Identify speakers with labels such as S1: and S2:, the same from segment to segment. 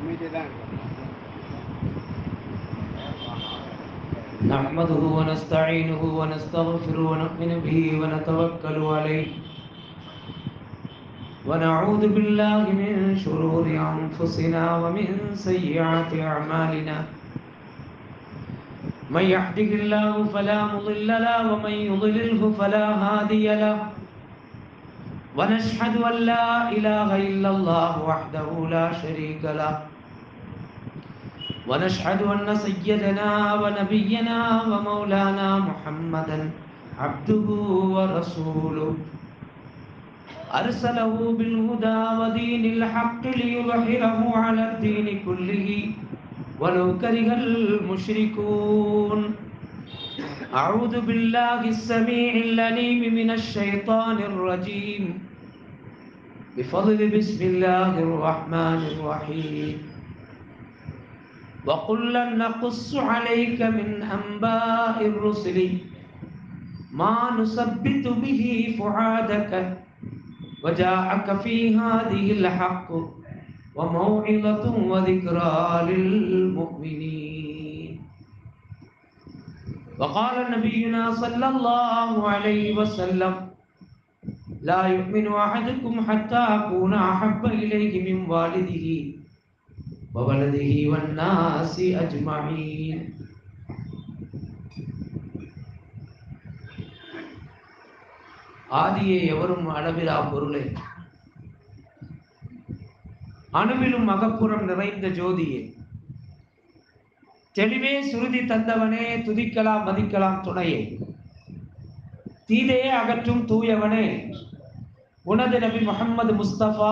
S1: அமைதியாக தான் இருக்கும்
S2: نحمده ونستعينه ونستغفره ونؤمن به ونتوكل عليه ونعوذ بالله من شرور أنفسنا ومن سيئات أعمالنا من يهده الله فلا مضل له ومن يضلله فلا هادي له ونشهد أن لا إله إلا الله وحده لا شريك له ونشهد أن سيدنا ونبينا ومولانا محمدا عبده ورسوله أرسله بالهدى ودين الحق ليظهره على الدين كله ولو كره المشركون أعوذ بالله السميع العليم من الشيطان الرجيم بفضل بسم الله الرحمن الرحيم وكلا نقص عليك من أنباء الرسل ما نثبت به فعادك وجاءك في هذه الحق وموعظة وذكرى للمؤمنين وقال نبينا صلى الله عليه وسلم لا يؤمن أحدكم حتى أكون أحب إليه من والده وولده والناس أجمعين ஆதியை எவரும் அளவிலா பொருளே அணுவிலும் அகப்புறம் நிறைந்த ஜோதியே தெளிவே சுருதி தந்தவனே துதிக்கலாம் மதிக்கலாம் துணையே தீதையே அகற்றும் தூயவனே உனது நபி முகமது முஸ்தபா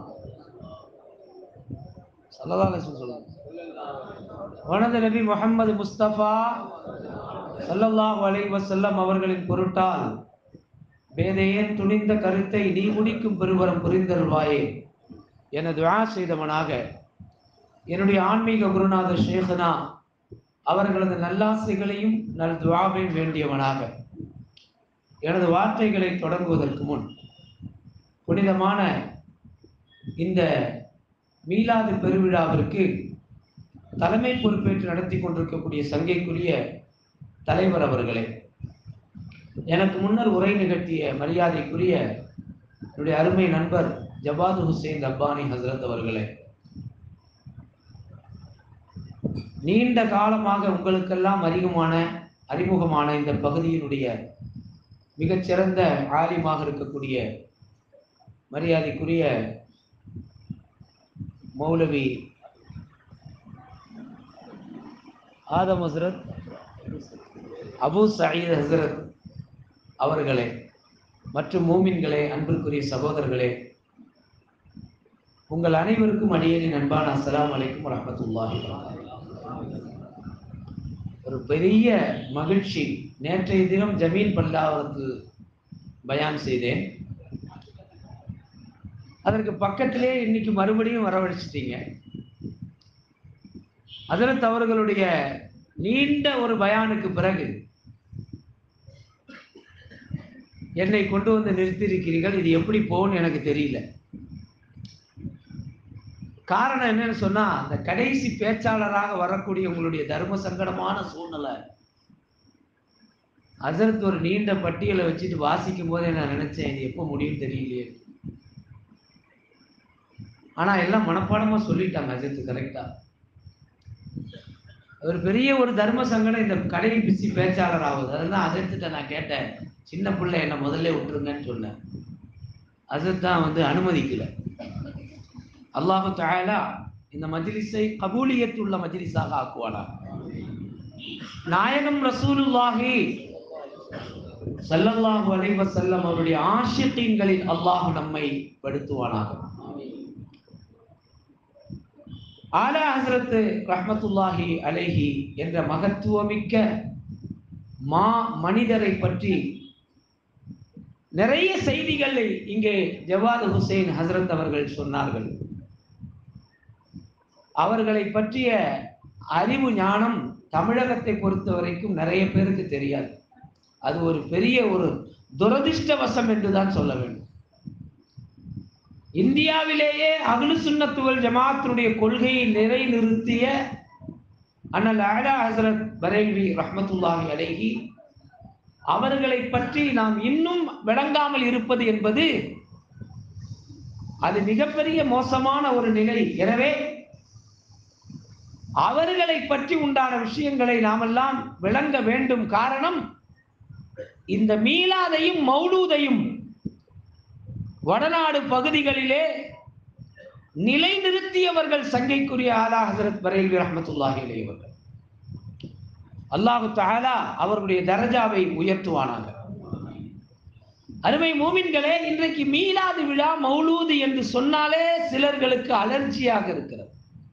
S2: சல்லல்லாஹு அலைஹி வஸல்லம் உனது நபி முகமது முஸ்தபா சல்லல்லாஹு அலைஹி வஸல்லம் அவர்களின் பொருட்டால் வேதையேன் துணிந்த கருத்தை நீ முடிக்கும் பெருவரம் புரிந்தருள்வாயே என துஆ செய்தவனாக என்னுடைய ஆன்மீக குருநாதர் ஷேഖனா அவர்களது நல்லாசைகளையும் நல் துவாவையும் வேண்டியவனாக எனது வார்த்தைகளை தொடங்குவதற்கு முன் புனிதமான இந்த மீலாது பெருவிழாவிற்கு தலைமை பொறுப்பேற்று நடத்தி கொண்டிருக்கக்கூடிய சங்கைக்குரிய தலைவர் அவர்களே எனக்கு முன்னர் உரை நிகழ்த்திய மரியாதைக்குரிய என்னுடைய அருமை நண்பர் ஜவாது ஹுசைன் ரப்பானி ஹசரத் அவர்களே நீண்ட காலமாக உங்களுக்கெல்லாம் அறிமுகமான அறிமுகமான இந்த பகுதியினுடைய மிகச்சிறந்த ஆலிமாக இருக்கக்கூடிய மரியாதைக்குரிய மௌலவி ஆதம் ஹசரத் அபு சயீத் ஹசரத் அவர்களே மற்றும் மூமின்களே அன்பிற்குரிய சகோதரர்களே உங்கள் அனைவருக்கும் அடியேனின் அன்பான அஸ்ஸலாமு அலைக்கும் வரஹ்மத்துல்லாஹி ஒரு பெரிய மகிழ்ச்சி நேற்றைய தினம் ஜமீன் பல்லாவரத்தில் பயான் செய்தேன் அதற்கு பக்கத்திலே இன்னைக்கு மறுபடியும் வரவழைச்சிட்டீங்க அதில் அவர்களுடைய நீண்ட ஒரு பயானுக்கு பிறகு என்னை கொண்டு வந்து நிறுத்தியிருக்கிறீர்கள் இது எப்படி போகும்னு எனக்கு தெரியல காரணம் என்னன்னு சொன்னா அந்த கடைசி பேச்சாளராக வரக்கூடிய உங்களுடைய தர்ம சங்கடமான சூழ்நிலை அதற்கு ஒரு நீண்ட பட்டியலை வச்சுட்டு வாசிக்கும் போதே நான் நினைச்சேன் இது எப்போ முடியும் தெரியலையே ஆனா எல்லாம் மனப்பாடமா சொல்லிட்டாங்க அஜித் கரெக்டா ஒரு பெரிய ஒரு தர்ம சங்கடம் இந்த கடை பிசி பேச்சாளர் ஆகுது அதெல்லாம் அஜித்திட்ட நான் கேட்டேன் சின்ன பிள்ளை என்னை முதல்ல விட்டுருங்கன்னு சொன்னேன் அஜித் தான் வந்து அனுமதிக்கல அல்லாஹு தஆலா இந்த மஜ்லிஸை கபூலியத்துள்ள மஜ்லிஸாக ஆக்குவானா நாயகம் ரசூலுல்லாஹி ஸல்லல்லாஹு அலைஹி வஸல்லம் அவருடைய ஆஷிகீன்களில் அல்லாஹ் நம்மை படுத்துவானாக ஆலா ஹஸ்ரத் ரஹ்மத்துல்லாஹி அலைஹி என்ற மகத்துவமிக்க மா மனிதரை பற்றி நிறைய செய்திகளை இங்கே ஜவாத் ஹுசைன் ஹசரத் அவர்கள் சொன்னார்கள் அவர்களை பற்றிய அறிவு ஞானம் தமிழகத்தை பொறுத்த வரைக்கும் நிறைய பேருக்கு தெரியாது அது ஒரு பெரிய ஒரு துரதிர்ஷ்டவசம் என்றுதான் சொல்ல வேண்டும் இந்தியாவிலேயே அகலு சுன்னத்துவல் ஜமாத்தினுடைய கொள்கையை நிலைநிறுத்திய அண்ணல் அலா ஹசரத் பரேல்வி ரஹ்மத்துல்லாஹி அலைஹி அவர்களை பற்றி நாம் இன்னும் விளங்காமல் இருப்பது என்பது அது மிகப்பெரிய மோசமான ஒரு நிலை எனவே அவர்களை பற்றி உண்டான விஷயங்களை நாமெல்லாம் விளங்க வேண்டும் காரணம் இந்த மீளாதையும் மௌலூதையும் வடநாடு பகுதிகளிலே நிலைநிறுத்தியவர்கள் சங்கைக்குரிய ஆலா ஹசரத் பரேல்வி ரஹமத்துல்லாஹி அலையவர்கள் அல்லாஹு தாலா அவர்களுடைய தரஜாவை உயர்த்துவானாக அருமை மூமின்களே இன்றைக்கு மீலாது விழா மௌலூது என்று சொன்னாலே சிலர்களுக்கு அலர்ஜியாக இருக்கிறது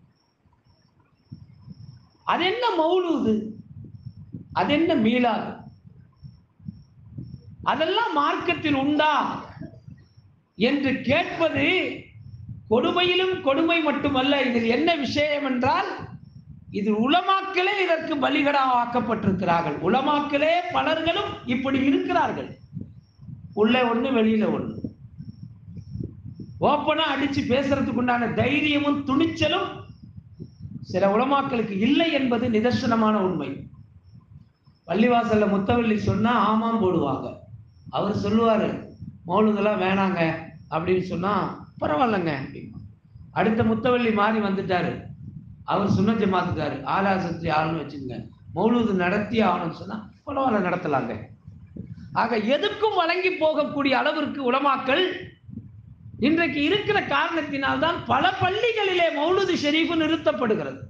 S2: அது என்ன மௌலூது அது என்ன மீளாது அதெல்லாம் மார்க்கத்தில் உண்டா என்று கேட்பது கொடுமையிலும் கொடுமை மட்டுமல்ல இதில் என்ன விஷயம் என்றால் இது உலமாக்களே இதற்கு பலிகடாவாக்கப்பட்டிருக்கிறார்கள் உலமாக்களே பலர்களும் இப்படி இருக்கிறார்கள் உள்ள ஒண்ணு வெளியில ஒண்ணு ஓப்பனா அடிச்சு பேசுறதுக்கு உண்டான தைரியமும் துணிச்சலும் சில உலமாக்களுக்கு இல்லை என்பது நிதர்சனமான உண்மை பள்ளிவாசல்ல முத்தவள்ளி சொன்னா ஆமாம் போடுவாங்க அவர் சொல்லுவாரு மௌலுதெல்லாம் வேணாங்க அப்படின்னு சொன்னா பரவாயில்லைங்க அப்படிமா அடுத்த முத்தவள்ளி மாறி வந்துட்டாரு அவர் சுன்ன ஜமாத்துக்காரு ஆலா சக்தி ஆளுன்னு வச்சுக்கோங்க மௌலூது நடத்தி ஆகணும்னு சொன்னா பரவாயில்ல நடத்தலாங்க ஆக எதுக்கும் வழங்கி போகக்கூடிய அளவிற்கு உலமாக்கள் இன்றைக்கு இருக்கிற காரணத்தினால்தான் பல பள்ளிகளிலே மௌலுது ஷெரீஃபு நிறுத்தப்படுகிறது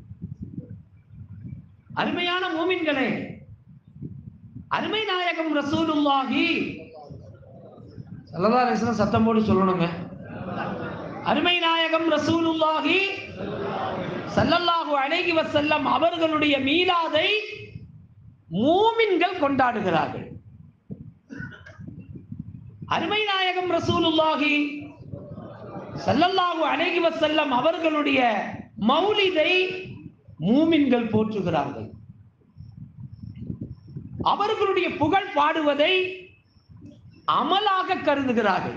S2: அருமையான மூமின்களே அருமை நாயகம் ரசூலுல்லாஹி சல்லல்லாஹு அலைஹி வஸல்லம் சத்தம் போட்டு சொல்லணுங்க அருமை நாயகம் ரசூலுல்லாஹி சல்லல்லாஹு அலைஹி வஸல்லம் அவர்களுடைய மீலாதை மூமின்கள் கொண்டாடுகிறார்கள் அருமை நாயகம் ரசூலுல்லாஹி சல்லல்லாஹு அலைஹி வஸல்லம் அவர்களுடைய மௌலிதை மூமின்கள் போற்றுகிறார்கள் அவர்களுடைய புகழ் பாடுவதை அமலாக கருதுகிறார்கள்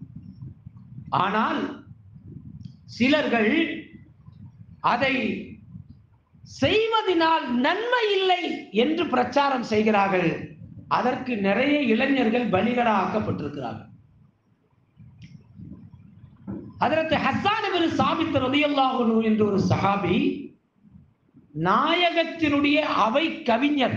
S2: ஆனால் சிலர்கள் அதை செய்வதனால் நன்மை இல்லை என்று பிரச்சாரம் செய்கிறார்கள் அதற்கு நிறைய இளைஞர்கள் பலிகடா ஆக்கப்பட்டிருக்கிறார்கள் அதற்கு ஹஸ்ஸான் இப்னு சாபித் ரலியல்லாஹு அன்ஹு என்ற ஒரு சஹாபி நாயகத்தினுடைய அவை கவிஞர்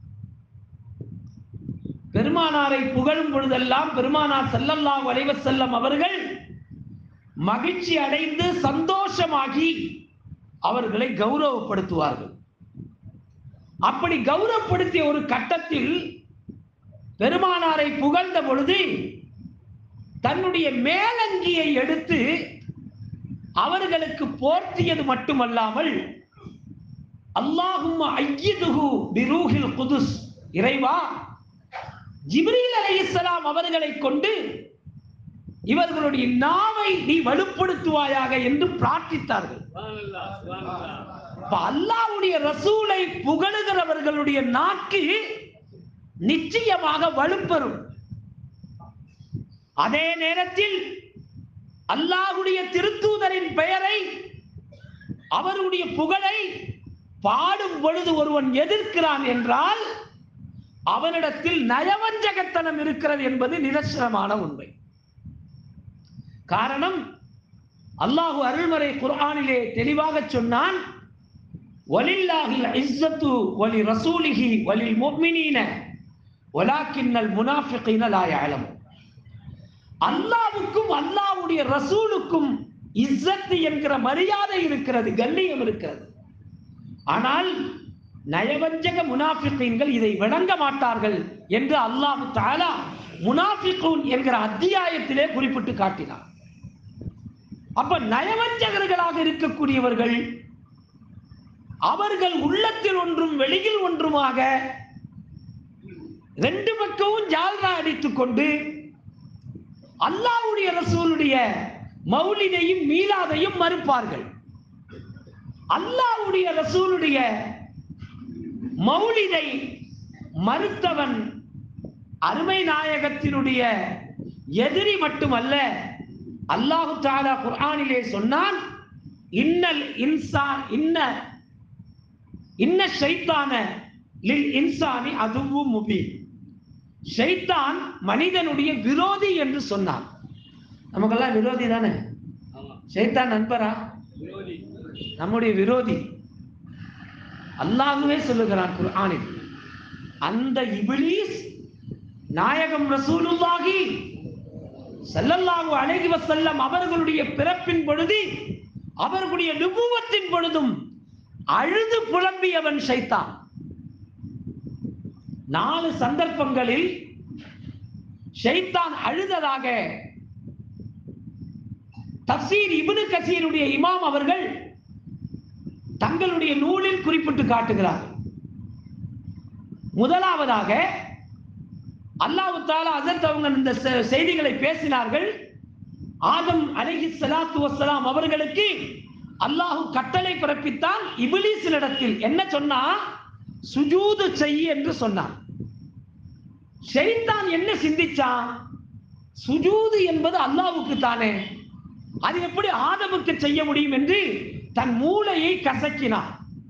S2: பெருமானாரை புகழும் பொழுதெல்லாம் பெருமானார் ஸல்லல்லாஹு அலைஹி வஸல்லம் அவர்கள் மகிழ்ச்சி அடைந்து சந்தோஷமாகி அவர்களை கௌரவப்படுத்துவார்கள் அப்படி கௌரவப்படுத்திய ஒரு கட்டத்தில் பெருமானாரை புகழ்ந்த பொழுது தன்னுடைய மேலங்கியை எடுத்து அவர்களுக்கு போர்த்தியது மட்டுமல்லாமல் அல்லாஹும் ஐயிதுஹு பிரூஹில் குதுஸ் இறைவா ஜிப்ரீல் அலைஹிஸ்ஸலாம் அவர்களை கொண்டு இவர்களுடைய நாவை நீ வலுப்படுத்துவாயாக என்று பிரார்த்தித்தார்கள் அப்ப அல்லாஹ்வுடைய ரசூலை புகழுகிறவர்களுடைய நாக்கு நிச்சயமாக வலுப்பெறும் அதே நேரத்தில் அல்லாஹ்வுடைய திருத்தூதரின் பெயரை அவருடைய புகழை பாடும் பொழுது ஒருவன் எதிர்க்கிறான் என்றால் அவனிடத்தில் நயவஞ்சகத்தனம் இருக்கிறது என்பது நிதர்சனமான உண்மை காரணம் அல்லாஹு அருள்மறை குர்ஆனிலே தெளிவாக சொன்னான் வலில்லாஹில் இஸ்ஸத்து வலி ரசூலிஹி வலில் முஃமினீன வலாக்கின்னல் முனாஃபிகீன லா யஅலமு அல்லாஹ்வுக்கும் அல்லாஹ்வுடைய ரசூலுக்கும் இஸ்ஸத் என்கிற மரியாதை இருக்கிறது கண்ணியம் இருக்கிறது ஆனால் நயவஞ்சக முனாஃபிகீன்கள் இதை விளங்க மாட்டார்கள் என்று அல்லாஹ் தஆலா முனாஃபிகூன் என்கிற அத்தியாயத்திலே குறிப்பிட்டு காட்டினார் அப்ப நயவஞ்சகர்களாக இருக்கக்கூடியவர்கள் அவர்கள் உள்ளத்தில் ஒன்றும் வெளியில் ஒன்றுமாக ரெண்டு பக்கமும் ஜால்ரா அடித்துக் கொண்டு அல்லாஹ்வுடைய ரசூலுடைய மௌலிதையும் மீலாதையும் மறுப்பார்கள் அல்லாஹ்வுடைய ரசூலுடைய மௌலிதை மறுத்தவன் அருமை நாயகத்தினுடைய எதிரி மட்டுமல்ல அல்லாஹு தாலா குர்ஆனிலே சொன்னான் இன்னல் இன்சான் இன்ன இன்ன ஷைத்தான லில் இன்சானி அதுவும் முபீன் ஷைத்தான் மனிதனுடைய விரோதி என்று சொன்னான் நமக்கெல்லாம் விரோதி தானே
S1: ஆமா
S2: ஷைத்தான் நண்பரா
S1: விரோதி
S2: நம்முடைய விரோதி அல்லாஹ்வே சொல்லுகிறான் குர்ஆனில் அந்த இபிலீஸ் நாயகம் ரசூலுல்லாஹி ஸல்லல்லாஹு அலைஹி வஸல்லம் அவர்களுடைய பிறப்பின் பொழுது அவர்களுடைய நுபுவத்தின் பொழுதும் அழுது புலம்பியவன் ஷைத்தான் நாலு சந்தர்ப்பங்களில் ஷைத்தான் அழுததாக தப்சீர் இப்னு கசீருடைய இமாம் அவர்கள் தங்களுடைய நூலில் குறிப்பிட்டு காட்டுகிறார்கள் முதலாவதாக அல்லாஹ் தாலா அசத் அவங்க இந்த செ- செய்திகளை பேசினார்கள் ஆதம் அலைஹி ஸலாத்து வஸ்ஸலாம் அவர்களுக்கு அல்லாஹ் கட்டளை பிறப்பித்தான் இபிலிஸினிடத்தில் என்ன சொன்னா சுஜூது செய் என்று சொன்னான் ஷைத்தான் என்ன சிந்திச்சான் சுஜூது என்பது அல்லாஹ்வுக்கு தானே அது எப்படி ஆதமுக்கு செய்ய முடியும் என்று தன் மூளையை கசக்கினான்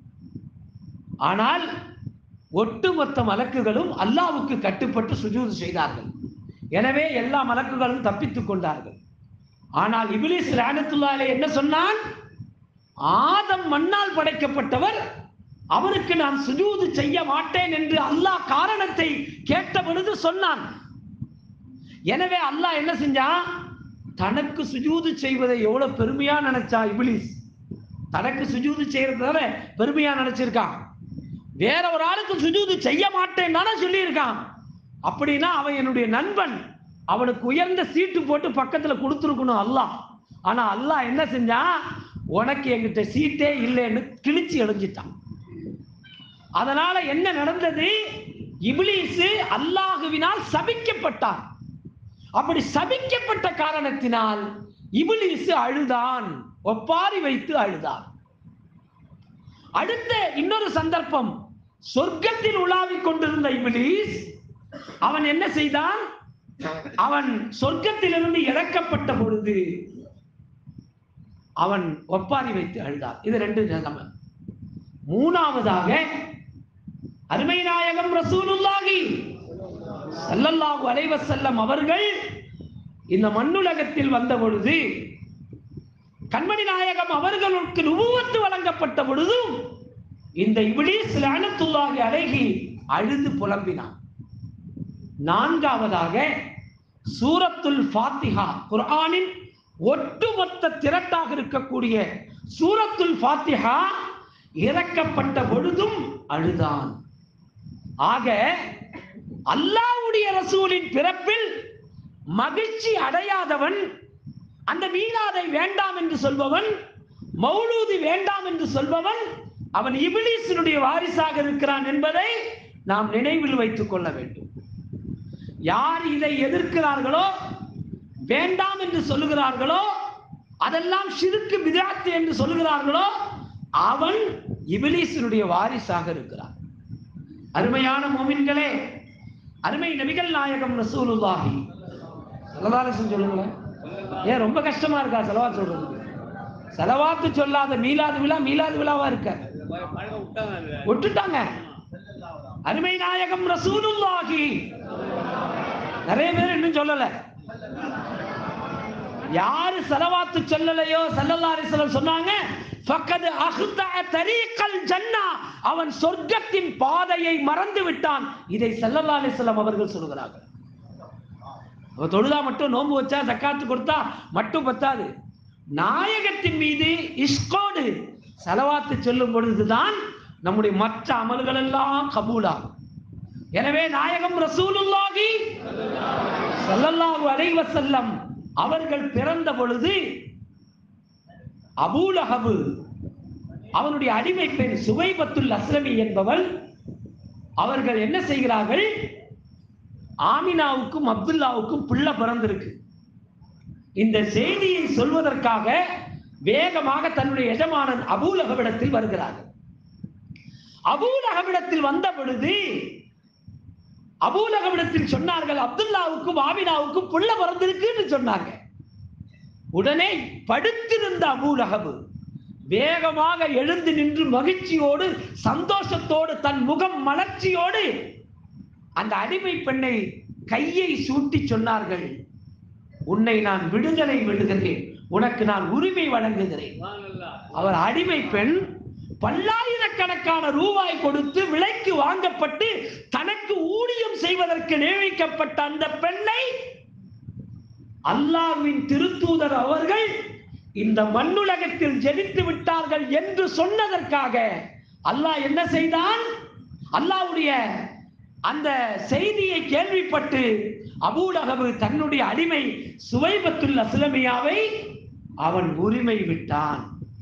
S2: ஆனால் ஒட்டுமொத்த மலக்குகளும் அல்லாஹ்வுக்கு கட்டுப்பட்டு சுஜூது செய்தார்கள் எனவே எல்லா மலக்குகளும் தப்பித்துக் கொண்டார்கள் ஆனால் இபிலிஸ் லானத்துல்லாலே என்ன சொன்னான் ஆதம் மண்ணால் படைக்கப்பட்டவர் அவருக்கு நான் சுஜூது செய்ய மாட்டேன் என்று அல்லாஹ் காரணத்தை கேட்ட பொழுது சொன்னான் எனவே அல்லாஹ் என்ன செஞ்சான் தனக்கு சுஜூது செய்வதை எவ்வளவு பெருமையா நினைச்சா இபிலிஸ் தனக்கு சுஜூது செய்யறத பெருமையா நினைச்சிருக்கான் வேற ஒரு ஆளுக்கு சுஜூது செய்ய மாட்டேன் தானே சொல்லியிருக்கான் அப்படின்னா அவன் என்னுடைய நண்பன் அவனுக்கு உயர்ந்த சீட்டு போட்டு பக்கத்துல கொடுத்துருக்கணும் அல்லாஹ் ஆனா அல்லாஹ் என்ன செஞ்சான் உனக்கு என்கிட்ட சீட்டே இல்லைன்னு கிழிச்சு எழிஞ்சிட்டான் அதனால என்ன நடந்தது இப்லீஸ் அல்லாஹுவினால் சபிக்கப்பட்டான் அப்படி சபிக்கப்பட்ட காரணத்தினால் இபிலிஸ் அழுதான் ஒப்பாரி வைத்து அழுதான் அடுத்த இன்னொரு சந்தர்ப்பம் சொர்க்கத்தில் உலாவிக் கொண்டிருந்த இபிலிஸ் அவன் என்ன செய்தான் அவன் சொர்க்கத்திலிருந்து இறக்கப்பட்ட பொழுது அவன் ஒப்பாரி வைத்து அழுதான் இது ரெண்டு நிலைமை மூணாவதாக அருமை நாயகம் ரசூலுல்லாஹி ஸல்லல்லாஹு அலைஹி வஸல்லம் அவர்கள் இந்த மண்ணுலகத்தில் வந்த பொழுது கண்மணி நாயகம் அவர்களுக்கு நுபுவத்து வழங்கப்பட்ட பொழுதும் இந்த இப்லீஸ் லஅனத்துல்லாஹி அலைஹி அழுது புலம்பினான் நான்காவதாக சூரத்துல் ஃபாத்திஹா குர்ஆனின் ஒட்டுமொத்த திரட்டாக இருக்கக்கூடிய சூரத்துல் ஃபாத்திஹா இறக்கப்பட்ட பொழுதும் அழுதான் ஆக அல்லாஹ்வுடைய ரசூலின் பிறப்பில் மகிழ்ச்சி அடையாதவன் அந்த மீலாதை வேண்டாம் என்று சொல்பவன் மௌலூதி வேண்டாம் என்று சொல்பவன் அவன் இபிலிஸினுடைய வாரிசாக இருக்கிறான் என்பதை நாம் நினைவில் வைத்துக் கொள்ள வேண்டும் யார் இதை எதிர்க்கிறார்களோ வேண்டாம் என்று சொல்லுகிறார்களோ அதெல்லாம் சிறுக்கு விதாத்து என்று சொல்லுகிறார்களோ அவன் இபிலிஸினுடைய வாரிசாக இருக்கிறான் அருமையான மோமின்களே அருமை நபிகள் நாயகம் ரசூலுல்லாஹி செலவாரசம் சொல்லுங்களேன் ஏன் ரொம்ப கஷ்டமா இருக்கா செலவாத் சொல்றதுக்கு செலவாத்து சொல்லாத மீலாது விழா மீலாது விழாவா இருக்க
S1: பழக விட்டாங்க அதுல
S2: விட்டுட்டாங்க அருமை நாயகம் ரசூலுல்லாஹி நிறைய பேர் இன்னும் சொல்லல யாரு செலவாத்து சொல்லலையோ ஸல்லல்லாஹு அலைஹி வஸல்லம் சொன்னாங்க ஃபக்கத் அஹ்தா தரீக்கல் ஜன்னா அவன் சொர்க்கத்தின் பாதையை மறந்து விட்டான் இதை ஸல்லல்லாஹு அலைஹி வஸல்லம் அவர்கள் சொல்கிறார்கள் அவ தொழுதா மட்டும் நோன்பு வச்சா ஜக்காத்து கொடுத்தா மட்டும் பத்தாது நாயகத்தின் மீது இஸ்கோடு செலவாத்து சொல்லும் பொழுதுதான் நம்முடைய மற்ற அமல்கள் எல்லாம் கபூலாகும் எனவே நாயகம் ரசூலுல்லாஹி ஸல்லல்லாஹு அலைஹி வஸல்லம் அவர்கள் பிறந்த பொழுது அபூலஹபு அவனுடைய அடிமை பெண் சுவைபத்துல் அஸ்லமி என்பவள் அவர்கள் என்ன செய்கிறார்கள் ஆமினாவுக்கும் அப்துல்லாவுக்கும் பிள்ளை பிறந்திருக்கு இந்த செய்தியை சொல்வதற்காக வேகமாக தன்னுடைய எஜமானன் அபூலகவிடத்தில் வருகிறார்கள் அபூலகவிடத்தில் வந்த பொழுது அபூலகவிடத்தில் சொன்னார்கள் அப்துல்லாவுக்கும் ஆமினாவுக்கும் புள்ள பிறந்திருக்குன்னு சொன்னாங்க உடனே படுத்திருந்த அபூலகபு வேகமாக எழுந்து நின்று மகிழ்ச்சியோடு சந்தோஷத்தோடு தன் முகம் மலர்ச்சியோடு அந்த அடிமை பெண்ணை கையை சூட்டி சொன்னார்கள் உன்னை நான் விடுதலை விடுகிறேன் உனக்கு நான் உரிமை வழங்குகிறேன் அவர் அடிமை பெண் பல்லாயிரக்கணக்கான ரூபாய் கொடுத்து விலைக்கு வாங்கப்பட்டு தனக்கு ஊழியம் செய்வதற்கு நியமிக்கப்பட்ட அந்த பெண்ணை அல்லாஹ்வின் திருத்தூதர் அவர்கள் இந்த மண்ணுலகத்தில் ஜெனித்து விட்டார்கள் என்று சொன்னதற்காக அல்லாஹ் என்ன செய்தான் அல்லாஹ்வுடைய அந்த செய்தியை கேள்விப்பட்டு அபூலகபு தன்னுடைய அடிமை சுவைபத்துல் அஸ்லமியாவை அவன் உரிமை விட்டான்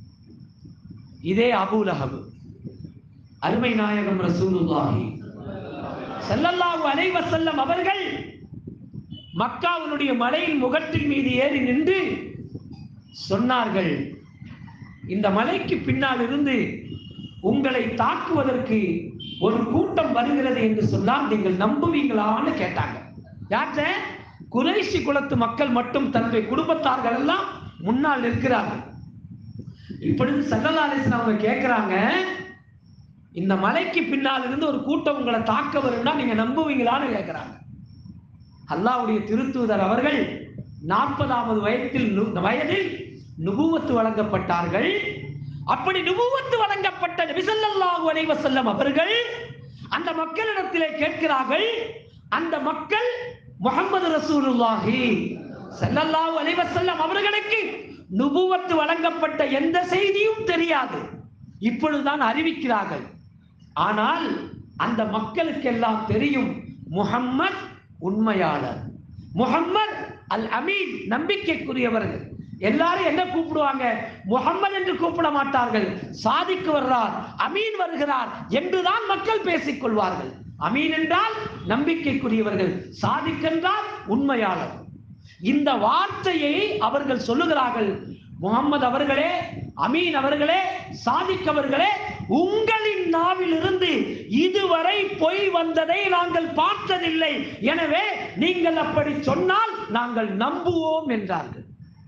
S2: இதே அபூலகபு அருமை நாயகம் ரசூலுல்லாஹி ஸல்லல்லாஹு அலைஹி வஸல்லம் அவர்கள் மக்காவினுடைய மலையின் முகட்டின் மீது ஏறி நின்று சொன்னார்கள் இந்த மலைக்கு பின்னால் இருந்து உங்களை தாக்குவதற்கு ஒரு கூட்டம் வருகிறது என்று சொன்னால் நீங்கள் நம்புவீங்களான்னு கேட்டாங்க யார்கிட்ட குறைசி குலத்து மக்கள் மட்டும் தன்னுடைய குடும்பத்தார்கள் எல்லாம் முன்னால் நிற்கிறார்கள் இப்பொழுது சல்லல்லாலிசன் அவங்க கேட்கிறாங்க இந்த மலைக்கு பின்னால் இருந்து ஒரு கூட்டம் உங்களை தாக்க வரும்னா நீங்க நம்புவீங்களான்னு கேட்கிறாங்க அல்லாஹ்வுடைய திருத்தூதர் அவர்கள் நாற்பதாவது வயதில் நு- வயதில் நுபுவத்து வழங்கப்பட்டார்கள் அப்படி நுபுவத்து வழங்கப்பட்ட நபிசல்லாஹு அலைஹி வஸல்லம் அவர்கள் அந்த மக்களிடத்திலே கேட்கிறார்கள் அந்த மக்கள் முகமது ரசூலுல்லாஹி ஸல்லல்லாஹு அலைஹி வஸல்லம் அவர்களுக்கு நுபுவத்து வழங்கப்பட்ட எந்த செய்தியும் தெரியாது இப்பொழுதுதான் அறிவிக்கிறார்கள் ஆனால் அந்த மக்களுக்கெல்லாம் தெரியும் முஹம்மத் உண்மையாளர் முஹம்மத் அல் அமீன் நம்பிக்கைக்குரியவர்கள் எல்லாரும் என்ன கூப்பிடுவாங்க முகம்மது என்று கூப்பிட மாட்டார்கள் சாதிக்கு வர்றார் அமீன் வருகிறார் என்றுதான் மக்கள் பேசிக் கொள்வார்கள் அமீன் என்றால் நம்பிக்கைக்குரியவர்கள் சாதிக் என்றால் உண்மையாளர் இந்த வார்த்தையை அவர்கள் சொல்லுகிறார்கள் முகம்மது அவர்களே அமீன் அவர்களே சாதிக் அவர்களே உங்களின் நாவில் இருந்து இதுவரை பொய் வந்ததை நாங்கள் பார்த்ததில்லை எனவே நீங்கள் அப்படி சொன்னால் நாங்கள் நம்புவோம் என்றார்கள்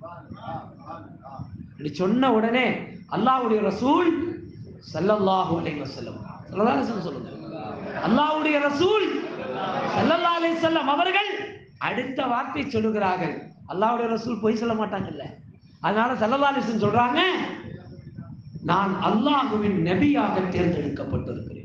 S2: இப்படி சொன்ன உடனே அல்லாஹ்வுடைய ரசூல் ஸல்லல்லாஹு அலைஹி வஸல்லம் ஸல்லல்லாஹு அலைஹி வஸல்லம் சொல்லுங்க அல்லாஹ்வுடைய ரசூல் ஸல்லல்லாஹு அலைஹி வஸல்லம் அவர்கள் அடுத்த வார்த்தை சொல்லுகிறார்கள் அல்லாஹ்வுடைய ரசூல் பொய் சொல்ல மாட்டாங்கல்ல அதனால ஸல்லல்லாஹு அலைஹி வஸல்லம் சொல்றாங்க நான் அல்லாஹ்வின் நபியாக தேர்ந்தெடுக்கப்பட்டிருக்கிறேன்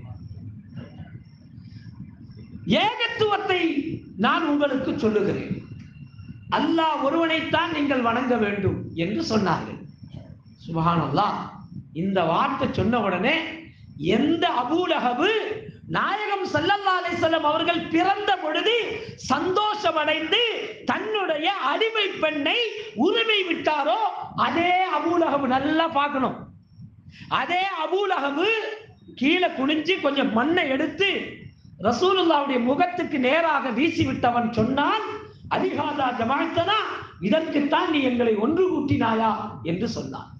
S2: ஏகத்துவத்தை நான் உங்களுக்கு சொல்லுகிறேன் அல்லாஹ் ஒருவனைத்தான் நீங்கள் வணங்க வேண்டும் என்று சொன்னார்கள் சுபஹானல்லாஹ் இந்த வார்த்தை சொன்ன உடனே எந்த அபூலகபு நாயகம் ஸல்லல்லாஹு அலைஹி வஸல்லம் அவர்கள் பிறந்த பொழுது சந்தோஷமடைந்து தன்னுடைய அடிமை பெண்ணை உரிமை விட்டாரோ அதே அபூலகபு நல்லா பார்க்கணும் அதே அபூலகபு கீழே குனிஞ்சு கொஞ்சம் மண்ணை எடுத்து ரசூலுல்லாவுடைய முகத்துக்கு நேராக வீசி விட்டவன் சொன்னான் அதிகாதா ஜமாத்தனா இதற்குத்தான் நீ எங்களை ஒன்று கூட்டினாயா என்று சொன்னான்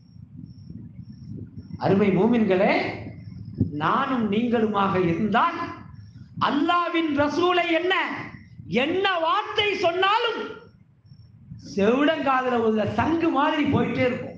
S2: அருமை மூமின்களே நானும் நீங்களுமாக இருந்தால் அல்லாவின் ரசூலை என்ன என்ன வார்த்தை சொன்னாலும் செவிடங்காதுல உள்ள சங்கு மாதிரி போயிட்டே இருக்கும்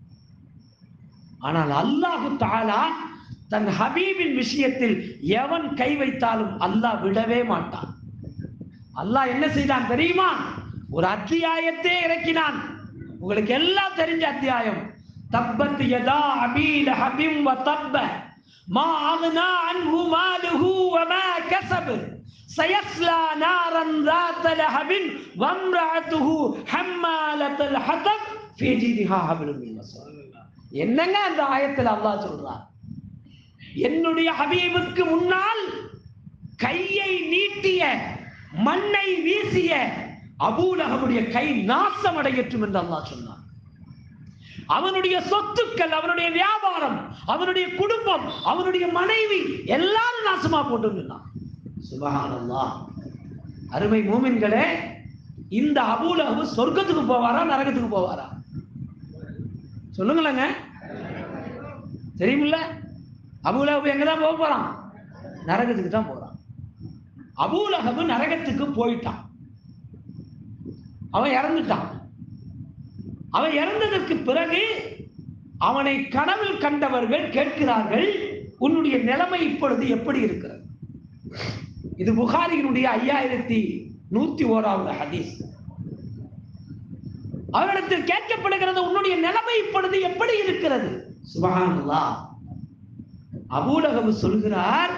S2: ஆனால் அல்லாஹு தாலா தன் ஹபீபின் விஷயத்தில் எவன் கை வைத்தாலும் அல்லாஹ் விடவே மாட்டான் அல்லாஹ் என்ன செய்தான் தெரியுமா ஒரு அத்தியாயத்தை இறக்கினான் உங்களுக்கு எல்லாம் தெரிஞ்ச அத்தியாயம் தப்பத் யதா அபீல ஹபிம் வ தப்ப மா அக்னா அன்ஹு மாலுஹு வ மா கஸப் سيصلى نارا ذات لهب وامرأته حمالة الحطب في جيدها حبل من مسد என்னங்க அந்த ஆயத்தில் அல்லாஹ் சொல்றான் என்னுடைய ஹபீபுக்கு முன்னால் கையை நீட்டிய மண்ணை வீசிய அபூலகமுடைய கை நாசம் அடையட்டும் என்று அல்லாஹ் சொன்னான் அவனுடைய சொத்துக்கள் அவனுடைய வியாபாரம் அவனுடைய குடும்பம் அவனுடைய மனைவி எல்லாரும் நாசமா போட்டு சுபஹானல்லாஹ் அருமை மூமின்களே இந்த அபூலகு சொர்க்கத்துக்கு போவாரா நரகத்துக்கு போவாரா சொல்லுங்களேங்க தெரியுமில்ல அபூலகபு எங்க தான் போக போறான் நரகத்துக்கு தான் போறான் அபூலகபு நரகத்துக்கு போயிட்டான் அவன் இறந்துட்டான் அவன் இறந்ததற்கு பிறகு அவனை கனவில் கண்டவர்கள் கேட்கிறார்கள் உன்னுடைய நிலைமை இப்பொழுது எப்படி இருக்கிறது இது புகாரியினுடைய ஐயாயிரத்தி நூத்தி ஓராவது ஹதீஸ் அவரிடத்தில் கேட்கப்படுகிறது உன்னுடைய நிலைமை இப்பொழுது எப்படி இருக்கிறது சுபஹானல்லாஹ் அபூலகவு சொல்கிறார்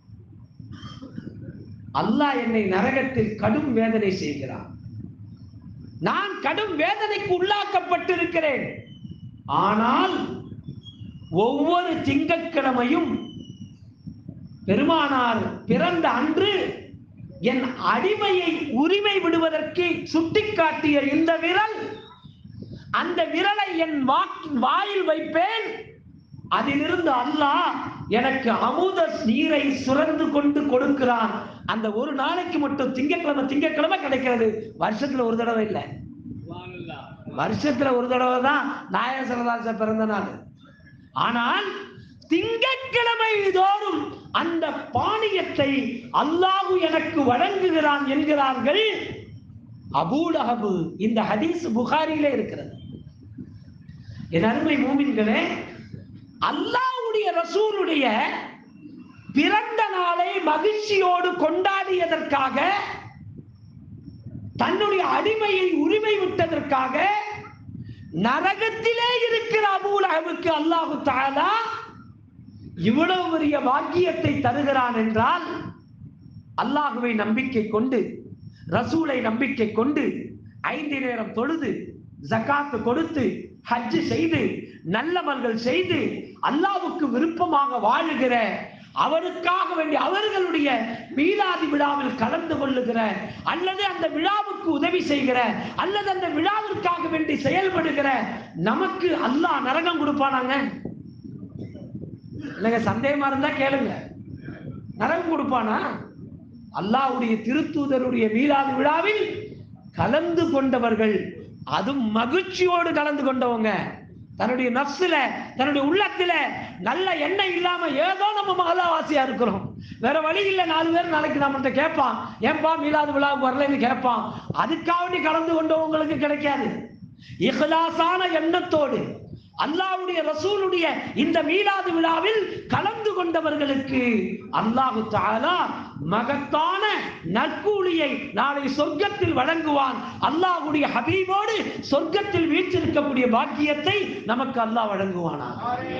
S2: அல்லாஹ் என்னை நரகத்தில் கடும் வேதனை செய்கிறான் நான் கடும் வேதனைக்கு உள்ளாக்கப்பட்டிருக்கிறேன் ஆனால் ஒவ்வொரு திங்கட்கிழமையும் பெருமானார் பிறந்த அன்று என் அடிமையை உரிமை விடுவதற்கு சுட்டிக்காட்டிய இந்த விரல் அந்த விரலை என் வாக்- வாயில் வைப்பேன் அதிலிருந்து அல்லாஹ் எனக்கு அமுத நீரை சுரந்து கொண்டு கொடுக்கிறான் அந்த ஒரு நாளைக்கு மட்டும் திங்கட்கிழமை திங்கட்கிழமை கிடைக்கிறது வருஷத்துல ஒரு தடவை இல்லை
S1: சுப்ஹானல்லாஹ்.
S2: வருஷத்துல ஒரு தடவை தான் நாயக சரதாச பிறந்த நாள் ஆனால் திங்கட்கிழமை தோறும் அந்த பாணியத்தை அல்லாஹு எனக்கு வழங்குகிறான் என்கிறார்கள் அபூலஹபு இந்த ஹதீஸ் புகாரியிலே இருக்கிறது என் அருமை மூமின்களே அல்லாஹ்வுடைய ரசூலுடைய பிறந்த நாளை மகிழ்ச்சியோடு கொண்டாடியதற்காக தன்னுடைய அடிமையை உரிமை விட்டதற்காக நரகத்திலே இருக்கிற அபூலஹபுக்கு அல்லாஹு தஆலா இவ்வளவு பெரிய பாக்கியத்தை தருகிறான் என்றால் அல்லாஹுவை நம்பிக்கை கொண்டு ரசூலை நம்பிக்கை கொண்டு ஐந்து நேரம் தொழுது ஜகாத்து கொடுத்து ஹஜ் செய்து நல்லமல்கள் செய்து அல்லாஹ்வுக்கு விருப்பமாக வாழுகிற அவருக்காக வேண்டி அவர்களுடைய மீலாதி விழாவில் கலந்து கொள்ளுகிற அல்லது அந்த விழாவுக்கு உதவி செய்கிற அல்லது அந்த விழாவிற்காக வேண்டி செயல்படுகிற நமக்கு அல்லாஹ் நரகம் கொடுப்பானாங்க இல்லைங்க சந்தேகமா இருந்தா கேளுங்க நரகம் கொடுப்பானா அல்லாஹ்வுடைய திருத்தூதருடைய மீலாது விழாவில் கலந்து கொண்டவர்கள் அதுவும் மகிழ்ச்சியோடு கலந்து கொண்டவங்க தன்னுடைய நப்சுல தன்னுடைய உள்ளத்துல நல்ல எண்ணம் இல்லாம ஏதோ நம்ம மகளாவாசியா இருக்கிறோம் வேற வழி இல்ல நாலு பேர் நாளைக்கு நம்மகிட்ட கேட்பான் ஏன்பா மீலாது விழாவுக்கு வரலன்னு கேட்பான் அதுக்காக கலந்து கொண்டவங்களுக்கு கிடைக்காது இஹ்லாசான எண்ணத்தோடு அல்லாஹ்வுடைய ரசூலுடைய இந்த மீலாது விழாவில் கலந்து கொண்டவர்களுக்கு அல்லாஹு தஆலா மகத்தான நற்கூலியை நாளை சொர்க்கத்தில் வழங்குவான் அல்லாஹ்வுடைய ஹபீபோடு சொர்க்கத்தில் வீற்றிருக்கக்கூடிய பாக்கியத்தை நமக்கு அல்லாஹ் வழங்குவானா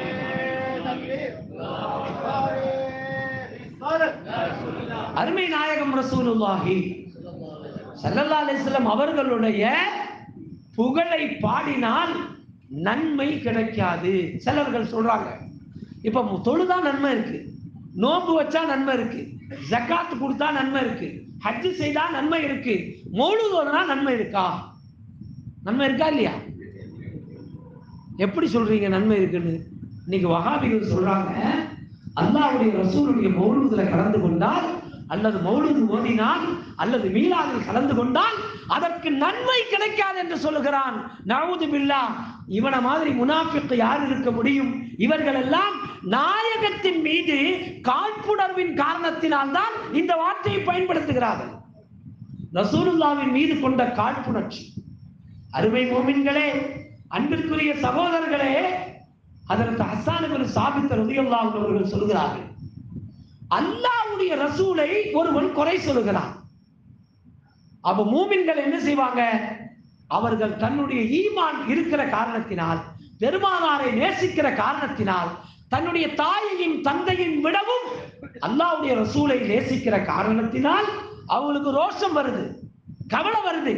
S2: அருமை நாயகம் ரசூலுல்லாஹி ஸல்லல்லாஹு அலைஹி வஸல்லம் அவர்களுடைய புகழை பாடினால் நன்மை கிடைக்காது சிலர்கள் சொல்றாங்க இப்ப மு- தொழுதா நன்மை இருக்கு நோன்பு வச்சா நன்மை இருக்கு ஜக்காத் கொடுத்தா நன்மை இருக்கு ஹஜ் செய்தா நன்மை இருக்கு மௌலூத் ஓதுனா நன்மை இருக்கா நன்மை இருக்கா இல்லையா எப்படி சொல்றீங்க நன்மை இருக்குன்னு இன்னைக்கு வஹாபிகள் சொல்றாங்க அல்லாஹ்வுடைய ரசூலுடைய மௌலூதுல கலந்து கொண்டால் அல்லது மௌலூது ஓதினால் அல்லது மீலாதில் கலந்து கொண்டால் அதற்கு நன்மை கிடைக்காது என்று சொல்லுகிறான் நவுது பில்லா இவனை மாதிரி முனாஃபிக் யார் இருக்க முடியும் இவர்கள் எல்லாம் நாயகத்தின் மீது காழ்ப்புணர்வின் காரணத்தினால் தான் இந்த வார்த்தையை பயன்படுத்துகிறார்கள் ரசூலுல்லாவின் மீது கொண்ட காழ்ப்புணர்ச்சி அருமை மோமின்களே அன்பிற்குரிய சகோதரர்களே அதற்கு ஹஸ்ஸானுக்கு சாபித்த ரதியல்லாஹு அவர்கள் சொல்கிறார்கள் அல்லாஹ்வுடைய ரசூலை ஒருவன் குறை சொல்லுகிறான் அப்ப மூமின்கள் என்ன செய்வாங்க அவர்கள் தன்னுடைய ஈமான் இருக்கிற காரணத்தினால் பெருமானாரை நேசிக்கிற காரணத்தினால் தன்னுடைய தாயையும் தந்தையும் விடவும் அல்லாஹ்வுடைய ரசூலை நேசிக்கிற காரணத்தினால் அவங்களுக்கு ரோஷம் வருது கவலை வருது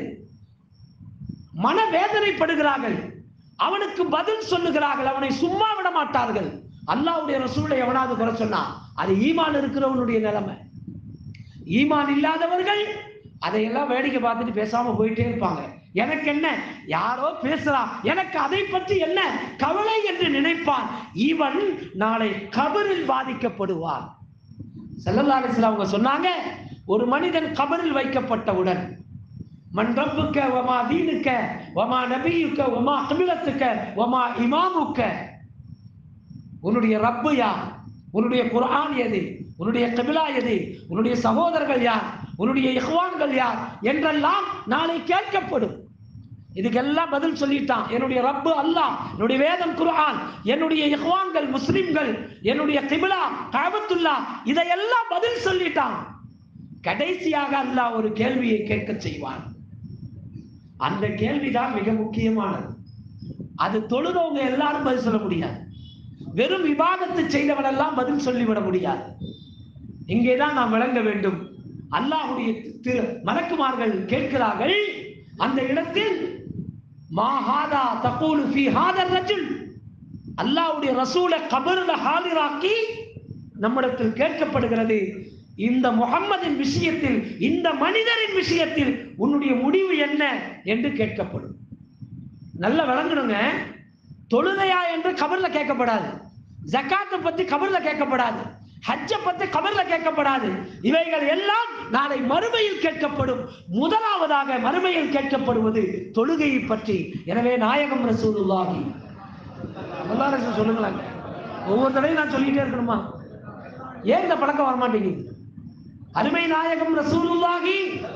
S2: மனவேதனைப்படுகிறார்கள் அவனுக்கு பதில் சொல்லுகிறார்கள் அவனை சும்மா விட மாட்டார்கள் அல்லாஹ்வுடைய ரசூலை எவனாவது குறை சொன்னா அது ஈமான் இருக்கிறவனுடைய நிலைமை ஈமான் இல்லாதவர்கள் அதையெல்லாம் வேடிக்கை பார்த்துட்டு பேசாம போயிட்டே இருப்பாங்க எனக்கு என்ன யாரோ பேசுறான் எனக்கு அதை பற்றி என்ன கவலை என்று நினைப்பான் இவன் நாளை கபரில் பாதிக்கப்படுவான் ஸல்லல்லாஹு அலைஹி வஸல்லம் அவங்க சொன்னாங்க ஒரு மனிதன் கபரில் வைக்கப்பட்டவுடன் மன் ரப்புக்க வமா தீனுக்க வமா நபியுக்க வமா கிபிலத்துக்க வமா இமாமுக்க உன்னுடைய ரப்பு யார் உன்னுடைய குர்ஆன் எது உன்னுடைய கிபிலா எது உன்னுடைய சகோதரர்கள் யார் உன்னுடைய இஹ்வான்கள் யார் என்றெல்லாம் நாளை கேட்கப்படும் இதுக்கெல்லாம் பதில் சொல்லிட்டான் என்னுடைய ரப்பு அல்லாஹ் என்னுடைய வேதம் குர்ஆன் என்னுடைய இஹ்வான்கள் முஸ்லிம்கள் என்னுடைய கிபிலா காபத்துல்லா இதையெல்லாம் பதில் சொல்லிட்டான் கடைசியாக அல்லாஹ் ஒரு கேள்வியை கேட்க செய்வான் அந்த கேள்விதான் மிக முக்கியமானது அது தொழுதவங்க எல்லாரும் பதில் சொல்ல முடியாது வெறும் விவாதத்தை செய்தவன் எல்லாம் பதில் சொல்லிவிட முடியாது இங்கேதான் நாம் விளங்க வேண்டும் அல்லாஹ்வுடைய திரு மலக்குமார்கள் கேட்கிறார்கள் அந்த இடத்தில் மாஹாதா தகூலு ஃபி ஹாதர் ரஜுல் அல்லாஹ்வுடைய ரசூலை கபர்ல ஹாலிராக்கி நம்மிடத்தில் கேட்கப்படுகிறது இந்த முகம்மதின் விஷயத்தில் இந்த மனிதரின் விஷயத்தில் உன்னுடைய முடிவு என்ன என்று கேட்கப்படும் நல்லா விளங்கணுங்க தொழுகையா என்று கபர்ல கேட்கப்படாது ஜக்காத்தை பத்தி கபர்ல கேட்கப்படாது ஹஜ்ஜை பத்தி கபர்ல கேட்கப்படாது இவைகள் எல்லாம் நாளை மறுமையில் கேட்கப்படும் முதலாவதாக மறுமையில் கேட்கப்படுவது தொழுகையை பற்றி எனவே நாயகம் ரசூலுல்லாஹி நல்லா ரசூல் சொல்லுங்களேன் ஒவ்வொரு தடவையும் நான் சொல்லிட்டே இருக்கணுமா ஏன் இந்த பழக்கம் வரமாட்டேங்குது அருமை நாயகம் ரசூலுல்லாஹி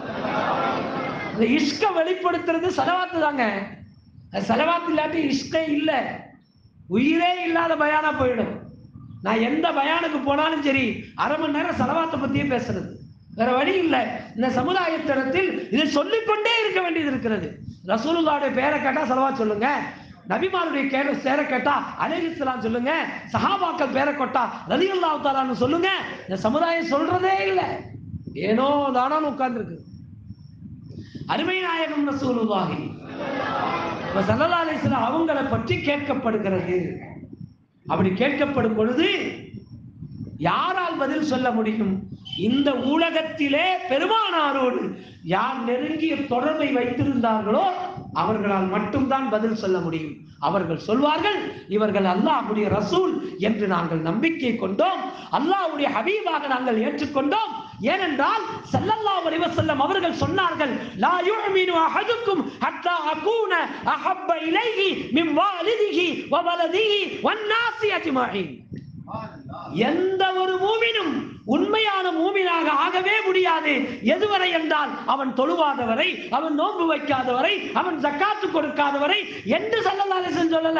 S2: இந்த இஷ்க வெளிப்படுத்துறது செலவாத்து தாங்க அது செலவாத்து இல்லாட்டி இஷ்கே இல்லை உயிரே இல்லாத பயானா போயிடும் நான் எந்த பயானுக்கு போனாலும் சரி அரை மணி நேரம் செலவாத்தை பத்தியே பேசுறது வேற வழி இல்லை இந்த சமுதாயத்திடத்தில் இதை சொல்லிக்கொண்டே இருக்க வேண்டியது இருக்கிறது ரசூலுல்லாவுடைய பேரை கேட்டா செலவா சொல்லுங்க நபிமாருடைய கேர பேரை கேட்டா அலைஹிஸ்ஸலாம் சொல்லுங்க சஹாபாக்கள் பேரை கொட்டா ரலியல்லாஹு தஆலான்னு சொல்லுங்க இந்த சமுதாயம் சொல்றதே இல்லை ஏனோ தானோன்னு உட்கார்ந்துருக்கு அருமை நாயகம் ரசூலுல்லாஹி இப்ப சல்லல்லாஹு அலைஹி வஸல்லம் அவங்கள பற்றி கேட்கப்படுகிறது அப்படி கேட்கப்படும் பொழுது யாரால் பதில் சொல்ல முடியும் இந்த உலகத்திலே பெருமானாரோடு யார் நெருங்கிய தொடர்பை வைத்திருந்தார்களோ அவர்களால் மட்டும்தான் பதில் சொல்ல முடியும் அவர்கள் சொல்வார்கள் இவர்கள் அல்லாஹ்வுடைய ரசூல் என்று நாங்கள் நம்பிக்கை கொண்டோம் அல்லாஹ்வுடைய ஹபீபாக நாங்கள் ஏற்றுக்கொண்டோம் ஏனென்றால் ஸல்லல்லாஹு அலைஹி வஸல்லம் அவர்கள் சொன்னார்கள் லா யுமினு அஹதுக்கும் ஹத்தா அகூன அஹப்ப இலைஹி மின் வாலிதிஹி வ வலதிஹி வன் நாஸி அஜ்மஈன் எந்த ஒரு மூமினும் உண்மையான மூமினாக ஆகவே முடியாது எதுவரை என்றால் அவன் தொழுவாதவரை அவன் நோன்பு வைக்காதவரை அவன் ஜக்காத்து கொடுக்காதவரை என்று சல்லல்லாஹு சொல்லல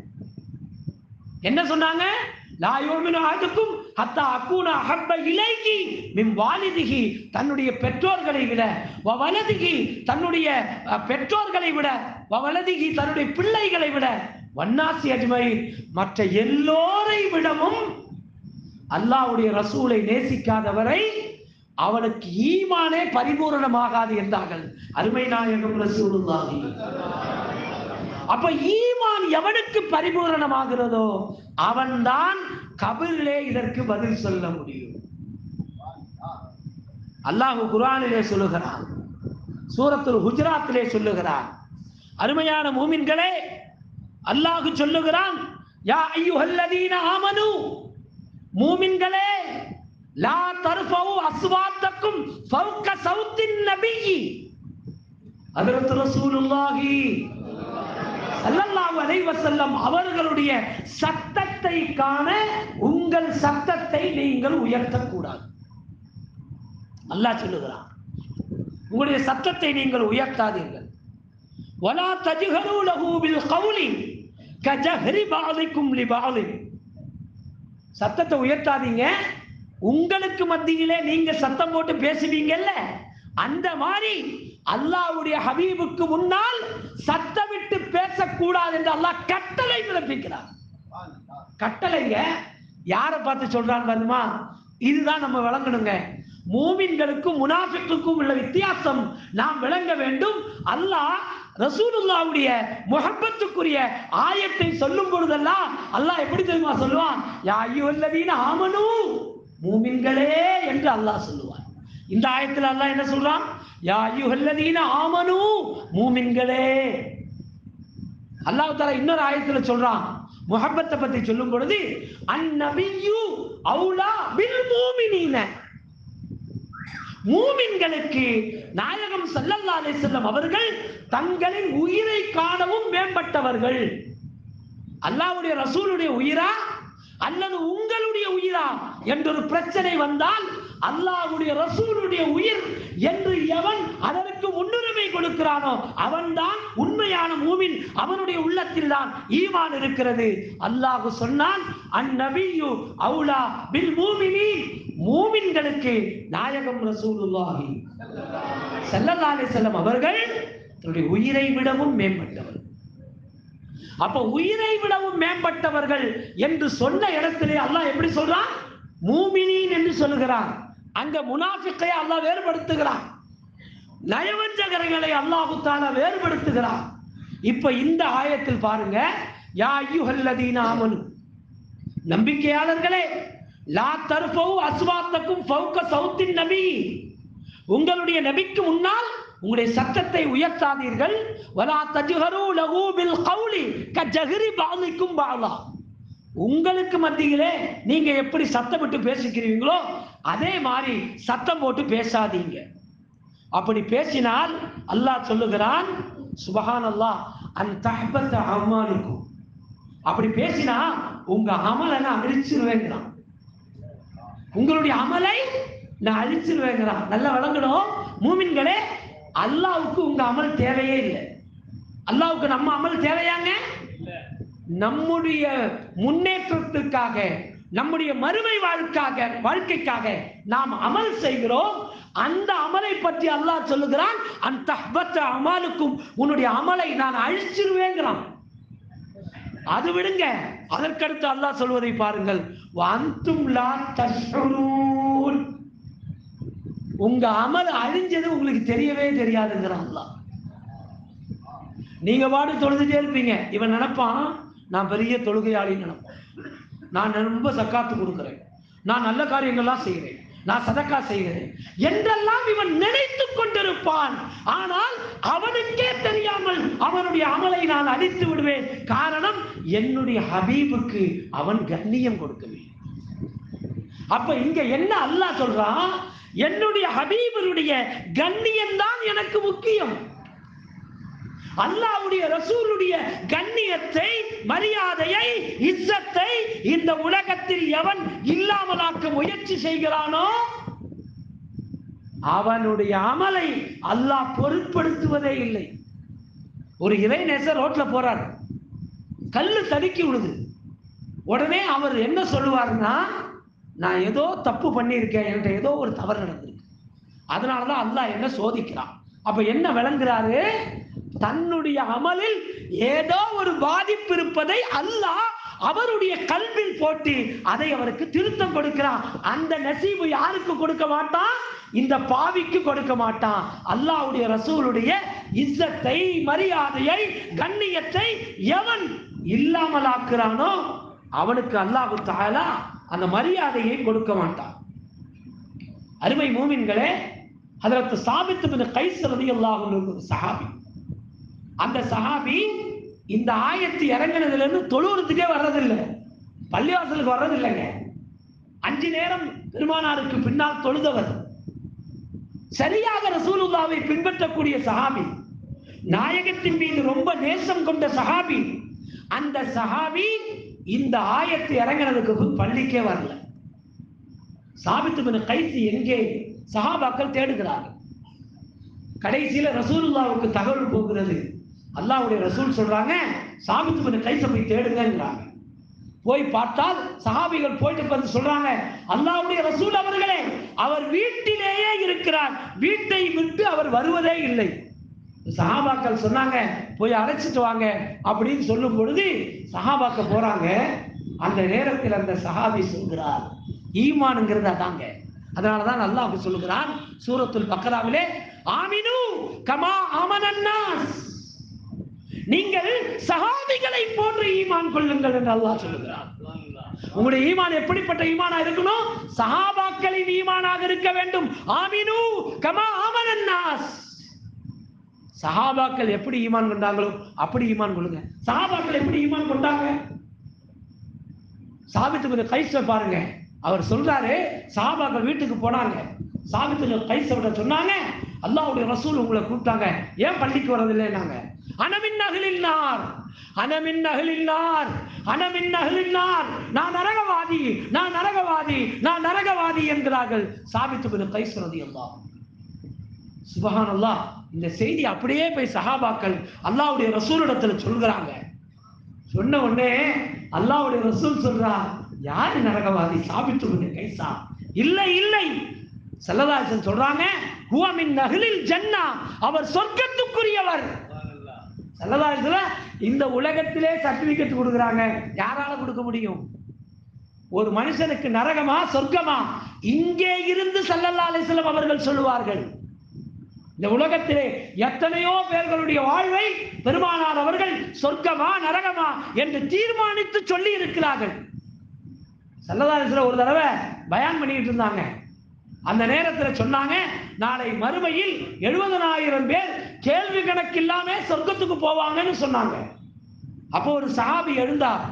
S2: என்ன சொன்னாங்க லா யுமினு அஹதுக்கும் ஹத்தா அகூன அஹப்ப இலைஹி மின் வாலிதிஹி தன்னுடைய பெற்றோர்களை விட வ வலதிஹி தன்னுடைய அஹ், பெற்றோர்களை விட வ வலதிஹி தன்னுடைய பிள்ளைகளை விட வன்னாசி அஜ்மை மற்ற எல்லோரை விடவும் அல்லாஹ்வுடைய ரசூலை நேசிக்காதவரை அவனுக்கு ஈமானே பரிபூரணமாகாது என்றார்கள் அருமை நாயகம் ரசூலுல்லாஹி அப்ப ஈமான் எவனுக்கு பரிபூரணமாகிறதோ அவன்தான் கபிலே இதற்கு பதில் சொல்ல முடியும் அல்லாஹ் குர்ஆனிலே சொல்லுகிறான் சூரத்துல் ஹுஜராத்திலே சொல்லுகிறான் அருமையான மூமின்களே அல்லாஹ் சொல்லுகிறான் யா ஐயுஹல்லதீன ஆமனு மூமின்களே லா தர்ஃபவு அஸ்வாத்தக்கும் ஃபௌக சௌத்தின் நபியி ஹஜ்ரத் ரசூலுல்லாஹி ஸல்லல்லாஹு அலைஹி வஸல்லம் அவர்களுடைய சத்தத்தை காண உங்கள் சத்தத்தை நீங்கள் உயர்த்தக்கூடாது அல்லாஹ் சொல்லுகிறான் உங்களுடைய சத்தத்தை நீங்கள் உயர்த்தாதீர்கள் வலா தஜ்ஹரு லஹு பில் கௌலி கஜஹரி பாலிக்கும் லிபாலி சத்தத்தை உயர்த்தாதீங்க உங்களுக்கு மத்தியிலே நீங்க சத்தம் போட்டு பேசுவீங்கல்ல அந்த மாதிரி அல்லாஹ்வுடைய ஹபீபுக்கு முன்னால் சத்தமிட்டு பேசக்கூடாது என்று அல்லாஹ் கட்டளை பிறப்பிக்கிறார் கட்டளைங்க யாரை பார்த்து சொல்றான்னு பாருமா இதுதான் நம்ம விளங்கணுங்க மூமின்களுக்கும் முனாஃபிக்குக்கும் உள்ள வித்தியாசம் நாம் விளங்க வேண்டும் அல்லாஹ் ரசூலுல்லாவுடைய முஹப்பத்துக்குரிய ஆயத்தை சொல்லும் பொழுதெல்லாம் அல்லாஹ் எப்படி தெரியுமா சொல்லுவான் யா ஐயுவல்லதீன ஆமனு மூமின்களே என்று அல்லாஹ் சொல்லுவான் இந்த ஆயத்தில் அல்லாஹ் என்ன சொல்றான் யா ஐயுவல்லதீன ஆமனு மூமின்களே அல்லாஹ் தஆலா இன்னொரு ஆயத்துல சொல்றான் முஹப்பத்தை பத்தி சொல்லும் பொழுது அந்நபியு அவுலா பில் மூமினீன மூமின்களுக்கு நாயகம் ஸல்லல்லாஹு அலைஹி வஸல்லம் அவர்கள் தங்களின் உயிரை காணவும் மேம்பட்டவர்கள் அல்லாஹ்வுடைய ரசூலுடைய உயிரா அல்லது உங்களுடைய உயிரா என்றொரு பிரச்சனை வந்தால் அல்லாஹ்வுடைய ரசூலுடைய உயிர் என்று எவன் அதற்கு முன்னுரிமை கொடுக்கிறானோ அவன்தான் உண்மையான மூமின் அவனுடைய உள்ளத்தில் தான் ஈமான் இருக்கிறது அல்லாஹ் சொன்னான் அந்நபியு அவுலா பில் மூமினீன் மூமின்களுக்கு நாயகம் ரசூலுல்லாஹி ஸல்லல்லாஹு அலைஹி வஸல்லம் அவர்கள் தன்னுடைய உயிரை விடவும் மேம்பட்டவர் அப்ப உயிரை விடவும் மேம்பட்டவர்கள் என்று சொன்ன இடத்திலே அல்லாஹ் எப்படி சொல்றான் மூமினீன் என்று சொல்லுகிறான் அங்க முனாஃபிக்கை அல்லாஹ் வேறுபடுத்துகிறான் நயவஞ்சகர்களை அல்லாஹு தாலா வேறுபடுத்துகிறான் இப்ப இந்த ஆயத்தில் பாருங்க யா ஐயுஹல்லதீன ஆமனு நம்பிக்கையாளர்களே லா தர்ஃபவு அஸ்வாத்தக்கும் ஃபௌக சௌத்தின் நபி உங்களுடைய நபிக்கு முன்னால் உங்களுடைய சத்தத்தை உயர்த்தாதீர்கள் வலா தஜ்ஹரு லஹு பில் கௌலி கஜஹரி பாலிக்கும் பாலா உங்களுக்கு மத்தியிலே நீங்க எப்படி சத்தமிட்டு பேசிக்கிறீங்களோ அதே மாதிரி சத்தம் போட்டு பேசாதீங்க அப்படி பேசினால் அல்லாஹ் சொல்லுகிறான் சுபஹான் அல்லாஹ் அன் தஹ்பத்த அமானுக்கும் அப்படி பேசினா உங்க அமலை நான் அழிச்சிருவேங்கிறான் உங்களுடைய அமலை நான் அழிச்சிருவேங்கிறான் நல்லா விளங்கணும் மூமின்களே அல்லாவுக்கு உங்க அமல் தேவையே இல்லை அல்லாவுக்கு நம்ம அமல் தேவையாங்க
S1: இல்ல
S2: நம்முடைய முன்னேற்றத்துக்காக நம்முடைய மறுமை வாழ்க்காக வாழ்க்கைக்காக நாம் அமல் செய்கிறோம் அந்த அமலை பற்றி அல்லாஹ் சொல்லுகிறான் அந்த அமலுக்கும் உன்னுடைய அமலை நான் அழிச்சிருவேங்கிறான் அது விடுங்க அதற்கடுத்து அல்லாஹ் சொல்வதை பாருங்கள் வந்தும் லா தஷ்உரூன் உங்க அமல் அழிஞ்சது உங்களுக்கு தெரியவே தெரியாதுங்கிறான் அல்லாஹ் நீங்க பாடு தொழுதுட்டே இருப்பீங்க இவன் நினைப்பான் நான் பெரிய தொழுகையாளின்னு நினைப்பான் நான் ரொம்ப சக்காத்து கொடுக்கிறேன் நான் நல்ல காரியங்கள்லாம் செய்கிறேன் நான் சதக்கா செய்கிறேன் என்றெல்லாம் இவன் நினைத்துக் கொண்டிருப்பான் ஆனால் அவனுக்கே தெரியாமல் அவனுடைய அமலை நான் அழித்து விடுவேன் காரணம் என்னுடைய ஹபீபுக்கு அவன் கண்ணியம் கொடுக்கவில்லை அப்ப இங்க என்ன அல்லாஹ் சொல்றான் என்னுடைய ஹபீபருடைய கண்ணியம் தான் எனக்கு முக்கியம் அல்லாஹ்வுடைய ரசூலுடைய கண்ணியத்தை மரியாதையை இஸ்ஸத்தை இந்த உலகத்தில் எவன் இல்லாமலாக்க முயற்சி செய்கிறானோ அவனுடைய அமலை அல்லாஹ் பொருட்படுத்துவதே இல்லை ஒரு இறைநேசர் ரோட்ல போறார் கல்லு தடுக்கி விடுது உடனே அவர் என்ன சொல்லுவாருன்னா நான் ஏதோ தப்பு பண்ணியிருக்கேன் என்கிட்ட ஏதோ ஒரு தவறு நடந்திருக்கு அதனாலதான் அல்லாஹ் என்ன சோதிக்கிறான் அப்ப என்ன விளங்குறாரு தன்னுடைய அமலில் ஏதோ ஒரு பாதிப்பு இருப்பதை அல்லாஹ் அவருடைய கல்வில் போட்டு அதை அவருக்கு திருத்தம் கொடுக்கிறான் அந்த நசீபு யாருக்கு கொடுக்க மாட்டான் இந்த பாவிக்கு கொடுக்க மாட்டான் அல்லாஹ்வுடைய ரசூலுடைய இஸ்ஸத்தை மரியாதையை கண்ணியத்தை எவன் இல்லாமலாக்குறானோ அவனுக்கு அல்லாஹு தாலா அந்த மரியாதையை கொடுக்க மாட்டான் அருமை மூமின்களே அதற்கு சாபித்து பின் கைஸ் ரலியல்லாஹு அன்ஹு ஒரு சஹாபி அந்த சஹாபி இந்த ஆயத்து இறங்கினதுல இருந்து தொழுவுறதுக்கே வர்றதில்லை பள்ளிவாசலுக்கு வர்றதில்லைங்க அஞ்சு நேரம் பெருமானாருக்கு பின்னால் தொழுதவர் சரியாக ரசூலுல்லாவை பின்பற்றக்கூடிய சஹாபி நாயகத்தின் மீது ரொம்ப நேசம் கொண்ட சஹாபி அந்த சஹாபி இந்த ஆயத்து இறங்கினதுக்கு பின் பள்ளிக்கே வரல சாபித்து பின் கைசி எங்கே சஹாபாக்கள் தேடுகிறார்கள் கடைசியில ரசூலுல்லாவுக்கு தகவல் போகிறது அல்லாஹ்வுடைய ரசூல் சொல்றாங்க சாபித்து பின் கைச போய் தேடுங்கங்கிறாங்க போய் பார்த்தால் சஹாபிகள் போயிட்டு வந்து சொல்றாங்க அல்லாஹ்வுடைய ரசூல் அவர்களே அவர் வீட்டிலேயே இருக்கிறார் வீட்டை விட்டு அவர் வருவதே இல்லை சஹாபாக்கள் சொன்னாங்க போய் அழைச்சிட்டு வாங்க அப்படின்னு சொல்லும் பொழுது சஹாபாக்க போறாங்க அந்த நேரத்தில் அந்த சஹாபி சொல்கிறார் ஈமானுங்கிறது அதாங்க அதனாலதான் அல்லாஹ் சொல்லுகிறான் சூரத்துல் பக்ராவிலே ஆமினு கமா ஆமனன்னாஸ் நீங்கள் சஹாபிகளை போன்று ஈமான் கொள்ளுங்கள் என்று அல்லாஹ் சொல்லுகிறான் உங்களுடைய ஈமான் எப்படிப்பட்ட ஈமானா இருக்கணும் சஹாபாக்களின் ஈமானாக இருக்க வேண்டும் ஆமினு கமா ஆமனன்னாஸ் சஹாபாக்கள் எப்படி ஈமான் கொண்டாங்களோ அப்படி ஈமான் கொள்ளுங்க சஹாபாக்கள் எப்படி ஈமான் கொண்டாங்க சாபித்து கைச பாருங்க அவர் சொல்றாரு சஹாபாக்கள் வீட்டுக்கு போனாங்க சாபித்து கைச சொன்னாங்க அல்லாஹ்வுடைய ரசூல் உங்களை கூப்பிட்டாங்க ஏன் பள்ளிக்கு வரதில்லைன்னாங்க அனமின் நகலின்னார் அனமின் நகலின்னார் அனமின் நகலின்னார் நான் நரகவாதி நான் நரகவாதி நான் நரகவாதி என்கிறார் சொல்கிறார்கள் சாபித்து பின் கைஸ் ரலியல்லாஹு சுபஹானல்லாஹ் இந்த செய்தி அப்படியே போய் சஹாபாக்கள் அல்லாஹ்வுடைய ரசூலிடத்துல சொல்கிறாங்க சொன்ன உடனே அல்லாஹ்வுடைய ரசூல் சொல்றா யாரு நரகவாதி சாபித்து பின் கைசா இல்லை இல்லை செல்லதாசன் சொல்றாங்க ஹுவ மின் நஹ்லில் ஜன்னா அவர் சொர்க்கத்துக்குரியவர்
S1: சுப்ஹானல்லாஹ்.
S2: செல்லதாசத்துல இந்த உலகத்திலே சர்டிபிகேட் கொடுக்குறாங்க யாரால கொடுக்க முடியும் ஒரு மனுஷனுக்கு நரகமா சொர்க்கமா இங்கே இருந்து சல்லல்லா அலிஸ்லம் அவர்கள் சொல்லுவார்கள் இந்த உலகத்திலே எத்தனையோ பேர்களுடைய வாழ்வை பெருமானார் அவர்கள் சொர்க்கமா நரகமா என்று தீர்மானித்து சொல்லி இருக்கிறார்கள் சல்லல்லா அலிஸ்லம் ஒரு தடவை பயான் பண்ணிட்டு இருந்தாங்க அந்த நேரத்தில் சொன்னாங்க நாளை மறுமையில் எழுபதனாயிரம் பேர் கேள்வி கணக்கில்லாம சொர்க்கத்துக்கு போவாங்கன்னு சொன்னாங்க அப்போ ஒரு சஹாபி எழுந்தார்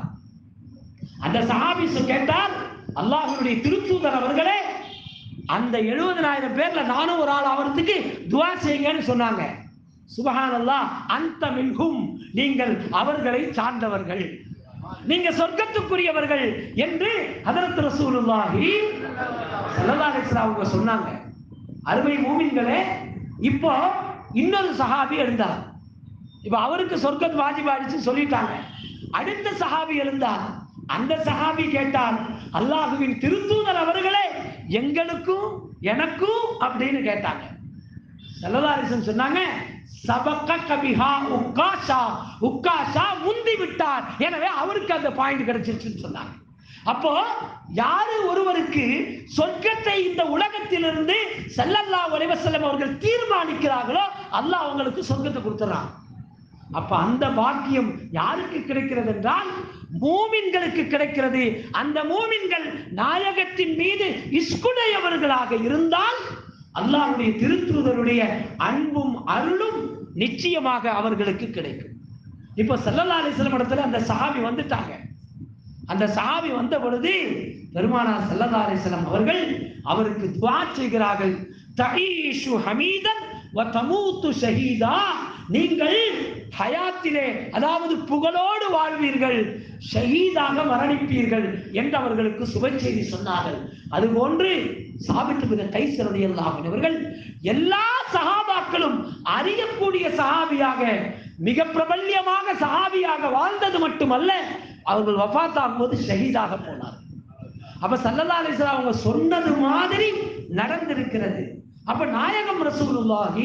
S2: அந்த சஹாபி சொ- கேட்டார் அல்லாஹ்வுடைய திருத்தூதர் அவர்களே அந்த எழுபதனாயிரம் பேர்ல நானும் ஒரு ஆள் ஆவறதுக்கு துவா செய்யுங்கன்னு சொன்னாங்க சுபஹானல்லாஹ் அந்த மின்ஹும் நீங்கள் அவர்களை சார்ந்தவர்கள் நீங்க சொர்க்கத்துக்குரியவர்கள் என்று ஹதரத் ரசூலுல்லாஹி ஸல்லல்லாஹு அலைஹி வஸல்லம் அவங்க சொன்னாங்க அருமை மூமின்களே இப்போ இன்னொரு சஹாபி எழுந்தார் இப்ப அவருக்கு சொர்க்கத் வாஜிபாடிச்சு சொல்லிட்டாங்க அடுத்த சஹாபி எழுந்தார் அந்த சஹாபி கேட்டார் அல்லாஹுவின் திருத்தூதர் அவர்களே எங்களுக்கும் எனக்கும் அப்படின்னு கேட்டாங்க செல்லதாரிசன் சொன்னாங்க சபக்க கபிஹா உக்காஷா உக்காஷா முந்தி விட்டார் எனவே அவருக்கு அந்த பாயிண்ட் கிடைச்சிருச்சுன்னு சொன்னாங்க அப்போ யாரு ஒருவருக்கு சொர்க்கத்தை இந்த உலகத்திலிருந்து செல்லல்லா செல்லம் அவர்கள் தீர்மானிக்கிறார்களோ அல்லாஹ் அவங்களுக்கு சொர்க்கத்தை கொடுத்துறான் அப்ப அந்த பாக்கியம் யாருக்கு கிடைக்கிறது என்றால் மூமின்களுக்கு கிடைக்கிறது அந்த மூமின்கள் நாயகத்தின் மீது இஸ்குடையவர்களாக இருந்தால் அல்லாஹ்வுடைய திருத்தூதருடைய அன்பும் அருளும் நிச்சயமாக அவர்களுக்கு கிடைக்கும் இப்போ சல்லல்லா அலிஸ்லம் இடத்துல அந்த சஹாபி வந்துட்டாங்க அந்த சஹாபி வந்த பொழுது பெருமானார் சல்லல்லா அலிஸ்லம் அவர்கள் அவருக்கு துவா செய்கிறார்கள் தஈஷு ஹமீதன் வ தமூத்து ஷஹீதா நீங்கள் ஹயாத்திலே அதாவது புகழோடு வாழ்வீர்கள் ஷஹீதாக மரணிப்பீர்கள் என்று அவர்களுக்கு சுப செய்தி சொன்னார்கள் அதுபோன்று சாபித்து மிக கைசரதி அவர்கள் எல்லா சஹாபாக்களும் அறியக்கூடிய சஹாபியாக மிக பிரபல்யமாக சஹாபியாக வாழ்ந்தது மட்டுமல்ல அவர்கள் வஃபாத்தாகும் போது ஷஹீதாக போனார் அப்ப சல்லல்லா அலிஸ்லாம் அவங்க சொன்னது மாதிரி நடந்திருக்கிறது அப்ப நாயகம் ரசூலுல்லாஹி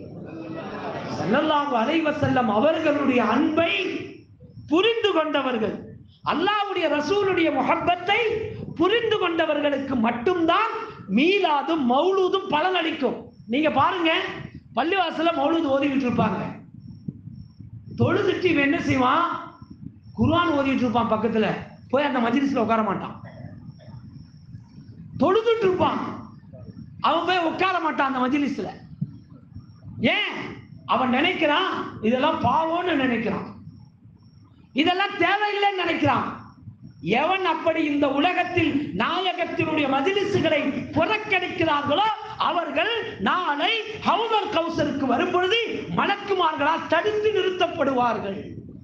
S2: ஸல்லல்லாஹு அலைஹி வஸல்லம் அவர்களுடைய அன்பை புரிந்து கொண்டவர்கள் அல்லாஹ்வுடைய ரசூலுடைய முஹப்பத்தை புரிந்து கொண்டவர்களுக்கு மட்டும்தான் மீலாதும் மௌலூதும் பலனளிக்கும் நீங்க பாருங்க பள்ளிவாசல்ல மௌலூத் ஓதிக்கிட்டு இருப்பாங்க தொழுதுட்டு இவன் என்ன செய்வான் குர்ஆன் ஓதிட்டு இருப்பான் பக்கத்துல போய் அந்த மஜ்லிஸ்ல உட்கார மாட்டான் தொழுதுட்டு இருப்பான் அவன் போய் உட்கார மாட்டான் அந்த மஜ்லிஸ்ல ஏன் அவன் நினைக்கிறான் இதெல்லாம் பாவம்னு நினைக்கிறான் இதெல்லாம் தேவையில்லைன்னு நினைக்கிறான் எவன் அப்படி இந்த உலகத்தில் நாயகத்தினுடைய மஜிலிசுகளை புறக்கணிக்கிறார்களோ அவர்கள் நாளை ஹவுதல் கௌசருக்கு வரும்பொழுது மலக்குமார்களால் தடுத்து நிறுத்தப்படுவார்கள்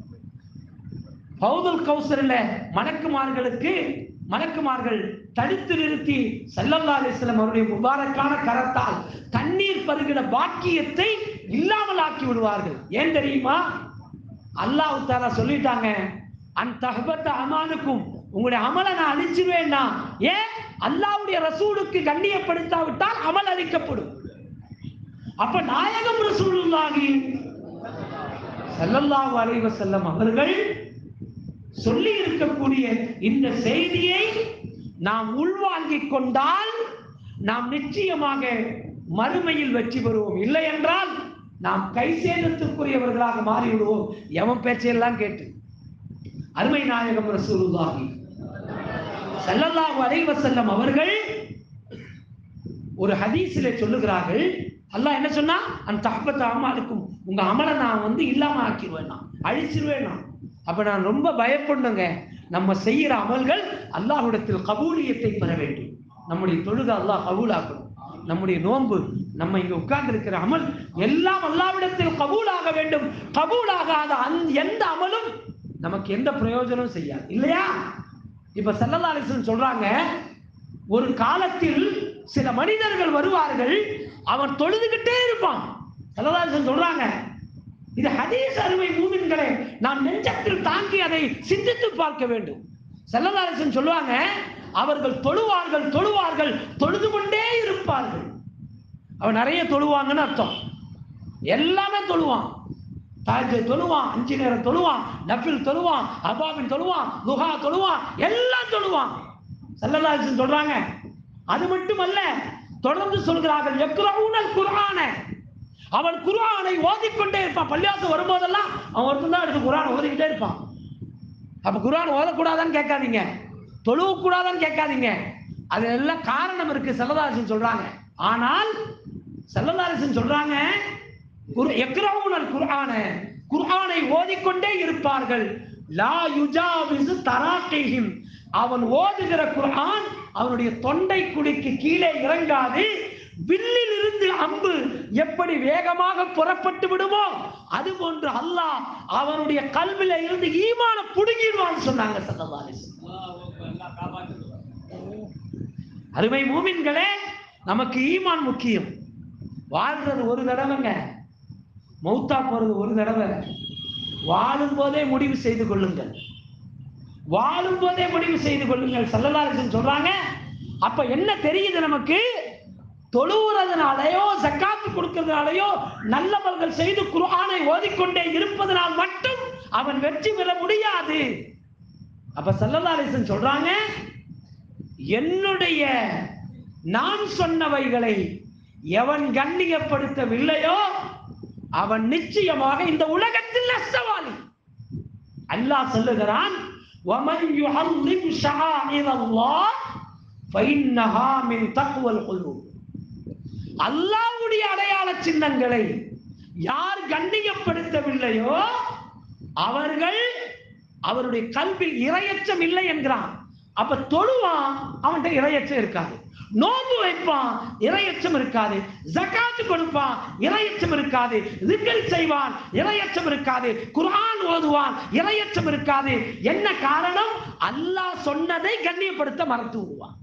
S2: ஹவுதுல் கௌசரில் மலக்குமார்களுக்கு மலக்குமார்கள் தடுத்து நிறுத்தி சல்லல்லா அலிஸ்லம் அவருடைய முபாரக்கான கரத்தால் தண்ணீர் பருகின பாக்கியத்தை இல்லாமல் ஆக்கி விடுவார்கள் ஏன் தெரியுமா அல்லாஹ் தாலா சொல்லிட்டாங்க அன் தஹபத்த அமானுக்கும் உங்களுடைய அமலை நான் அழிச்சிருவேன்னா ஏன் அல்லாஹ்வுடைய ரசூலுக்கு கண்ணியப்படுத்தாவிட்டால் அமல் அழிக்கப்படும் அப்ப நாயகம் ரசூலுல்லாஹி ஸல்லல்லாஹு அலைஹி வஸல்லம் அவர்கள் சொல்லி இருக்கக்கூடிய இந்த செய்தியை நாம் உள்வாங்கிக் கொண்டால் நாம் நிச்சயமாக மறுமையில் வெற்றி பெறுவோம் இல்லை என்றால் நாம் கை சேதத்துக்குரியவர்களாக மாறிவிடுவோம் எவன் பேச்சையெல்லாம் கேட்டு அருமை நாயகம் ரசூலுல்லாஹி ஸல்லல்லாஹு அலைஹி வஸல்லம் அவர்கள் ஒரு ஹதீஸிலே சொல்லுகிறார்கள் அல்லாஹ் என்ன சொன்னா அந்த தஹபத் அமாலுக்கும் உங்க அமலை நான் வந்து இல்லாம ஆக்கிடுவேன் நான் அழிச்சிருவேன் நான் அப்ப நான் ரொம்ப பயப்படணுங்க நம்ம செய்யற அமல்கள் அல்லாஹ்விடத்தில் கபூலியத்தை பெற வேண்டும் நம்முடைய தொழுகை அல்லாஹ் கபூலாக்கணும் நம்முடைய நோன்பு நம்ம இங்க உட்கார்ந்து இருக்கிற அமல் எல்லாம் அல்லாவிடத்தில் கபூலாக வேண்டும் கபூலாகாத அந்த எந்த அமலும் நமக்கு எந்த பிரயோஜனம் செய்யாது இல்லையா இப்ப சல்லல்லா அலிஸ்லம் சொல்றாங்க ஒரு காலத்தில் சில மனிதர்கள் வருவார்கள் அவன் தொழுதுகிட்டே இருப்பான் சல்லல்லாஹு சொல்றாங்க இது ஹதீஸ் அருமை மூமின்களே நாம் நெஞ்சத்தில் தாங்கி அதை சிந்தித்து பார்க்க வேண்டும் செல்லதாரசன் சொல்லுவாங்க அவர்கள் தொழுவார்கள் தொழுவார்கள் தொழுது கொண்டே இருப்பார்கள் அவன் நிறைய தொழுவாங்கன்னு அர்த்தம் எல்லாமே தொழுவான் தாஜை தொழுவான் அஞ்சு நேரம் தொழுவான் நஃபில் தொழுவான் அபாபின் தொழுவான் லுஹா தொழுவான் எல்லாம் தொழுவான் செல்லதாரசன் சொல்றாங்க அது மட்டுமல்ல தொடர்ந்து சொல்கிறார்கள் எக்ரவுனல் குர்ஆன அவன் குர்ஆனை ஓதிக்கொண்டே இருப்பான் பள்ளியாசம் வரும்போதெல்லாம் அவன் ஒருத்தன் தான் எடுத்து குர்ஆனை ஓதிக்கிட்டே இருப்பான் அப்ப குர்ஆன் ஓதக்கூடாதான்னு கேட்காதீங்க தொழுவக்கூடாதான்னு கேட்காதீங்க அது எல்லாம் காரணம் இருக்கு செல்லதாரசன் சொல்றாங்க ஆனால் செல்லதாரசன் சொல்றாங்க குர்- எக்ரவுனல் குர்ஆன குர்ஆனை ஓதிக்கொண்டே இருப்பார்கள் லா யுஜாவிசு தராக்கைஹிம் அவன் ஓதுகிற குர்ஆன் அவனுடைய தொண்டை குடிக்கு கீழே இறங்காது வில்லில் இருந்து அம்பு எப்படி வேகமாக புறப்பட்டு விடுமோ அது போன்று அல்லாஹ் அவனுடைய கல்வில இருந்து ஈமான புடுங்கிடுவான்னு சொன்னாங்க சல்லல்லாஹு
S1: எல்லாம் காப்பாற்றுவார்
S2: அருமை மூமின்களே நமக்கு ஈமான் முக்கியம் வாழ்றது ஒரு தடவைங்க மௌத்தா போறது ஒரு தடவை வாழும் போதே முடிவு செய்து கொள்ளுங்கள் வாழும் போதே முடிவு செய்து கொள்ளுங்கள் சல்லல்லாஹு சொல்றாங்க அப்ப என்ன தெரியுது நமக்கு தொழுவுறதுனாலயோ ஜக்காத்து கொடுக்கறதுனாலயோ நல்லவர்கள் செய்து குர்ஆனை ஓதிக்கொண்டே இருப்பதனால் மட்டும் அவன் வெற்றி பெற முடியாது அப்ப சல்லல்லாஹு சொல்றாங்க என்னுடைய நான் சொன்னவைகளை எவன் கண்ணியப்படுத்தவில்லையோ அவன் நிச்சயமாக இந்த உலகத்தில் நஷ்டவாளி அல்லாஹ் சொல்லுகிறான் وَمَنْ يُعَظِّمْ شَعَائِرَ اللَّهِ فَإِنَّهَا مِنْ تَقْوَى الْقُلُوبِ அல்லாஹ்வுடைய அடையாள சின்னங்களை யார் கண்ணியப்படுத்தவில்லையோ அவர்கள் அவருடைய கல்வியில் இரையச்சம் இல்லை என்கிறான் அப்ப தொழுவான் அவன்கிட்ட இரையச்சம் இருக்காது நோன்பு வைப்பான் இரையச்சம் இருக்காது ஜகாத்து கொடுப்பான் இரையச்சம் இருக்காது ரிக்கல் செய்வான் இரையச்சம் இருக்காது குர்ஆன் ஓதுவான் இரையச்சம் இருக்காது என்ன காரணம் அல்லாஹ் சொன்னதை கண்ணியப்படுத்த மறுத்து விடுவான்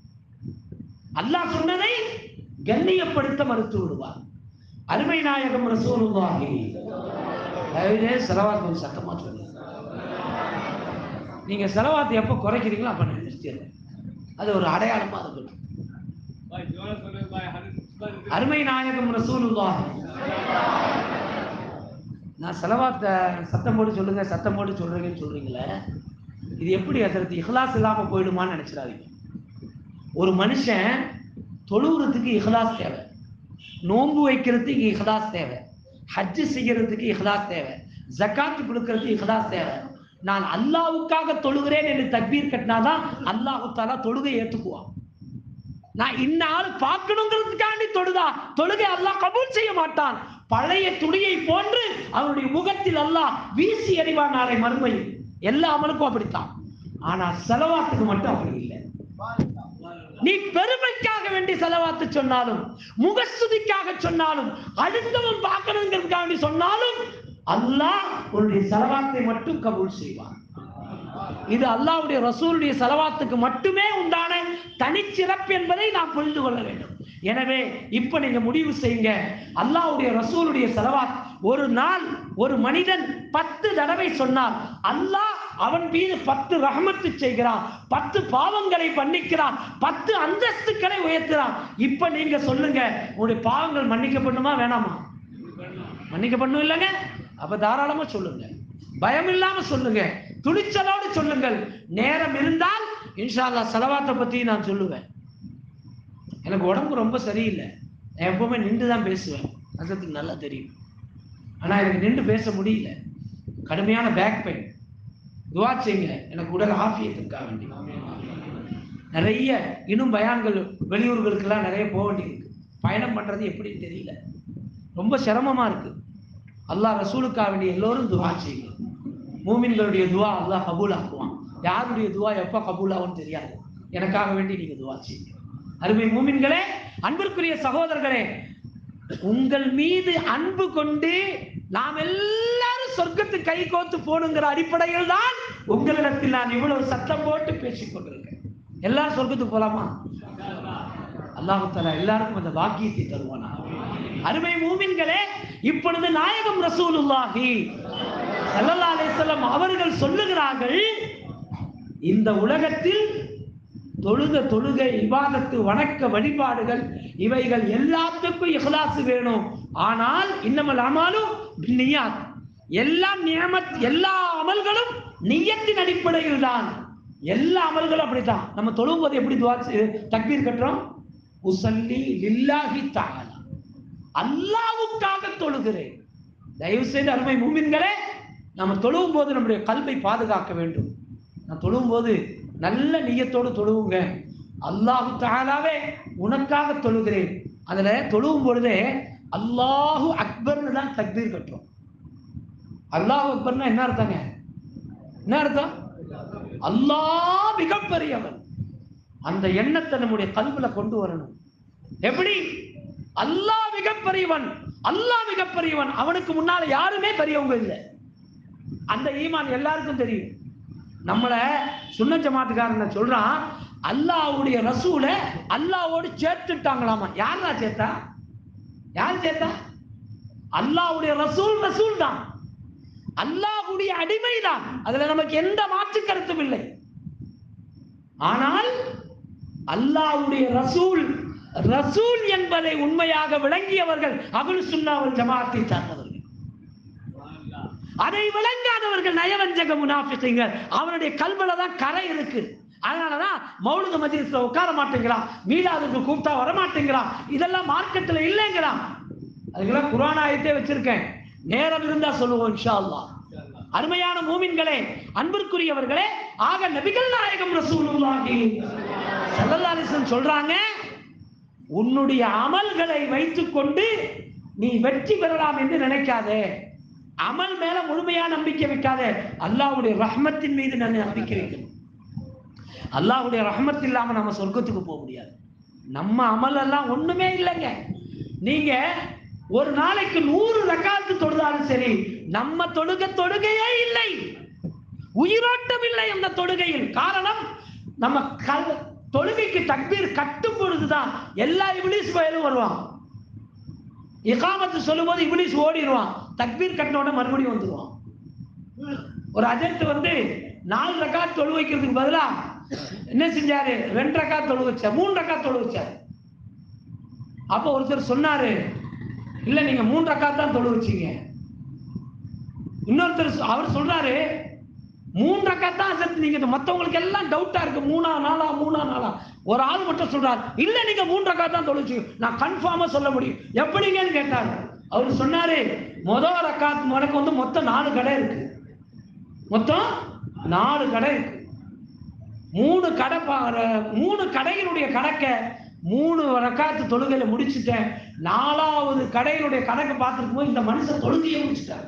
S2: அல்லாஹ் சொன்னதை கண்ணியப்படுத்த மறுத்து விடுவான் அருமை நாயகம் ரசூலுல்லாஹி தயவுசெய்து செலவாத்து கொஞ்சம் சத்தமா சொல்லுங்க நீங்க செலவாத்து எப்போ குறைக்கிறீங்களோ அப்ப நான் நிறுத்திடுறேன் அது ஒரு அடையாளமா இருக்கட்டும்
S1: பாய் ஜோரா சொல்லுங்க பாய் ஹரிஸ் உஸ்மான்
S2: அருமை நாயகம் ரசூலுல்லாஹ் நான் செலவாத்த சத்தம் போட்டு சொல்லுங்க சத்தம் போட்டு சொல்றீங்கன்னு சொல்றீங்களே இது எப்படி அதற்கு இஹ்லாஸ் இல்லாம போயிடுமான்னு நினைச்சிடாதீங்க ஒரு மனுஷன் தொழுவுறதுக்கு இஹ்லாஸ் தேவை நோன்பு வைக்கிறதுக்கு இஹ்லாஸ் தேவை ஹஜ்ஜு செய்யறதுக்கு இஹ்லாஸ் தேவை ஜக்காத்து கொடுக்கறதுக்கு இஹ்லாஸ் தேவை நான் அல்லாவுக்காக தொழுகிறேன் என்று தக்பீர் கட்டினாதான் அல்லாஹு தாலா தொழுகை ஏத்துக்குவான் நான் இந்த ஆள் பார்க்கணுங்கிறதுக்காண்டி தொழுதா தொழுகை அல்லாஹ் கபூல் செய்ய மாட்டான் பழைய துணியை போன்று அவனுடைய முகத்தில் அல்லாஹ் வீசி எறிவான் நாளை மறுமையில் எல்லா அமலுக்கும் அப்படித்தான் ஆனா செலவாத்துக்கு மட்டும் அப்படி இல்லை நீ பெருமைக்காக வேண்டி செலவாத்து சொன்னாலும் முகஸ்துதிக்காக சொன்னாலும் அடுத்தவன் பார்க்கணுங்கிறதுக்காக வேண்டி சொன்னாலும் அல்லாஹ் உன்னுடைய செலவாத்தை மட்டும் கபூல் செய்வான் இது அல்லாஹ்வுடைய ரசூலுடைய செலவாத்துக்கு மட்டுமே உண்டான தனிச்சிறப்பு என்பதை நாம் புரிந்து கொள்ள வேண்டும் எனவே இப்ப நீங்க முடிவு செய்யுங்க அல்லாஹ்வுடைய ரசூலுடைய செலவாத் ஒரு நாள் ஒரு மனிதன் பத்து தடவை சொன்னார் அல்லாஹ் அவன் மீது பத்து ரஹமத்து செய்கிறான் பத்து பாவங்களை மன்னிக்கிறான் பத்து அந்தஸ்துக்களை உயர்த்துறான் இப்ப நீங்க சொல்லுங்க உங்களுடைய பாவங்கள் மன்னிக்கப்படணுமா வேணாமா மன்னிக்கப்படணும் இல்லைங்க அப்ப தாராளமா சொல்லுங்க பயம் இல்லாம சொல்லுங்க துணிச்சலோடு சொல்லுங்கள் நேரம் இருந்தால் இன்ஷா அல்லாஹ் செலவாத்தை பத்தி நான் சொல்லுவேன் எனக்கு உடம்பு ரொம்ப சரியில்லை நான் எப்பவுமே நின்று தான் பேசுவேன் அதுக்கு நல்லா தெரியும் ஆனா எனக்கு நின்று பேச முடியல கடுமையான பேக் பெயின் துவா செய்யுங்க எனக்கு உடல் ஆஃபியத்துக்காக வேண்டி நிறைய இன்னும் பயான்கள் வெளியூர்களுக்கெல்லாம் நிறைய போக வேண்டியிருக்கு பயணம் பண்றது எப்படின்னு தெரியல ரொம்ப சிரமமா இருக்கு அல்லாஹ் ரசூலுக்காக வேண்டிய எல்லோரும் துவா செய்யுங்க மூமின்களுடைய துவா அல்லாஹ் கபூல் ஆக்குவான் யாருடைய துவா எப்ப கபூல் ஆகும்னு தெரியாது எனக்காக வேண்டி நீங்க துவா செய்யுங்க அருமை மூமின்களே அன்பிற்குரிய சகோதரர்களே உங்கள் மீது அன்பு கொண்டு நாம் எல்லாரும் சொர்க்கத்துக்கு கை கோத்து போகணுங்கிற அடிப்படையில் தான் உங்களிடத்தில் நான் இவ்வளவு சத்தம் போட்டு பேசிக் கொண்டிருக்கேன் எல்லாரும் சொர்க்கத்துக்கு போலாமா அல்லாஹு தஆலா எல்லாருக்கும் அந்த பாக்கியத்தை தருவானா அருமை மூமின்களே இப்பொழுது நாயகம் ரசூலுல்லாஹி ஸல்லல்லாஹு அலைஹி வஸல்லம் அவர்கள் சொல்லுகிறார்கள் இந்த உலகத்தில் தொழுக தொழுகை இபாதத்து வணக்க வழிபாடுகள் இவைகள் எல்லாத்துக்கும் இஹ்லாஸ் வேணும் ஆனால் இன்னமல் அமாலும் நியாத் எல்லாம் நியமத் எல்லா அமல்களும் நியத்தின் அடிப்படையில் தான் எல்லா அமல்களும் அப்படித்தான் நம்ம தொழும்போது எப்படி துவா செய்- தக்பீர் கட்டுறோம் உசல்லி லில்லாஹி தஆலா அல்லாஹ்வுக்காக தொழுகிறேன் தயவு செய்து அருமை மூமின்களே நம்ம தொழுவும் போது நம்முடைய கல்வை பாதுகாக்க வேண்டும் நான் தொழுவும் போது நல்ல நியத்தோடு தொழுவுங்க அல்லாஹு தஆலாவே உனக்காக தொழுகிறேன் அதுல தொழுவும் பொழுதே அல்லாஹு அக்பர்னு தான் தக்பீர் கட்டுறோம் அல்லாஹ் அக்பர்னா என்ன அர்த்தங்க என்ன அர்த்தம் அல்லாஹ் மிகப்பெரியவன் அந்த எண்ணத்தை நம்முடைய கல்வில கொண்டு வரணும் எப்படி அல்லாஹ் மிகப்பெரியவன் அல்லாஹ் மிகப்பெரியவன் அவனுக்கு முன்னால யாருமே பெரியவங்க இல்லை அந்த ஈமான் எல்லாருக்கும் தெரியும் நம்மள சுன்ன ஜமாத்துக்காரன் சொல்றான் அல்லாஹ்வுடைய ரசூல அல்லாஹ்வோடு சேர்த்துட்டாங்களாமா யாரா சேர்த்தா யார் சேர்த்தா அல்லாஹ்வுடைய ரசூல் ரசூல் தான் அல்லாஹ்வுடைய அடிமை தான் அதுல நமக்கு எந்த மாற்று கருத்தும் இல்லை ஆனால் அல்லாஹ்வுடைய ரசூல் ரசூல் என்பதை உண்மையாக விளங்கியவர்கள் அபுல் சுன்னாவல் ஜமாத்தை சார்ந்தவர்கள் அதை விளங்காதவர்கள் நயவஞ்சக முனாஃபிக்குங்க அவனுடைய கல்வில தான் கரை இருக்கு அதனாலதான் மௌலுக மஜ்லிஸ்ல உட்கார மாட்டேங்கிறான் மீளாதுக்கு கூப்பிட்டா வர மாட்டேங்கிறான் இதெல்லாம் மார்க்கெட்ல இல்லைங்கிறான் அதுக்கெல்லாம் குரான் ஆயத்தே வச்சிருக்கேன் நேரம் இருந்தா சொல்லுவோம் இன்ஷா அல்லாஹ் அருமையான மூமின்களே அன்பிற்குரியவர்களே ஆக நபிகள் நாயகம் ரசூலுல்லாஹி ஸல்லல்லாஹு அலைஹி வஸல்லம் சொல்றாங்க உன்னுடைய அமல்களை வைத்துக்கொண்டு நீ வெற்றி பெறலாம் என்று நினைக்காதே அமல் மேல முழுமையா நம்பிக்கை வைக்காதே அல்லாஹ்வுடைய ரஹ்மத்தின் மீது நான் நம்பிக்கை வைக்கணும் அல்லாஹ்வுடைய ரஹ்மத் இல்லாம நம்ம சொர்க்கத்துக்கு போக முடியாது நம்ம அமல் எல்லாம் ஒண்ணுமே இல்லைங்க நீங்க ஒரு நாளைக்கு நூறு ரக்காத்து தொழுதாலும் சரி நம்ம தொழுக தொழுகையே இல்லை உயிரோட்டம் இல்லை அந்த தொழுகையில் காரணம் நம்ம கல் தொழுகைக்கு தக்பீர் கட்டும் பொழுதுதான் எல்லா இபிலிஸ் பயலும் வருவான் இகாமத்து சொல்லும்போது இபிலிஸ் ஓடிடுவான் தக்பீர் கட்டின உடனே மறுபடியும் வந்துடுவான் ஒரு அஜர்த்து வந்து நாலு ரக்காத் தொழு வைக்கிறதுக்கு பதிலா என்ன செஞ்சாரு ரெண்டு ரக்காத் தொழு வச்சார் மூணு ரக்காத் தொழு வச்சார் அப்போ ஒருத்தர் சொன்னாரு இல்ல நீங்க மூணு ரக்காத் தான் தொழு வச்சீங்க இன்னொருத்தர் சொ- அவர் சொல்றாரு மூணு ரக்காத் தான் அசத்து நீங்க மத்தவங்களுக்கு எல்லாம் டவுட்டா இருக்கு மூணா நாளா மூணா நாளா ஒரு ஆள் மட்டும் சொல்றாரு இல்ல நீங்க மூணு ரக்காத் தான் தொழுச்சு நான் கன்ஃபார்மா சொல்ல முடியும் எப்படிங்கன்னு கேட்டாரு அவர் சொன்னாரு முதல் ரக்காத் உனக்கு வந்து மொத்தம் நாலு கடை இருக்கு மொத்தம் நாலு கடை இருக்கு மூணு கடை பா- மூணு கடையினுடைய கணக்க மூணு ரக்காத்து தொழுகையில முடிச்சுட்டேன் நாலாவது கடையினுடைய கணக்கு பார்த்துருக்கும் போது இந்த மனுஷன் தொழுகையை முடிச்சுட்டார்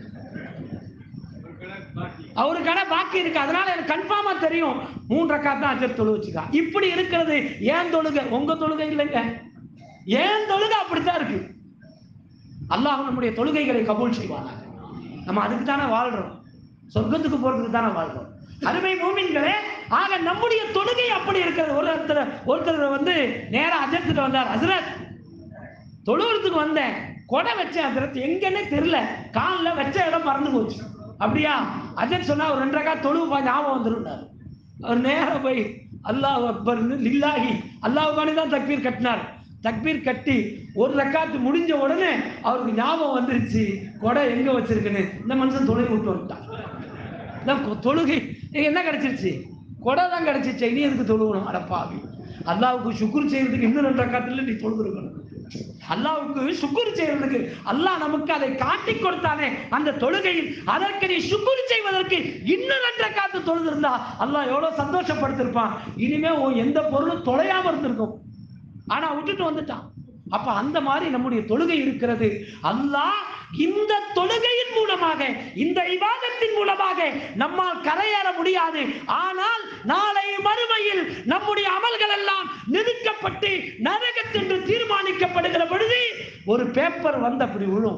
S1: ஒரு கணக்கு பாக்கி
S2: அவரு கடை பாக்கி இருக்கு அதனால எனக்கு கன்ஃபார்மா தெரியும் மூணு ரக்காத் தான் அஜர் தொழு வச்சுக்கா இப்படி இருக்கிறது ஏன் தொழுகை உங்க தொழுகை இல்லைங்க ஏன் தொழுகை அப்படித்தான் இருக்கு அல்லாஹ் நம்முடைய தொழுகைகளை கபூல் செய்வானாக நம்ம அதுக்கு தானே வாழ்றோம் சொர்க்கத்துக்கு போறதுக்கு தானே வாழ்றோம் அருமை மூமின்களே ஆக நம்முடைய தொழுகை அப்படி இருக்கிறது ஒருத்தர் ஒருத்தர் வந்து நேரா அஜர்த்துட்டு வந்தார் ஹசரத் தொழுவுறதுக்கு வந்தேன் கொடை வச்சேன் ஹசரத் எங்கன்னே தெரியல காலில் வச்ச இடம் மறந்து போச்சு அப்படியா அஜர் சொன்னா ஒரு ரெண்டு ரக்கா தொழுவு ஞாபகம் வந்துருந்தார் அவர் நேரா போய் அல்லாஹ் அக்பர்னு லில்லாஹி அல்லாஹ் தான் தக்பீர் கட்டினார் தக்பீர் கட்டி ஒரு ரக்காத்து முடிஞ்ச உடனே அவருக்கு ஞாபகம் வந்துருச்சு கொடை எங்க வச்சிருக்குன்னு இந்த மனுஷன் தொழுகை விட்டு வந்துட்டான் இதான் கொ- தொழுகை நீங்க என்ன கிடைச்சிருச்சு கொடை தான் கிடைச்சிச்சு இனி எதுக்கு தொழுகணும் அடப்பாவி அல்லாவுக்கு சுக்குர் செய்யறதுக்கு இன்னும் ரெண்டு ரக்காத்துல நீ தொழுதுருக்கணும் அல்லாவுக்கு சுக்குர் செய்யறதுக்கு அல்லாஹ் நமக்கு அதை காட்டி கொடுத்தானே அந்த தொழுகையில் அதற்கு நீ சுக்குர் செய்வதற்கு இன்னும் ரெண்டு ரக்காத்து தொழுதிருந்தா அல்லாஹ் எவ்வளவு சந்தோஷப்படுத்திருப்பான் இனிமே உன் எந்த பொருளும் தொலையாம இருந்திருக்கும் ஆனா விட்டுட்டு வந்துட்டான் அப்ப அந்த மாதிரி நம்முடைய தொழுகை இருக்கிறது அல்லாஹ் இந்த தொழுகையின் மூலமாக இந்த இவாதத்தின் மூலமாக நம்மால் கரையேற முடியாது ஆனால் நாளை மறுமையில் நம்முடைய அமல்கள் எல்லாம் நிறுக்கப்பட்டு நரகத்தென்று தீர்மானிக்கப்படுகிற பொழுது ஒரு பேப்பர் வந்து அப்படி விழும்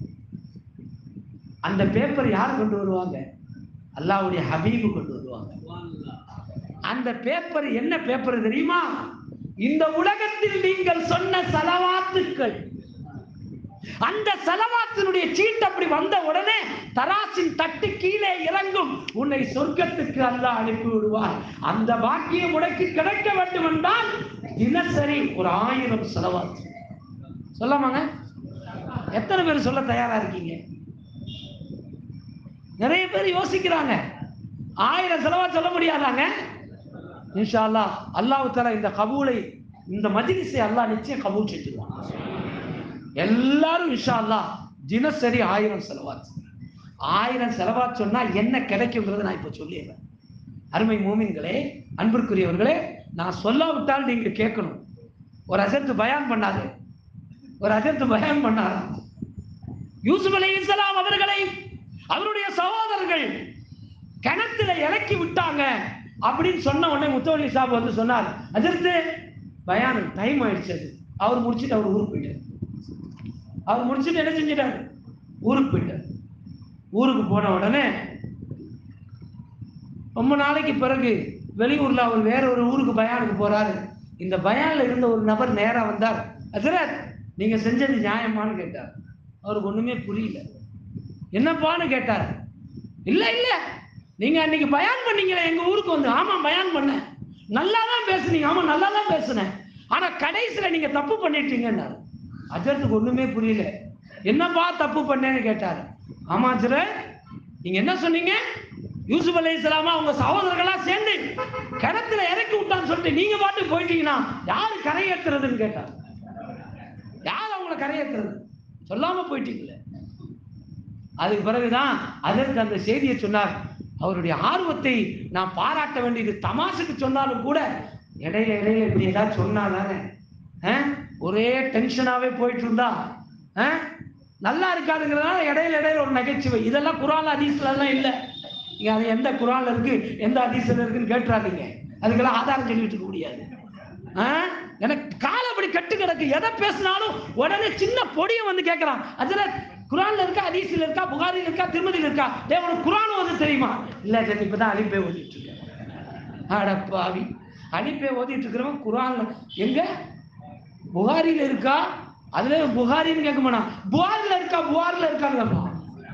S2: அந்த பேப்பர் யார் கொண்டு வருவாங்க அல்லாஹ்வுடைய ஹபீபு கொண்டு வருவாங்க
S1: சுப்ஹானல்லாஹ்.
S2: அந்த பேப்பர் என்ன பேப்பர் தெரியுமா இந்த உலகத்தில் நீங்கள் சொன்ன சலவாத்துக்கள் அந்த செலவாத்தினுடைய சீட்டு அப்படி வந்த உடனே தராசின் தட்டு கீழே இறங்கும் உன்னை சொர்க்கத்துக்கு அல்லாஹ் அனுப்பி விடுவார் அந்த பாக்கியம் உனக்கு கிடைக்க வேண்டும் என்றால் தினசரி ஒரு ஆயிரம் செலவாத்து சொல்லாமாங்க எத்தனை பேர் சொல்ல தயாரா இருக்கீங்க நிறைய பேர் யோசிக்கிறாங்க ஆயிரம் செலவா சொல்ல முடியாதாங்க இன்ஷா அல்லாஹ் அல்லாஹ் தஆலா இந்த கபூலை இந்த மஜ்லிஸை அல்லாஹ் நிச்சயம் கபூல் செஞ்சுருவான் எல்லாரும் இன்ஷா அல்லாஹ் தினசரி ஆயிரம் செலவாத் ஆயிரம் செலவாத் சொன்னா என்ன கிடைக்குங்கிறத நான் இப்ப சொல்லிடுறேன் அருமை மூமின்களே அன்பிற்குரியவர்களே நான் சொல்லாவிட்டால் நீங்க கேட்கணும் ஒரு அசத்து பயான் பண்ணாது ஒரு அசத்து பயான் பண்ணாரு யூசுப் அலை இஸ்லாம் அவர்களை அவருடைய சகோதரர்கள் கிணத்துல இறக்கி விட்டாங்க அப்படின்னு சொன்ன உடனே முத்தவழி சாப் வந்து சொன்னார் அதற்கு பயான் டைம் ஆயிடுச்சு அது அவர் முடிச்சுட்டு அவர் ஊருக்கு போயிட்டார் அவர் முடிச்சுட்டு என்ன செஞ்சிட்டாரு ஊருக்கு போயிட்டார் ஊருக்கு போன உடனே ரொம்ப நாளைக்கு பிறகு வெளியூர்ல அவர் வேற ஒரு ஊருக்கு பயானுக்கு போறாரு இந்த பயான்ல இருந்த ஒரு நபர் நேரா வந்தார் ஹசரத் நீங்க செஞ்சது நியாயமான்னு கேட்டார் அவருக்கு ஒண்ணுமே புரியல என்னப்பான்னு கேட்டார் இல்ல இல்ல நீங்க அன்னைக்கு பயான் பண்ணீங்களே எங்க ஊருக்கு வந்து ஆமா பயான் பண்ணேன் நல்லா தான் பேசுனீங்க ஆமா நல்லா தான் பேசுனேன் ஆனா கடைசியில நீங்க தப்பு பண்ணிட்டீங்கன்னாரு அஜரத்துக்கு ஒண்ணுமே புரியல என்னப்பா தப்பு பண்ணேன்னு கேட்டாரு ஆமா அஜரத் நீங்க என்ன சொன்னீங்க யூசுப் அலை இஸ்லாமா உங்க சகோதரர்களா சேர்ந்து கிணத்துல இறக்கி விட்டான்னு சொல்லிட்டு நீங்க பாட்டு போயிட்டீங்கன்னா யாரு கரையேற்றுறதுன்னு கேட்டார் யார் அவங்கள கரையேற்றுறது சொல்லாம போயிட்டீங்களே அதுக்கு பிறகுதான் அதற்கு அந்த செய்தியை சொன்னார் அவருடைய ஆர்வத்தை நான் பாராட்ட வேண்டியது தமாசுக்கு சொன்னாலும் கூட இடையில இடையில இப்படி ஏதாவது சொன்னா தானே ஆ? ஒரே டென்ஷனாவே போயிட்டு இருந்தா ஆ? நல்லா இருக்காதுங்கிறதுனால இடையில இடையில ஒரு நகைச்சுவை இதெல்லாம் குரான் ஹதீஸ்ல எல்லாம் இல்ல நீங்க அது எந்த குரான்ல இருக்கு எந்த ஹதீஸ்ல இருக்குன்னு கேட்டுறாதீங்க அதுக்கெல்லாம் ஆதாரம் சொல்லிட்டு இருக்க முடியாது ஆ? எனக்கு காலை அப்படி கட்டு கிடக்கு எதை பேசினாலும் உடனே சின்ன பொடியை வந்து கேட்கறான் அதுல குரான்ல இருக்கா ஹதீஸ்ல இருக்கா புகாரில இருக்கா திருமதியில இருக்கா டே உனக்கு குரான் வந்து தெரியுமா இல்ல சரி இப்பதான் அலிப்பே ஓதிட்டு இருக்கேன் அடப்பாவி அலிப்பே ஓதிட்டு இருக்கிறவன் குரான்ல எங்க புகாரில இருக்கா அதுல புகாரின்னு கேட்க மாட்டான் புகார்ல இருக்கா புகார்ல இருக்கான்னு கேட்பான்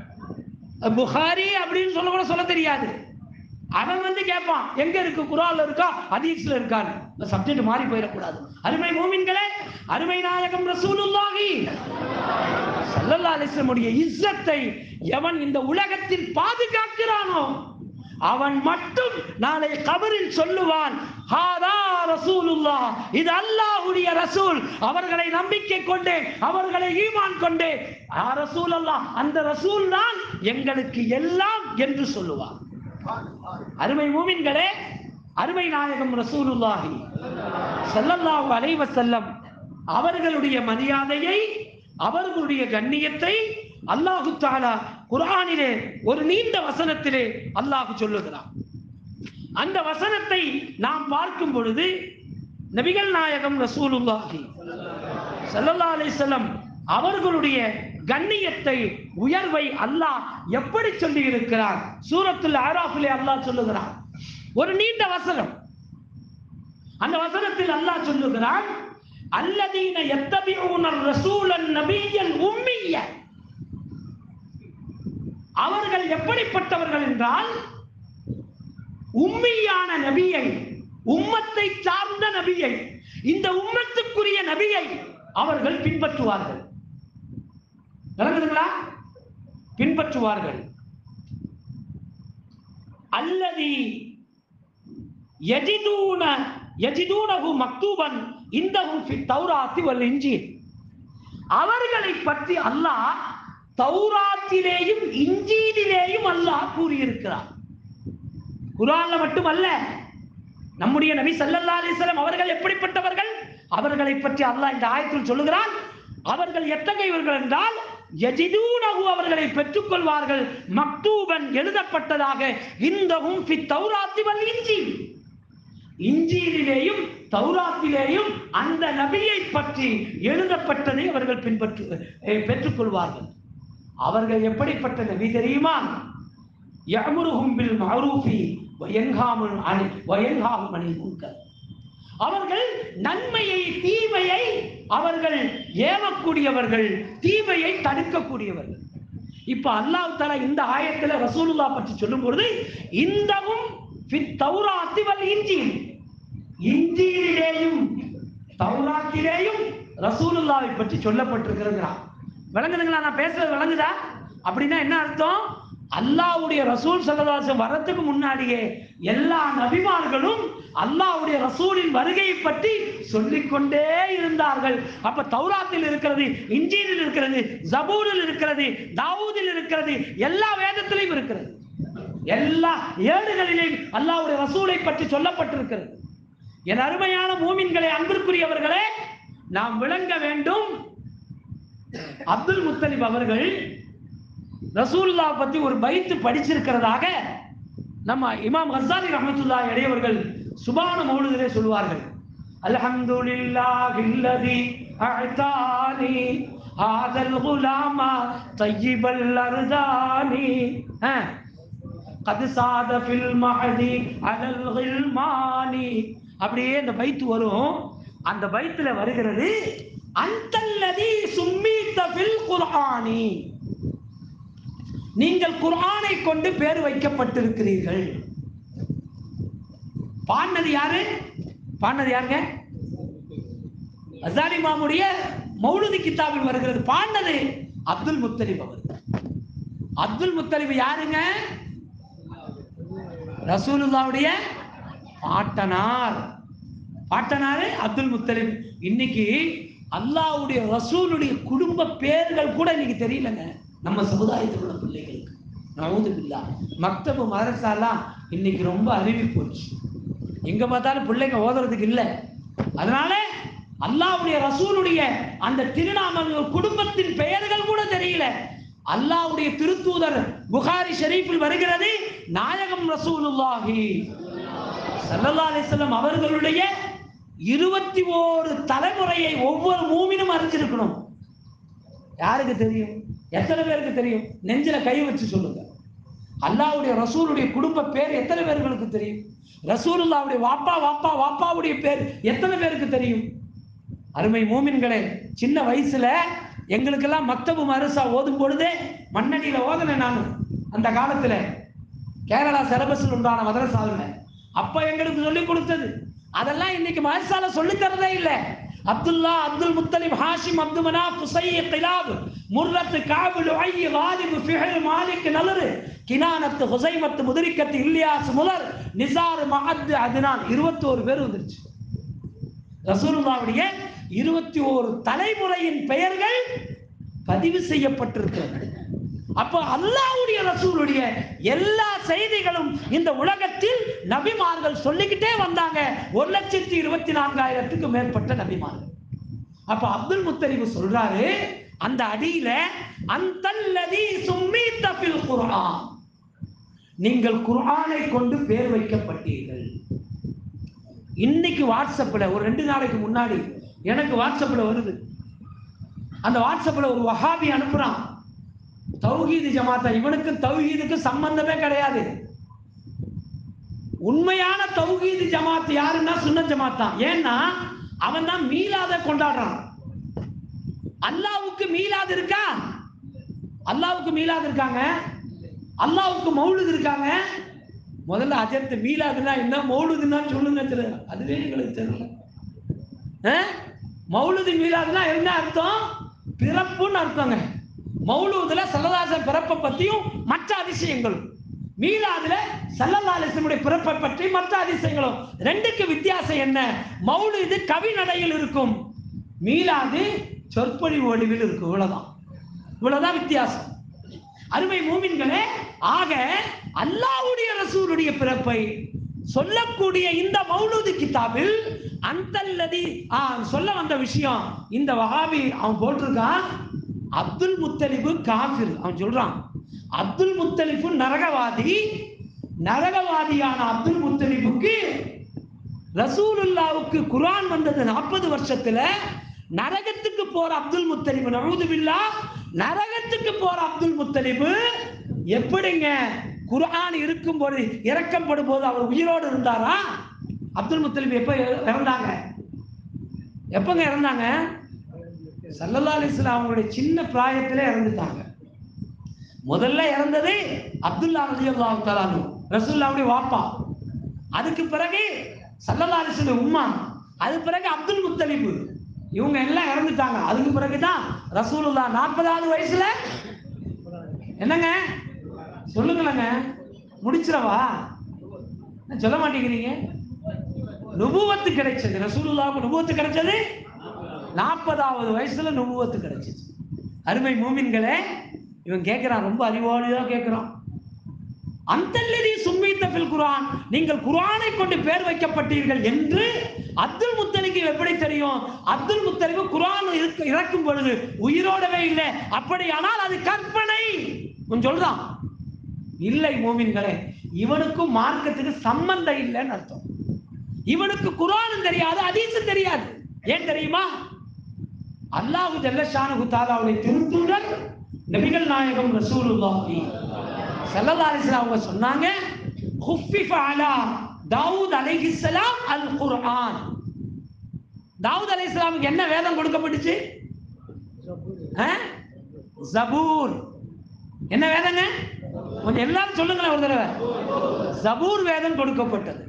S2: புகாரி அப்படின்னு சொல்ல கூட சொல்ல தெரியாது அவன் வந்து கேட்பான் எங்க இருக்கு குரான்ல இருக்கா ஹதீஸ்ல இருக்கான்னு சப்ஜெக்ட் மாறி போயிடக்கூடாது அருமை மூமின்களே அருமை நாயகம் ரசூலுல்லாஹி ஸல்லல்லாஹு அலைஹி வஸல்லம் இஸ்ஸத்தை எவன் இந்த உலகத்தில் பாதுகாக்கிறானோ அவன் மட்டும் நாளை கபரில் சொல்லுவான் ஹாதா ரசூலுல்லாஹ் இது அல்லாஹ்வுடைய ரசூல் அவர்களை நம்பிக்கை கொண்டே அவர்களை ஈமான் கொண்டே ஆ ரசூல் அல்லாஹ் அந்த ரசூல் தான் எங்களுக்கு எல்லாம் என்று சொல்லுவான் அருமை மூமின்களே அருமை நாயகம் ரசூலுல்லாஹி ஸல்லல்லாஹு அலைஹி வஸல்லம் அவர்களுடைய மரியாதையை அவர்களுடைய கண்ணியத்தை அல்லாஹு தாலா குர்ஆனிலே ஒரு நீண்ட வசனத்திலே அல்லாஹ் சொல்லுகிறான் அந்த வசனத்தை நாம் பார்க்கும் பொழுது நபிகள் நாயகம் ரசூலுல்லாஹி ஸல்லல்லாஹு அலைஹி வஸல்லம் அவர்களுடைய கண்ணியத்தை உயர்வை அல்லாஹ் எப்படி சொல்லி இருக்கிறார் சூரத்துல் ஆராஃபிலே அல்லாஹ் சொல்லுகிறான் ஒரு நீண்ட வசனம் அந்த வசனத்தில் அல்லாஹ் சொல்லுகிறான் அல்லதீன எத்தபியூன ரசூலன் நபியன் உம்மிய அவர்கள் எப்படிப்பட்டவர்கள் என்றால் உம்மியான நபியை உம்மத்தை சார்ந்த நபியை இந்த உம்மத்துக்குரிய நபியை அவர்கள் பின்பற்றுவார்கள் நடக்குதுங்களா பின்பற்றுவார்கள் அல்லதி யஜிதூன யஜிதூனஹு மக்தூபன் இந்தஹும் ஃபி தௌராத்தி வல் இன்ஜீல் அவர்களை பற்றி அல்லாஹ் தௌராத்திலேயும் இஞ்சீலிலேயும் அல்லாஹ் கூறியிருக்கிறார் குரான்ல மட்டுமல்ல நம்முடைய நபி ஸல்லல்லாஹு அலைஹி வஸல்லம் அவர்கள் எப்படிப்பட்டவர்கள் அவர்களை பற்றி அல்லாஹ் இந்த ஆயத்தில் சொல்லுகிறான் அவர்கள் எத்தகையவர்கள் என்றால் யஜிதூனஹு அவர்களை பெற்றுக்கொள்வார்கள் மக்தூபன் எழுதப்பட்டதாக இந்தஹும் ஃபி தௌராத்தி வல் இன்ஜீல் இஞ்சியிலேயும் தௌராத்திலேயும் அந்த நபியை பற்றி எழுதப்பட்டதை அவர்கள் பின்பற்று அஹ் பெற்றுக்கொள்வார்கள் அவர்கள் எப்படிப்பட்ட நபி தெரியுமா யஅமுருஹும் பில் மஅரூஃபி வயன்ஹாமுன் அனி வயன்ஹாஹும் அனில் முன்கர்
S3: அவர்கள் நன்மையை தீமையை அவர்கள் ஏவக்கூடியவர்கள் தீமையை தடுக்கக்கூடியவர்கள் இப்ப அல்லாஹ் தஆலா இந்த ஆயத்துல ரசூலுல்லா பற்றி சொல்லும் பொழுது இந்தவும் ஃபித் தௌராத்தி வல் இன்ஜீல் இன்ஜீலிலேயும் தௌராத்திலேயும் ரசூலுல்லாவை பற்றி சொல்லப்பட்டிருக்கிறான் விளங்குதுங்களா நான் பேசுறது விளங்குதா அப்படின்னா என்ன அர்த்தம் அல்லாஹ்வுடைய ரசூல் சல்லல்லாஹு வரத்துக்கு முன்னாடியே எல்லா நபிமார்களும் அல்லாஹ்வுடைய ரசூலின் வருகையை பற்றி சொல்லிக்கொண்டே இருந்தார்கள் அப்ப தௌராத்தில் இருக்கிறது இன்ஜீலில் இருக்கிறது ஜபூரில் இருக்கிறது தாவூதில் இருக்கிறது எல்லா வேதத்திலையும் இருக்கிறது எல்லா ஏடுகளிலும் அல்லாஹ்வுடைய ரசூலை பற்றி சொல்லப்பட்டிருக்கிறது என் அருமையான மூமின்களே அன்பிற்குரியவர்களே நாம் விளங்க வேண்டும் அப்துல் முத்தலிப் அவர்கள் ரசூலுல்லா பத்தி ஒரு பைத்து படிச்சிருக்கிறதாக நம்ம இமாம் ஹஸ்ஸானி ரஹ்மத்துல்லாஹி அலைஹி சுபான மௌலுதிலே சொல்வார்கள் அல்ஹம்துலில்லாஹில்லதி அஅதானி ஹாதல் குலாமா தய்யிபல் அர்தானி கது சாத ஃபில் மஹதி அலல் கில்மானி அப்படியே அந்த பைத்து வரும் அந்த பைத்துல வருகிறது அந்தல்லதி சும்மீத்த ஃபில் குர்ஆனி நீங்கள் குர்ஆனை கொண்டு பேர் வைக்கப்பட்டிருக்கிறீர்கள் பாடினது யாரு பாடினது யாருங்க அசாரி மாமுடைய மௌலுதி கித்தாபில் வருகிறது பாடினது அப்துல் முத்தலிப் அவர் அப்துல் முத்தலிப் யாருங்க ரசூலுல்லாவுடைய பாட்டனார் பாட்டனாரு அப்துல் முத்தலிப் இன்னைக்கு அல்லாஹ்வுடைய ரசூலுடைய குடும்ப பேர்கள் கூட இன்னைக்கு தெரியலங்க நம்ம சமுதாயத்தில் உள்ள பிள்ளைகளுக்கு நவுது பில்லா மக்தபு மதரசாலாம் இன்னைக்கு ரொம்ப அறிவி போச்சு எங்க பார்த்தாலும் பிள்ளைங்க ஓதுறதுக்கு இல்லை அதனால அல்லாஹ்வுடைய ரசூலுடைய அந்த திருநாமங்கள் குடும்பத்தின் பெயர்கள் கூட தெரியல அல்லாஹ்வுடைய திருத்தூதர் புகாரி ஷெரீஃபில் வருகிறது நாயகம் ரசூலுல்லாஹி ஸல்லல்லாஹு அலைஹி வஸல்லம் அவர்களுடைய இருபத்தி ஓரு தலைமுறையை ஒவ்வொரு மூமினும் அறிஞ்சிருக்கணும் யாருக்கு தெரியும் எத்தனை பேருக்கு தெரியும் நெஞ்சில கை வச்சு சொல்லுங்க அல்லாஹ்வுடைய ரசூலுடைய குடும்ப பேர் எத்தனை பேர்களுக்கு தெரியும் ரசூலுல்லாவுடைய வாப்பா வாப்பா வாப்பாவுடைய பேர் எத்தனை பேருக்கு தெரியும் அருமை மூமின்களே சின்ன வயசுல எங்களுக்கெல்லாம் மக்தபு மருசா ஓதும் பொழுதே மண்ணடியில ஓதுனேன் நான் அந்த காலத்துல கேரளா சிலபஸில் உண்டான மதரசாவில் அப்ப எங்களுக்கு சொல்லி கொடுத்தது அதெல்லாம் இன்னைக்கு மதரசால சொல்லி தரதே இல்லை Abdullah Abdul Muttalib Hashim Abd Manaf Qusai Kilab Murrah Kaab Luay Ghalib Fihr Malik Nadr Kinanah ஹுசைமத்து Mudrikah Ilyas Mudar Nizar Maad Adnan இருபத்தோரு பேர் வந்துருச்சு ரசூலுல்லாவுடைய இருபத்தி ஓரு தலைமுறையின் பெயர்கள் பதிவு செய்யப்பட்டிருக்கிறது அப்போ அல்லாஹ்வுடைய ரசூலுடைய எல்லா செய்திகளும் இந்த உலகத்தில் நபிமார்கள் சொல்லிக்கிட்டே வந்தாங்க ஒரு லட்சத்தி இருபத்தி நான்காயிரத்துக்கு மேற்பட்ட நபிமார்கள் அப்ப அப்துல் முத்தலிபு சொல்றாரு அந்த அடியில அந்தல்லதி சும்மீத்த ஃபில் குர்ஆன் நீங்கள் குர்ஆனை கொண்டு பேர் வைக்கப்பட்டீர்கள் இன்னைக்கு வாட்ஸ்அப்ல ஒரு ரெண்டு நாளைக்கு முன்னாடி எனக்கு வாட்ஸ்அப்ல வருது அந்த வாட்ஸ்அப்ல ஒரு வஹாபி அனுப்புறான் தௌஹீது ஜமாத்தா இவனுக்கு தௌஹீதுக்கு சம்பந்தமே கிடையாது உண்மையான தௌஹீது ஜமாத் யாருன்னா சுன்ன ஜமாத் தான் ஏன்னா அவன் தான் மீலாத கொண்டாடுறான் அல்லாவுக்கு மீலாது இருக்கா அல்லாவுக்கு மீலாது இருக்காங்க அல்லாவுக்கு மௌலுது இருக்காங்க முதல்ல அஜர்த்து மீலாதுன்னா என்ன மௌலுதுன்னா சொல்லுங்க தெரியல அதுவே எங்களுக்கு தெரியல ஆ? மௌலுது மீலாதுன்னா என்ன அர்த்தம் பிறப்புன்னு அர்த்தங்க மௌலூதுல சல்லதாசன் பிறப்பை பத்தியும் மற்ற அதிசயங்களும் மீலாதுல சல்லல்லாசனுடைய பிறப்பை பற்றி மற்ற அதிசயங்களும் ரெண்டுக்கு வித்தியாசம் என்ன மௌலூது கவி நடையில் இருக்கும் மீலாது சொற்பொழிவு ஒளிவில் இருக்கும் இவ்வளவுதான் இவ்வளவுதான் வித்தியாசம் அருமை மூமின்களே ஆக அல்லாஹ்வுடைய ரசூலுடைய பிறப்பை சொல்லக்கூடிய இந்த மௌலூது கிதாபில் அந்தல்லதி ஆ சொல்ல வந்த விஷயம் இந்த வஹாபி அவன் போட்டிருக்கான் அப்துல் முத்தலிபு காஃபிர் அவன் சொல்றான் அப்துல் முத்தலிபு நரகவாதி நரகவாதியான அப்துல் முத்தலிபுக்கு ரசூலுல்லாவுக்கு குர்ஆன் வந்தது நாற்பது வருஷத்துல நரகத்துக்கு போற அப்துல் முத்தலிபு நவுதுபில்லா நரகத்துக்கு போற அப்துல் முத்தலிபு எப்படிங்க குர்ஆன் இருக்கும்போது இறக்கப்படும் போது அவர் உயிரோடு இருந்தாரா அப்துல் முத்தலிப் எப்ப இற- இறந்தாங்க எப்பங்க இறந்தாங்க சல்லல்லா அலிஸ்லாம் அவங்களுடைய சின்ன பிராயத்திலே இறந்துட்டாங்க முதல்ல இறந்தது அப்துல்லா ரலியல்லாஹு தஆலானு ரசூலுல்லாவுடைய வாப்பா அதுக்கு பிறகு சல்லல்லா அலிஸ்லாம் உம்மா அது பிறகு அப்துல் முத்தலிப் இவங்க எல்லாம் இறந்துட்டாங்க அதுக்கு பிறகுதான் ரசூலுல்லா நாற்பதாவது வயசுல என்னங்க சொல்லுங்களேங்க முடிச்சிடவா என்ன சொல்ல மாட்டேங்கிறீங்க நுபுவத்து கிடைச்சது ரசூலுல்லாவுக்கு நுபுவத்து கிடைச்சது நாற்பதாவது வயசுல நுபுவத்து கிடைச்சிச்சு அருமை மூமின்களே இவன் கேட்கிறான் ரொம்ப அறிவாளியா கேட்கிறான் அந்தல்லதி சும்மித்த பில் குர்ஆன் நீங்கள் குர்ஆனை கொண்டு பேர் வைக்கப்பட்டீர்கள் என்று அப்துல் முத்தலிக்கு எப்படி தெரியும் அப்துல் முத்தலிக்கு குர்ஆன் இருக்க- இறக்கும் பொழுது உயிரோடவே இல்லை அப்படியானால் அது கற்பனை கொஞ்சம் சொல்றான் இல்லை மூமின்களே இவனுக்கும் மார்க்கத்துக்கு சம்பந்தம் இல்லைன்னு அர்த்தம் இவனுக்கு குர்ஆனும் தெரியாது ஹதீஸும் தெரியாது ஏன் தெரியுமா அல்லாஹு ஜல்லஷானு தாலாவுடைய திருத்தூதர் நபிகள் நாயகம் ரசூலுல்லாஹி ஸல்லல்லாஹு அலைஹி வஸல்லம் அவங்க சொன்னாங்க குஃபிஃப அலா தாவூத் அலைஹிஸ்ஸலாம் அல் குர்ஆன் தாவூத் அலைஹிஸ்ஸலாமுக்கு என்ன வேதம் கொடுக்கப்பட்டுச்சு ஆ? ஜபூர் என்ன வேதங்க கொஞ்சம் எல்லாரும் சொல்லுங்களேன் ஒரு தடவை ஜபூர் வேதம் கொடுக்கப்பட்டது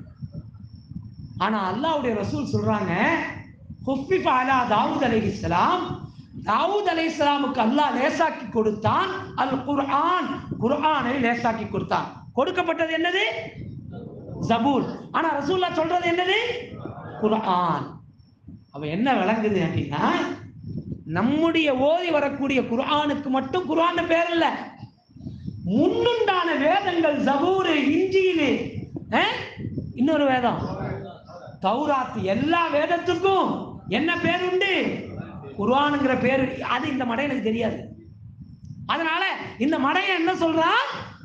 S3: ஆனா அல்லாஹ்வுடைய ரசூல் சொல்றாங்க ஹுஃபிஃப அலா தாவூத் அலைஹிஸ்ஸலாம் தாவூத் அலைஹிஸ்ஸலாமுக்கு அல்லாஹ் லேசாக்கி கொடுத்தான் அல் குர்ஆன் குர்ஆனை லேசாக்கி கொடுத்தான் கொடுக்கப்பட்டது என்னது ஜபூர் ஆனா ரசூல்லா சொல்றது என்னது குர்ஆன் அவ என்ன விளங்குது அப்படின்னா நம்முடைய ஓதி வரக்கூடிய குர்ஆனுக்கு மட்டும் குர்ஆன் பேர் இல்ல முன்னுண்டான வேதங்கள் ஜபூரு இஞ்சியிலு அஹ்? இன்னொரு வேதம் தௌராத் எல்லா வேதத்துக்கும் என்ன பேர் உண்டு குர்ஆனுங்கிற பேர் அது இந்த மடை எனக்கு தெரியாது அதனால இந்த மடையை என்ன சொல்றான்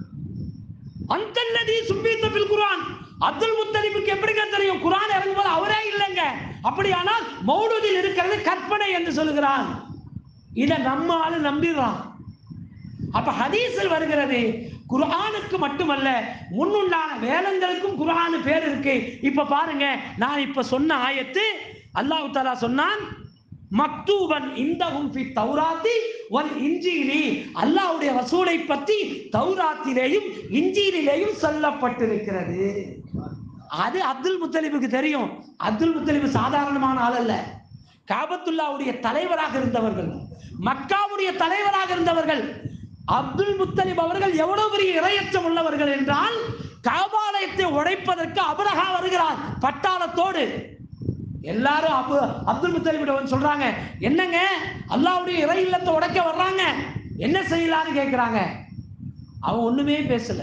S3: அந்தல்லதி சும்பித்த பில் குர்ஆன் அப்துல் முத்தலிபுக்கு எப்படிங்க தெரியும் குர்ஆன் இறங்கும்போது அவரே இல்லைங்க அப்படியானால் மௌலூதில் இருக்கிறது கற்பனை என்று சொல்லுகிறான் இதை நம்ம ஆளு நம்பிடுறான் அப்ப ஹதீஸில் வருகிறது குர்ஆனுக்கு மட்டுமல்ல முன்னுண்டான வேதங்களுக்கும் குர்ஆன் பேர் இருக்கு இப்ப பாருங்க நான் இப்ப சொன்ன ஆயத்து அல்லாஹ் தஆலா சொன்னான் மக்தூபன் இந்தஹும் ஃபி தௌராத்தி வல் இன்ஜீலி அல்லாஹ்வுடைய ரசூலை பற்றி தௌராத்திலேயும் இன்ஜீலிலேயும் சொல்லப்பட்டிருக்கிறது அது அப்துல் முத்தலிபுக்கு தெரியும் அப்துல் முத்தலிபு சாதாரணமான ஆள் அல்ல காபத்துல்லாவுடைய தலைவராக இருந்தவர்கள் மக்காவுடைய தலைவராக இருந்தவர்கள் அப்துல் முத்தலிப் அவர்கள் எவ்வளவு பெரிய இரையச்சம் உள்ளவர்கள் என்றால் காபாலயத்தை உடைப்பதற்கு அபரகா வருகிறார் பட்டாளத்தோடு எல்லாரும் அபு அப்துல் முத்தலிபிட்ட வந்து சொல்றாங்க என்னங்க அல்லாஹ்வுடைய இறை இல்லத்தை உடைக்க வர்றாங்க என்ன செய்யலாம்னு கேட்குறாங்க அவன் ஒண்ணுமே பேசல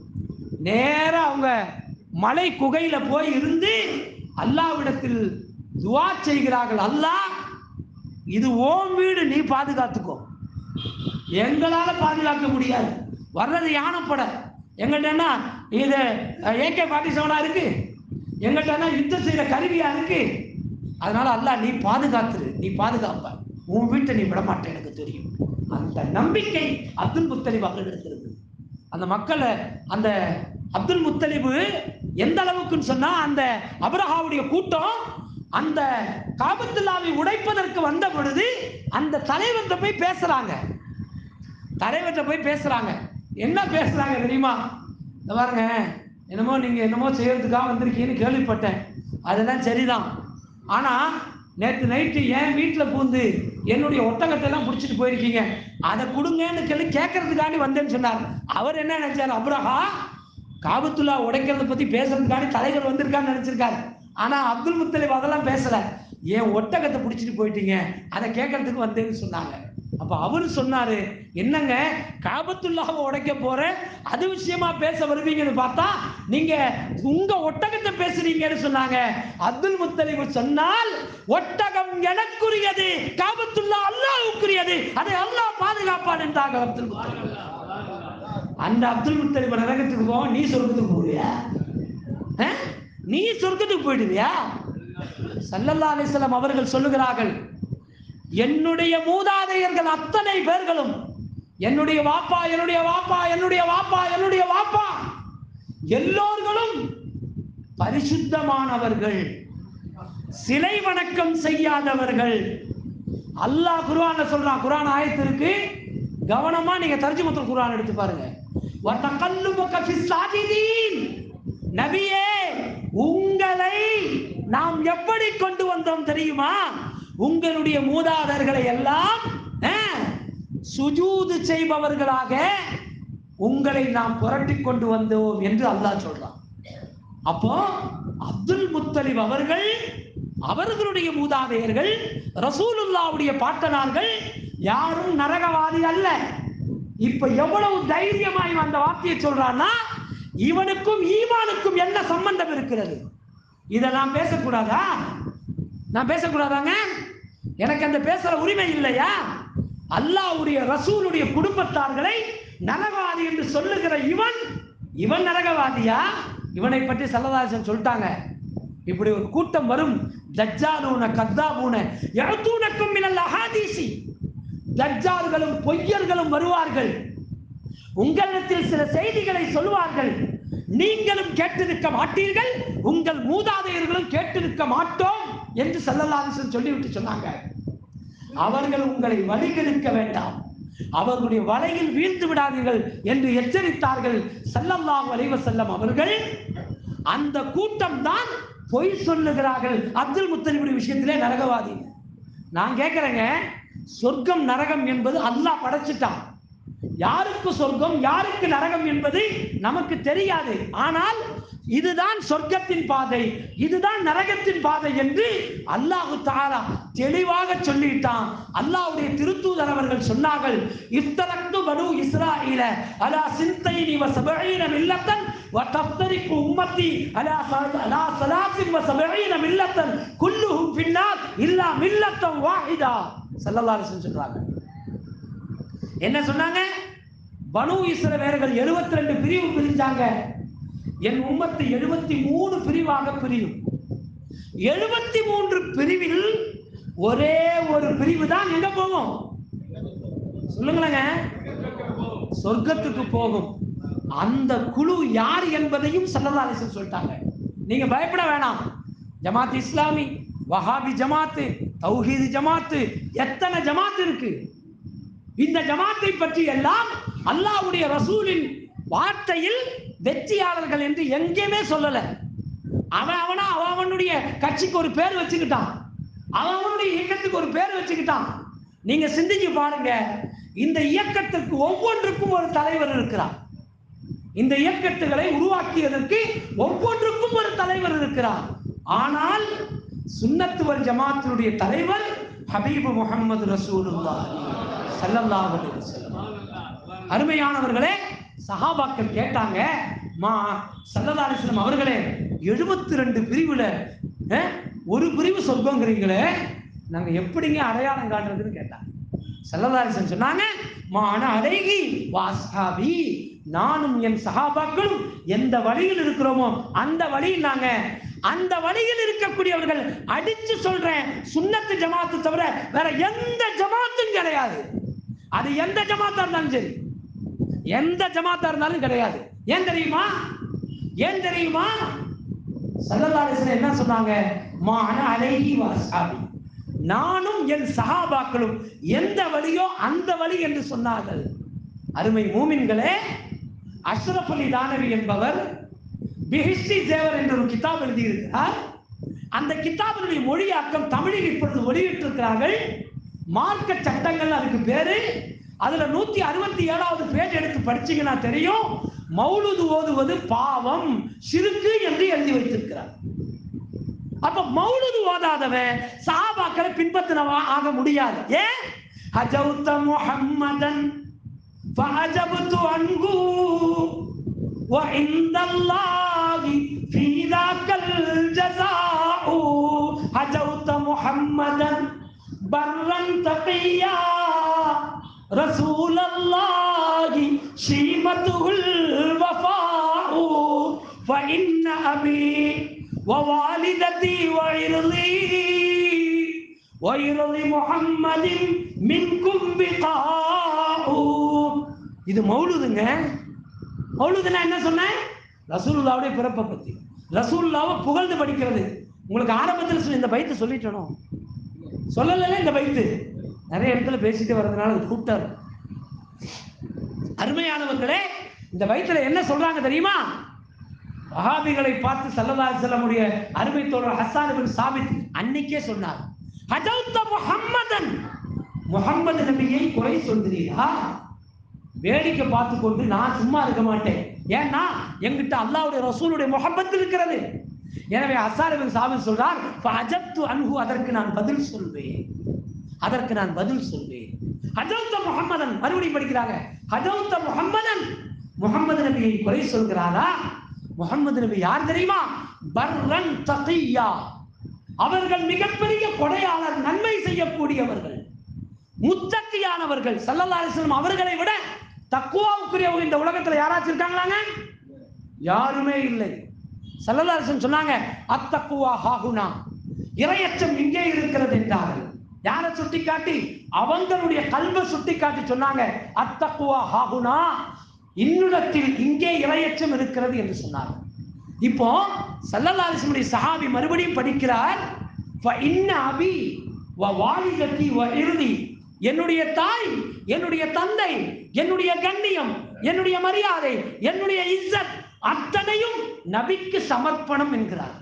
S3: நேரா அவங்க மலை குகையில போய் இருந்து அல்லாஹ்விடத்தில் துவா செய்கிறார்கள் அல்லாஹ் இது ஓம் வீடு நீ பாதுகாத்துக்கோ எங்களால பாதுகாக்க முடியாது வர்றது யானைப்பட எங்கிட்டன்னா இது ஏகே ஃபார்ட்டி செவனா இருக்கு எங்கிட்டன்னா யுத்தம் செய்யற கருவியா இருக்கு அதனால அல்லாஹ் நீ பாதுகாத்துரு நீ பாதுகாப்ப உன் வீட்டை நீ விட மாட்டே எனக்கு தெரியும் அந்த நம்பிக்கை அப்துல் முத்தலிப் அவர்களிடத்தில் இருந்தது அந்த மக்களை அந்த அப்துல் முத்தலிபு எந்த அளவுக்குன்னு சொன்னா அந்த அபரஹாவுடைய கூட்டம் அந்த காபத்துல்லாவை உடைப்பதற்கு வந்த பொழுது அந்த தலைவர்கிட்ட போய் பேசுறாங்க தலைவர்கிட்ட போய் பேசுறாங்க என்ன பேசுறாங்க தெரியுமா இந்த பாருங்க என்னமோ நீங்க என்னமோ செய்யறதுக்காக வந்திருக்கீங்கன்னு கேள்விப்பட்டேன் அதெல்லாம் சரிதான் ஆனா நேற்று நைட்டு என் வீட்டில் பூந்து என்னுடைய ஒட்டகத்தை எல்லாம் பிடிச்சிட்டு போயிருக்கீங்க அதை கொடுங்கன்னு கேள்வி கேட்கறதுக்காண்டி வந்தேன்னு சொன்னார் அவர் என்ன நினைச்சார் அப்ரஹா காபத்துல்லா உடைக்கிறத பத்தி பேசுறதுக்காண்டி தலைவர் வந்திருக்கான்னு நினைச்சிருக்காரு ஆனா அப்துல் முத்தலிப் அதெல்லாம் பேசல என் ஒட்டகத்தை பிடிச்சிட்டு போயிட்டீங்க அதை கேட்கறதுக்கு வந்தேன்னு சொன்னாங்க அப்ப அவரு சொன்னாரு என்னங்க காபத்துல்லாவை உடைக்க போறேன் அது விஷயமா பேச வருவீங்கன்னு பார்த்தா நீங்க உங்க ஒட்டகத்தை பேசுறீங்கன்னு சொன்னாங்க அப்துல் முத்தலிப் சொன்னால் ஒட்டகம் எனக்குரியது காபத்துல்லா அல்லாஹ்வுக்குரியது அதை அல்லாஹ் பாதுகாப்பான் என்றாங்க அப்துல் முத்தலிப் அந்த அப்துல் முத்தலிப் நரகத்துக்கு போவோம் நீ சொர்க்கத்துக்கு போவியா அஹ்? நீ சொர்க்கத்துக்கு போயிடுவியா சல்லல்லா அலிஸ்லாம் அவர்கள் சொல்லுகிறார்கள் என்னுடைய மூதாதையர்கள் அத்தனை பேர்களும் என்னுடைய வாப்பா என்னுடைய வாப்பா என்னுடைய வாப்பா என்னுடைய வாப்பா எல்லோர்களும் பரிசுத்தமானவர்கள் சிலை வணக்கம் செய்யாதவர்கள் அல்லாஹ் குர்ஆன்ல சொல்றான் குர்ஆன் ஆயத்திற்கு கவனமா நீங்க தர்ஜுமத்துல் குர்ஆன் எடுத்து பாருங்க வதகல்லுபக ஃபிஸ் சாஜிதீன் நபியே உங்களை நாம் எப்படி கொண்டு வந்தோம் தெரியுமா உங்களுடைய மூதாதர்களை எல்லாம் அஹ், சுஜூது செய்பவர்களாக உங்களை நாம் புரட்டி கொண்டு வந்தோம் என்று அல்லாஹ் சொல்றான் அப்போ அப்துல் முத்தலிப் அவர்கள் அவர்களுடைய மூதாதையர்கள் ரசூலுல்லாவுடைய பாட்டனார்கள் யாரும் நரகவாதி அல்ல இப்ப எவ்வளவு தைரியமாய் அந்த வார்த்தையை சொல்றான்னா இவனுக்கும் ஈமானுக்கும் என்ன சம்பந்தம் இருக்கிறது இதை நான் பேசக்கூடாதா நான் பேசக்கூடாதாங்க எனக்கு அந்த பேசுற உரிமை இல்லையா அல்லாஹ்வுடைய ரசூலுடைய குடும்பத்தார்களை நரகவாதி என்று சொல்லுகிற இவன் இவன் நரகவாதியா இவனை பற்றி சல்லதாசன் சொல்லிட்டாங்க இப்படி ஒரு கூட்டம் வரும் தஜ்ஜாலூன கத்தாபூன எழுத்தூனக்கும் மினல் அஹாதீசி தஜ்ஜால்களும் பொய்யர்களும் வருவார்கள் உங்களிடத்தில் சில செய்திகளை சொல்வார்கள் நீங்களும் கேட்டிருக்க மாட்டீர்கள் உங்கள் மூதாதையர்களும் கேட்டிருக்க மாட்டோம் என்று சல்லல்லாஹு சொல்லிவிட்டு சொன்னாங்க அவர்கள் உங்களை வழிகெடுக்க வேண்டாம் அவர்களுடைய வலையில் வீழ்ந்து விடாதீர்கள் என்று எச்சரித்தார்கள் ஸல்லல்லாஹு அலைஹி வஸல்லம் அவர்கள் அந்த கூட்டம் தான் பொய் சொல்லுகிறார்கள் அப்துல் முத்தலிபுடைய விஷயத்திலே நரகவாதி நான் கேட்கிறேங்க சொர்க்கம் நரகம் என்பது அல்லாஹ் படைச்சிட்டான் யாருக்கு சொர்க்கம் யாருக்கு நரகம் என்பது நமக்கு தெரியாது ஆனால் இதுதான் சொர்க்கத்தின் பாதை இதுதான் நரகத்தின் பாதை என்று அல்லாஹு தாலா தெளிவாக சொல்லிட்டான் அல்லாஹ்வுடைய திருத்தூதர் அவர்கள் சொன்னார்கள் இஃப்தரக்து பனு இஸ்ராஈல அலா சிந்தைனி வ சபஈன மில்லத்தன் வ தஃப்தரிக்கு உம்மத்தி அலா ச- அலா சலாசின் வ சபஈன மில்லத்தன் குல்லுஹும் ஃபின்னார் இல்லா மில்லத்தன் வாஹிதா ஸல்லல்லாஹு அலைஹி வஸல்லம் சொல்றாங்க என்ன சொன்னாங்க பனு இஸ்ரவேலர்கள் 72 ரெண்டு பிரிவு பிரிஞ்சாங்க என் உம்மத்து 73 மூணு பிரிவாக பிரியும் 73 மூன்று பிரிவில் ஒரே ஒரு பிரிவு தான் எங்க போகும் சொல்லுங்களேங்க சொர்க்கத்துக்கு போகும் அந்த குழு யார் என்பதையும் சல்லல்லாஹு அலைஹி வஸல்லம் சொல்லிட்டாங்க நீங்க பயப்பட வேணாம் ஜமாத் இஸ்லாமி வஹாபி ஜமாத்து தௌஹீது ஜமாத்து எத்தனை ஜமாத் இருக்கு இந்த ஜமாத்தை பற்றி எல்லாம் அல்லாஹ்வுடைய ரசூலின் வார்த்தையில் வெற்றியாளர்கள் என்று எங்கேயுமே சொல்லல அவன் அவனா அவன் அவனுடைய கட்சிக்கு ஒரு பேர் வச்சுக்கிட்டான் அவன் அவனுடைய இயக்கத்துக்கு ஒரு பேர் வச்சுக்கிட்டான் நீங்க சிந்திச்சு பாருங்க இந்த இயக்கத்திற்கு ஒவ்வொன்றுக்கும் ஒரு தலைவர் இருக்கிறார் இந்த இயக்கத்துகளை உருவாக்கியதற்கு ஒவ்வொன்றுக்கும் ஒரு தலைவர் இருக்கிறார் ஆனால் சுன்னத்துவல் ஜமாத்தினுடைய தலைவர் ஹபீபு முகமது ரசூலுல்லாஹ் ஸல்லல்லாஹு அலைஹி வஸல்லம் அருமையானவர்களே சஹாபாக்கள் கேட்டாங்க மா சல்லல்லாஹு அலைஹி வஸல்லம் அவர்களே 72 ரெண்டு பிரிவுல அஹ், ஒரு பிரிவு சொர்க்கங்கிறீங்களே நாங்க எப்படிங்க அடையாளம் காட்டுறதுன்னு கேட்டாங்க சல்லல்லாஹு அலைஹி வஸல்லம் சொன்னாங்க மான அலைகி வாஸ்ஹாபி நானும் என் சஹாபாக்களும் எந்த வழியில் இருக்கிறோமோ அந்த வழியில் நாங்க அந்த வழியில் இருக்கக்கூடியவர்கள் அடிச்சு சொல்றேன் சுன்னத்து ஜமாத்து தவிர வேற எந்த ஜமாத்தும் கிடையாது அது எந்த ஜமாத்தா இருந்தாலும் சரி எந்த ஜமாத்தா இருந்தாலும் கிடையாது ஏன் தெரியுமா ஏன் தெரியுமா சல்லல்லாஹு அலைஹி வஸல்லம் என்ன சொன்னாங்க மான அலைஹி வாஸ்ஹாபி நானும் என் சஹாபாக்களும் எந்த வழியோ அந்த வழி என்று சொன்னார்கள் அருமை மூமின்களே அஷ்ரப் அலி தானவி என்பவர் பிஹிஸ்டி தேவர் என்ற ஒரு கிதாப் எழுதியிருக்கிறார் அந்த கிதாபினுடைய மொழியாக்கம் தமிழில் இப்பொழுது வெளியிட்டிருக்கிறார்கள் மார்க்க சட்டங்கள் அதுக்கு பேரு அதுல நூத்தி அறுபத்தி ஏழாவது பேஜ் எடுத்து படிச்சீங்கன்னா தெரியும் மௌலுது ஓதுவது பாவம் சிறுக்கு என்று எழுதி வைத்திருக்கிறார் அப்ப மௌலுது ஓதாதவன் சஹாபாக்களை பின்பற்றினவா ஆக முடியாது ஏன் ஹஜவுத்த முஹம்மதன் فعجبت عنه وعند الله في ذاك الجزاء هجوت محمدا برا تقيا رسول الله شيمته الوفاء فإن أبي ووالدتي وعرضي وعرض محمد منكم بقاء இது மௌலுதுங்க மௌலுதுனா என்ன சொன்னேன் ரசூலுல்லாவுடைய பிறப்பை பத்தி ரசூல்லாவை புகழ்ந்து படிக்கிறது உங்களுக்கு ஆரம்பத்தில் சொன்ன இந்த பைத்து சொல்லிட்டணும் சொல்லல இந்த பைத்து நிறைய இடத்துல பேசிட்டு வர்றதுனால அது கூப்பிட்டாரு அருமையானவர்களே இந்த வயிற்றுல என்ன சொல்றாங்க தெரியுமா வஹாபிகளை பார்த்து சல்லல்லாஹு அலைஹி வஸல்லமுடைய அருமை தோழர் ஹஸ்ஸான் இப்னு சாபித் அன்னைக்கே சொன்னார் ஹஜௌத முஹம்மதன் முஹம்மது நபியை குறை சொல்கிறீரா வேடிக்கை பார்த்து கொண்டு நான் சும்மா இருக்க மாட்டேன் ஏன்னா எங்கிட்ட அல்லாஹ்வுடைய ரசூலுடைய முஹப்பத் இருக்கிறது எனவே ஹஸ்ஸான் இப்னு சாபித் சொல்றார் ஃபஅஜப்து அன்ஹு அதற்கு நான் பதில் சொல்வேன் அதற்கு நான் பதில் சொல்வேன் ஹஜௌத்த முஹம்மதன் மறுபடியும் படிக்கிறாங்க ஹஜௌத்த முஹம்மதன் முஹம்மது நபியை குறை சொல்கிறாரா முஹம்மது நபி யார் தெரியுமா பர்ரன் தகியா அவர்கள் மிகப்பெரிய கொடையாளர் நன்மை செய்யக்கூடியவர்கள் முத்தக்கியானவர்கள் சல்லல்லாஹு அலைஹி வஸல்லம் அவர்களை விட தக்குவாவுக்குரியவங்க இந்த உலகத்துல யாராச்சும் இருக்காங்களாங்க யாருமே இல்லை சல்லல்லாஹு அலைஹி வஸல்லம் சொன்னாங்க அத்தக்குவா ஹாகுனா இரையச்சம் இங்கே இருக்கிறது என்றார்கள் யாரை சுட்டிக்காட்டி அவங்களுடைய கல்வை சுட்டிக்காட்டி சொன்னாங்க அத்தக்குவா ஹாகுனா இன்னுடத்தில் இங்கே இரையச்சம் இருக்கிறது என்று சொன்னார் இப்போ சல்லல்லாஹுடைய சஹாபி மறுபடியும் படிக்கிறார் "ஃப இன்ன அபி வ வாலிதத்தி வ இறுதி என்னுடைய தாய் என்னுடைய தந்தை என்னுடைய கண்ணியம் என்னுடைய மரியாதை என்னுடைய இஸ்ஸத் அத்தனையும் நபிக்கு சமர்ப்பணம் என்கிறார்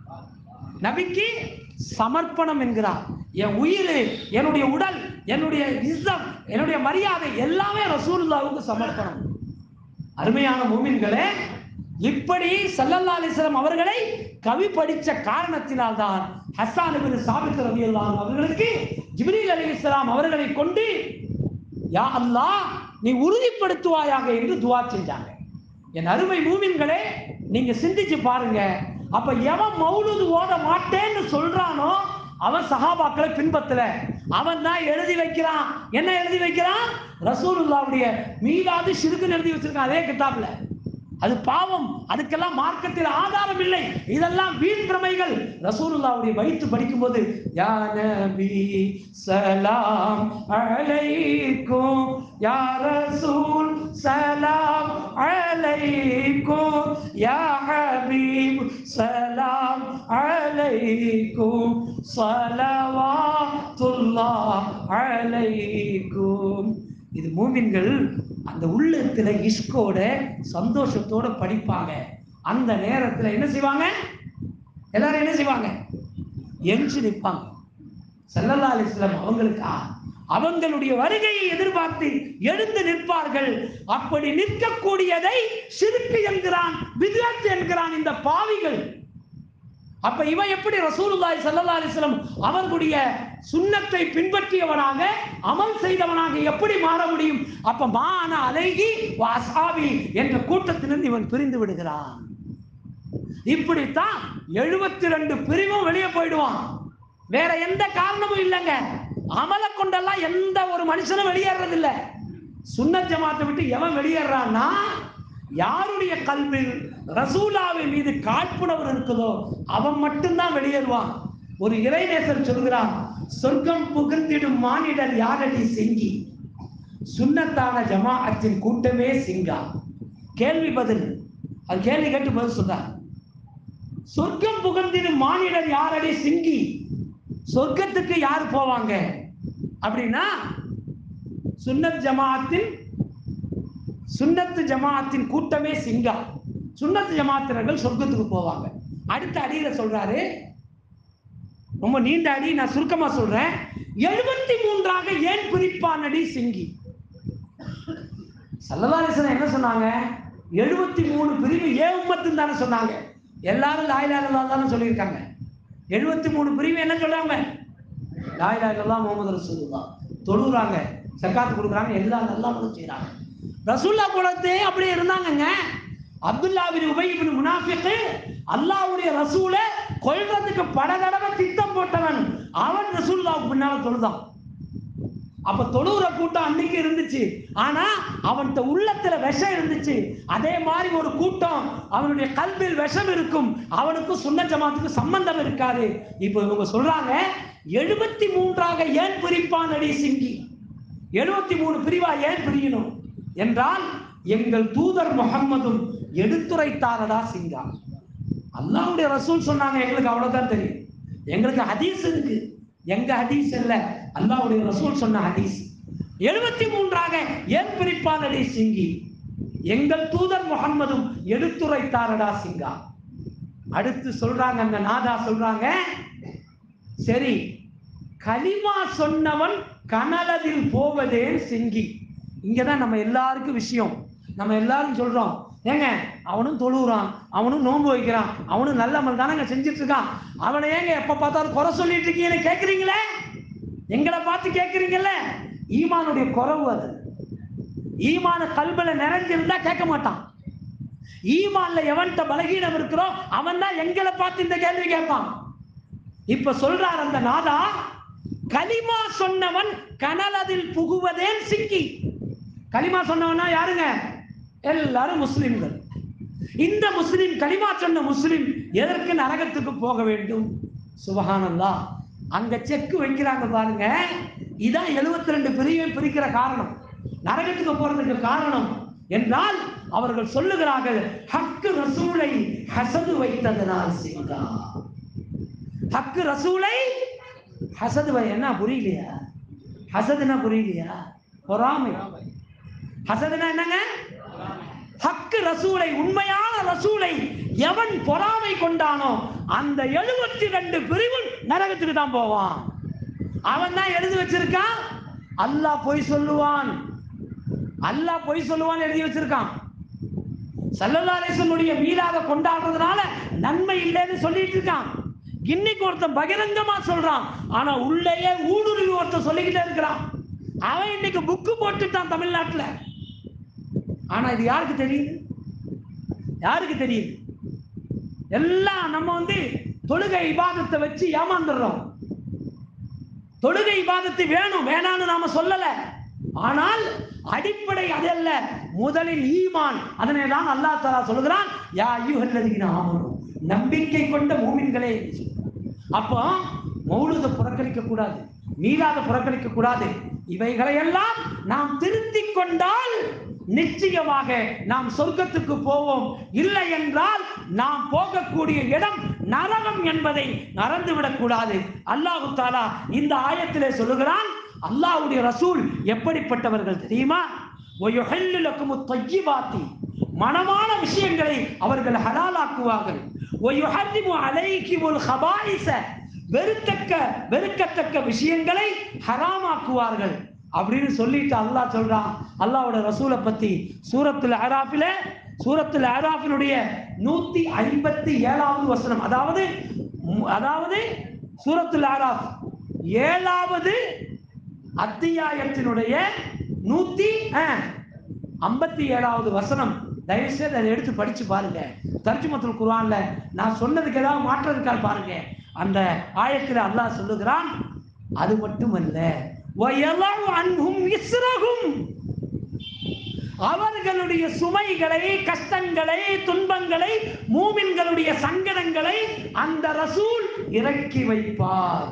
S3: நபிக்கு சமர்ப்பணம் என்கிறார் என் உயிர் என்னுடைய உடல் என்னுடைய இஸ்ஸம் என்னுடைய மரியாதை எல்லாமே ரசூலுல்லாவுக்கு சமர்ப்பணம் அருமையான மூமின்களே இப்படி சல்லல்லா அலிஸ்லாம் அவர்களை கவி படிச்ச காரணத்தினால்தான் ஹஸ்ஸான் இப்னு சாபித் ரலியல்லாஹு அன்ஹு அவர்களுக்கு ஜிப்ரீல் அலைஹிஸ்ஸலாம் அவர்களை கொண்டு யா அல்லாஹ் நீ உறுதிப்படுத்துவாயாக என்று துஆ செஞ்சாங்க என் அருமை மூமின்களே நீங்க சிந்திச்சு பாருங்க அப்ப எவன் மௌலூது ஓத மாட்டேன்னு சொல்றானோ அவன் சஹாபாக்களை பின்பற்றல அவன் தான் எழுதி வைக்கிறான் என்ன எழுதி வைக்கிறான் ரசூலுல்லாவுடைய மீதாது சிறுக்குன்னு எழுதி வச்சிருக்கான் அதே கிதாப்ல அது பாவம் அதுக்கெல்லாம் மார்க்கத்தில் ஆதாரம் இல்லை இதெல்லாம் வீண் பிரமைகள் ரசூலுல்லாவுடைய வயிற்று படிக்கும்போது யா நபி சலாம் அலைக்கும் யா ரசூல் சலாம் அலைக்கும் யா ஹபீப் சலாம் அலைக்கும் ஸலவாத்துல்லாஹ் அலைக்கும் இது மூமின்கள் அந்த உள்ளத்துல இஷ்கோட சந்தோஷத்தோட படிப்பாங்க அந்த நேரத்துல என்ன செய்வாங்க எல்லாரும் என்ன செய்வாங்க எஞ்சி நிற்பாங்க சல்லல்லா அலிஸ்லாம் அவங்களுக்கா அவங்களுடைய வருகையை எதிர்பார்த்து எழுந்து நிற்பார்கள் அப்படி நிற்கக்கூடியதை சிறுக்கு என்கிறான் விதத் என்கிறான் இந்த பாவிகள் அப்ப இவன் எப்படி ரசூலுல்லாஹி ஸல்லல்லாஹு அலைஹி வஸல்லம் அவர்களுடைய சுன்னத்தை பின்பற்றியவனாக அமல் செய்தவனாக எப்படி மாற முடியும் அப்ப மான அலைகி வாசாபி என்ற கூட்டத்திலிருந்து இவன் பிரிந்து விடுகிறான் இப்படித்தான் எழுபத்தி ரெண்டு பிரிவும் வெளியே போயிடுவான் வேற எந்த காரணமும் இல்லைங்க அமலை கொண்டெல்லாம் எந்த ஒரு மனுஷனும் வெளியேறது இல்ல சுன்னத் ஜமாத்தை விட்டு எவன் வெளியேறான்னா யாருடைய கல்வில் ரசூலாவின் மீது காழ்ப்புணர்வு இருக்குதோ அவன் மட்டும்தான் வெளியேறுவான் ஒரு இறைநேசர் சொல்கிறான் சொர்க்கம் புகுந்திடும் மானிடர் யாரடி செங்கி சுன்னத்தான ஜமாஅத்தின் கூட்டமே சிங்கா கேள்வி பதில் அது கேள்வி கேட்டு பதில் சொல்றார் சொர்க்கம் புகழ்ந்திடும் மானிடர் யாரடி சிங்கி சொர்க்கத்துக்கு யார் போவாங்க அப்படின்னா சுன்னத் ஜமாஅத்தின் சுன்னத்து ஜமாஅத்தின் கூட்டமே சிங்கா சுன்னத்து ஜமாத்தினர்கள் சொர்க்கத்துக்கு போவாங்க அடுத்த அடியில சொல்றாரு ரொம்ப நீண்ட அடி நான் சுருக்கமா சொல்றேன் எழுபத்தி மூன்றாக ஏன் பிரிப்பான் அடி சிங்கி சல்லதாரிசன் என்ன சொன்னாங்க எழுபத்தி மூணு பிரிவு ஏன் உம்மத்துன்னு தானே சொன்னாங்க எல்லாரும் லாயிலா தானே சொல்லியிருக்காங்க எழுபத்தி மூணு பிரிவு என்ன சொல்றாங்க லாயிலா இல்லா முகமது ரசூலுல்லா தொழுகிறாங்க சக்காத்து கொடுக்குறாங்க எல்லாம் நல்லா செய்றாங்க ரசூல்லா குலத்தே அப்படியே இருந்தாங்கங்க அப்துல்லா பின் உபை பின் முனாஃபிக்கு அல்லாஹ்வுடைய ரசூலை கொல்றதுக்கு பல தடவை திட்டம் போட்டவன் அவன் ரசூல்லாவுக்கு பின்னால தொழுதான் அப்ப தொழுகிற கூட்டம் அன்னைக்கு இருந்துச்சு ஆனா அவன்கிட்ட உள்ளத்துல விஷம் இருந்துச்சு அதே மாதிரி ஒரு கூட்டம் அவனுடைய கல்வியில் விஷம் இருக்கும் அவனுக்கும் சுன்ன ஜமாத்துக்கு சம்பந்தம் இருக்காது இப்போ இவங்க சொல்றாங்க எழுபத்தி மூன்றாக ஏன் பிரிப்பான் அடி சிங்கி எழுபத்தி மூணு பிரிவா ஏன் பிரியணும் என்றால் எங்கள் தூதர் முகம்மதும் எடுத்துரைத்தாரடா சிங்கா அல்லாஹ்வுடைய ரசூல் சொன்னாங்க எங்களுக்கு அவ்வளவுதான் தெரியும் எங்களுக்கு ஹதீஸ் இருக்கு எங்க ஹதீஸ் இல்ல அல்லாஹ்வுடைய ரசூல் சொன்ன ஹதீஸ் எழுபத்தி மூன்றாக ஏன் பிரிப்பானடி சிங்கி எங்கள் தூதர் முகம்மதும் எடுத்துரைத்தாரடா சிங்கா அடுத்து சொல்றாங்க அந்த நாதா சொல்றாங்க சரி கலிமா சொன்னவன் கனலதில் போவதே சிங்கி இங்கதான் நம்ம எல்லாருக்கும் விஷயம் நம்ம எல்லாரும் சொல்றோம் ஏங்க அவனும் தொழுகிறான் அவனும் நோன்பு வைக்கிறான் அவனும் நல்ல அமல் தானங்க செஞ்சுட்டு இருக்கான் அவனை ஏங்க எப்ப பார்த்தாலும் குறை சொல்லிட்டு இருக்கீங்கன்னு கேக்குறீங்களே எங்களை பார்த்து கேக்குறீங்கல்ல ஈமானுடைய குறவு அது ஈமான கல்வில நிறைஞ்சிருந்தா கேட்க மாட்டான் ஈமான்ல எவன்கிட்ட பலகீனம் இருக்கிறோ அவன் தான் எங்களை பார்த்து இந்த கேள்வி கேட்பான் இப்ப சொல்றார் அந்த நாதா கலிமா சொன்னவன் கனலதில் புகுவதேன் சிக்கி கலிமா சொன்னவனா யாருங்க எல்லாரும் முஸ்லிம்கள் இந்த முஸ்லிம் கலிமா சொன்ன முஸ்லிம் எதற்கு நரகத்துக்கு போக வேண்டும் சுபஹானல்லா அங்க செக்கு வைக்கிறாங்க பாருங்க இதான் 72 ரெண்டு பிரிவையும் பிரிக்கிற காரணம் நரகத்துக்கு போறதுக்கு காரணம் என்றால் அவர்கள் சொல்லுகிறார்கள் ஹக்கு ரசூலை ஹசது வைத்ததனால் சிங்கா ஹக்கு ரசூலை ஹசது வை என்ன புரியலையா ஹசதுனா புரியலையா பொறாமை ஹசதுனா என்னங்க ஹக்கு ரசூலை உண்மையான ரசூலை எவன் பொறாமை கொண்டானோ அந்த எழுபத்தி ரெண்டு பிரிவும் நரகத்துக்கு தான் போவான் அவன் தான் எழுதி வச்சிருக்கான் அல்லாஹ் பொய் சொல்லுவான் அல்லாஹ் பொய் சொல்லுவான் எழுதி வச்சிருக்கான் சல்லல்லாசனுடைய மீளாத கொண்டாடுறதுனால நன்மை இல்லைன்னு சொல்லிட்டு இருக்கான் இன்னைக்கு ஒருத்தன் பகிரங்கமா சொல்றான் ஆனா உள்ளேயே ஊடுருவி ஒருத்தன் சொல்லிக்கிட்டே இருக்கிறான் அவன் இன்னைக்கு புக்கு போட்டுட்டான் தமிழ்நாட்டுல ஆனா இது யாருக்கு தெரியுது யாருக்கு தெரியுது எல்லாம் நம்ம வந்து தொழுகை இபாதத்தை வச்சு ஏமாந்துடுறோம் தொழுகை இபாதத்து வேணும் வேணான்னு நாம சொல்லல ஆனால் அடிப்படை அதல்ல முதலில் ஈமான் அதனை தான் அல்லாஹ் தஆலா சொல்கிறான் யா அய்யுஹல்லதீன ஆமனு நம்பிக்கை கொண்ட மூமின்களே என்று சொல்கிறான். அப்போ மௌலுத புறக்கணிக்க கூடாது மீளாத புறக்கணிக்க கூடாது இவைகளை எல்லாம் நாம் திருத்திக் கொண்டால் நிச்சயமாக நாம் சொர்க்கத்துக்கு போவோம் இல்லை என்றால் நாம் போகக்கூடிய இடம் நரகம் என்பதை மறந்துவிடக் கூடாது அல்லாஹு தாலா இந்த ஆயத்திலே சொல்லுகிறான் அல்லாஹ்வுடைய ரசூல் எப்படிப்பட்டவர்கள் தெரியுமா وَيُحِلُّ لَكُمُ الطَّيِّبَاتِ மனமான விஷயங்களை அவர்கள் ஹலாலாக்குவார்கள் وَيُحَرِّمُ عَلَيْكُمُ الْخَبَائِثَ வெறுத்தக்க வெறுக்கத்தக்க விஷயங்களை ஹராமாக்குவார்கள் அப்படின்னு சொல்லிட்டு அல்லாஹ் சொல்றான் அல்லாஹ்வோட ரசூலை பத்தி சூரத்துல் அராஃபில சூரத்துல் அராஃபினுடைய நூத்தி ஐம்பத்தி ஏழாவது வசனம் அதாவது மு- அதாவது சூரத்துல் அராஃப் ஏழாவது அத்தியாயத்தினுடைய நூத்தி ஐம்பத்தி ஏழாவது வசனம் தயவு செய்து அதை எடுத்து படிச்சு பாருங்க தர்ஜுமத்துல் குர்ஆன்ல நான் சொன்னதுக்கு ஏதாவது மாற்றம் இருக்கான்னு பாருங்க அந்த ஆயத்தில் அல்லாஹ் சொல்லுகிறான் அது மட்டுமல்ல وَيَضَعُ عَنْهُمْ إِصْرَهُمْ அவர்களுடைய சுமைகளை கஷ்டங்களை துன்பங்களை மூமின்களுடைய சங்கடங்களை அந்த ரசூல் இறக்கி வைப்பார்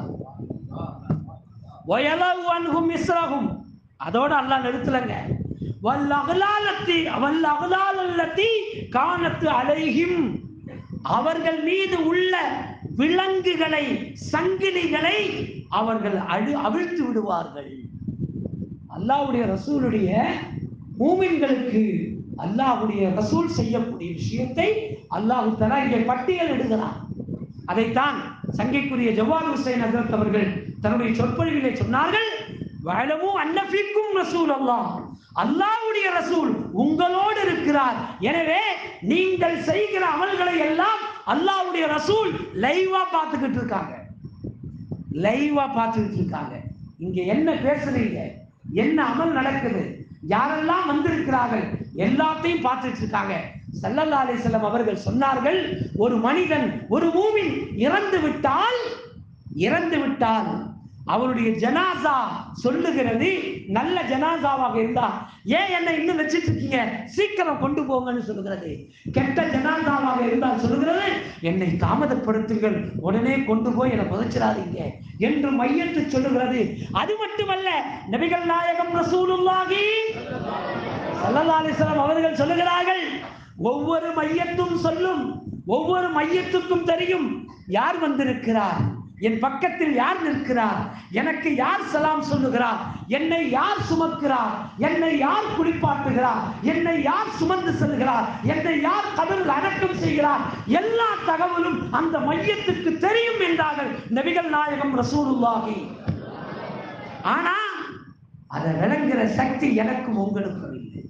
S3: வயலவு அன்ஹும் இஸ்ரஹும் அதோட அல்லாஹ் நிறுத்தலங்க வல் அகலாலத்தி வல் அகலாலல்லத்தி கானத்து அலைஹிம் அவர்கள் மீது உள்ள விலங்குகளை சங்கிலிகளை அவர்கள் அழு அவிழ்த்து விடுவார்கள் அல்லாஹ்வுடைய ரசூலுடைய மூமின்களுக்கு அல்லாஹ்வுடைய ரசூல் செய்யக்கூடிய விஷயத்தை அல்லாஹ் தலா இங்கே பட்டியல் இடுகிறான் அதைத்தான் சங்கைக்குரிய ஜவால் ஹுசைன் ஹசரத் அவர்கள் தன்னுடைய சொற்பொழிவிலே சொன்னார்கள் வழமு அன்னஃபிக்கும் ரசூல் அல்லாஹ் அல்லாஹ்வுடைய ரசூல் உங்களோடு இருக்கிறார் எனவே நீங்கள் செய்கிற அமல்களை எல்லாம் அல்லாஹ்வுடைய ரசூல் லைவா பார்த்துக்கிட்டு இருக்காங்க லைவா பார்த்துக்கிட்டு இருக்காங்க இங்க என்ன பேசுறீங்க என்ன அமல் நடக்குது யாரெல்லாம் வந்திருக்கிறார்கள் எல்லாத்தையும் பார்த்துட்டு இருக்காங்க ஸல்லல்லாஹு அலைஹி வஸல்லம் அவர்கள் சொன்னார்கள் ஒரு மனிதன் ஒரு மூமின் இறந்து விட்டால் இறந்து விட்டால் அவருடைய ஜனாசா சொல்லுகிறது நல்ல ஜனாசாவாக இருந்தா ஏன் என்ன இன்னும் வச்சிட்டு இருக்கீங்க சீக்கிரம் கொண்டு போங்கன்னு சொல்லுகிறது கெட்ட ஜனாசாவாக இருந்தால் சொல்லுகிறது என்னை தாமதப்படுத்துங்கள் உடனே கொண்டு போய் என்னை புதைச்சிடாதீங்க என்று மையத்து சொல்லுகிறது அது மட்டுமல்ல நபிகள் நாயகம் ரசூலுல்லாஹி ஸல்லல்லாஹு அலைஹி வஸல்லம் அவர்கள் சொல்லுகிறார்கள் ஒவ்வொரு மையத்தும் சொல்லும் ஒவ்வொரு மையத்துக்கும் தெரியும் யார் வந்திருக்கிறார் என் பக்கத்தில் யார் நிற்கிறார் எனக்கு யார் சலாம் சொல்லுகிறார் என்னை யார் சுமக்கிறார் என்னை யார் குளிப்பாட்டுகிறார் என்னை யார் சுமந்து செல்கிறார் என்னை யார் கடலில் அடக்கம் செய்கிறார் எல்லா தகவலும் அந்த மையத்துக்கு தெரியும் என்றார்கள் நபிகள் நாயகம் ரசூலுல்லாஹி ஆனா அதை விளங்குற சக்தி எனக்கும் உங்களுக்கும் இல்லை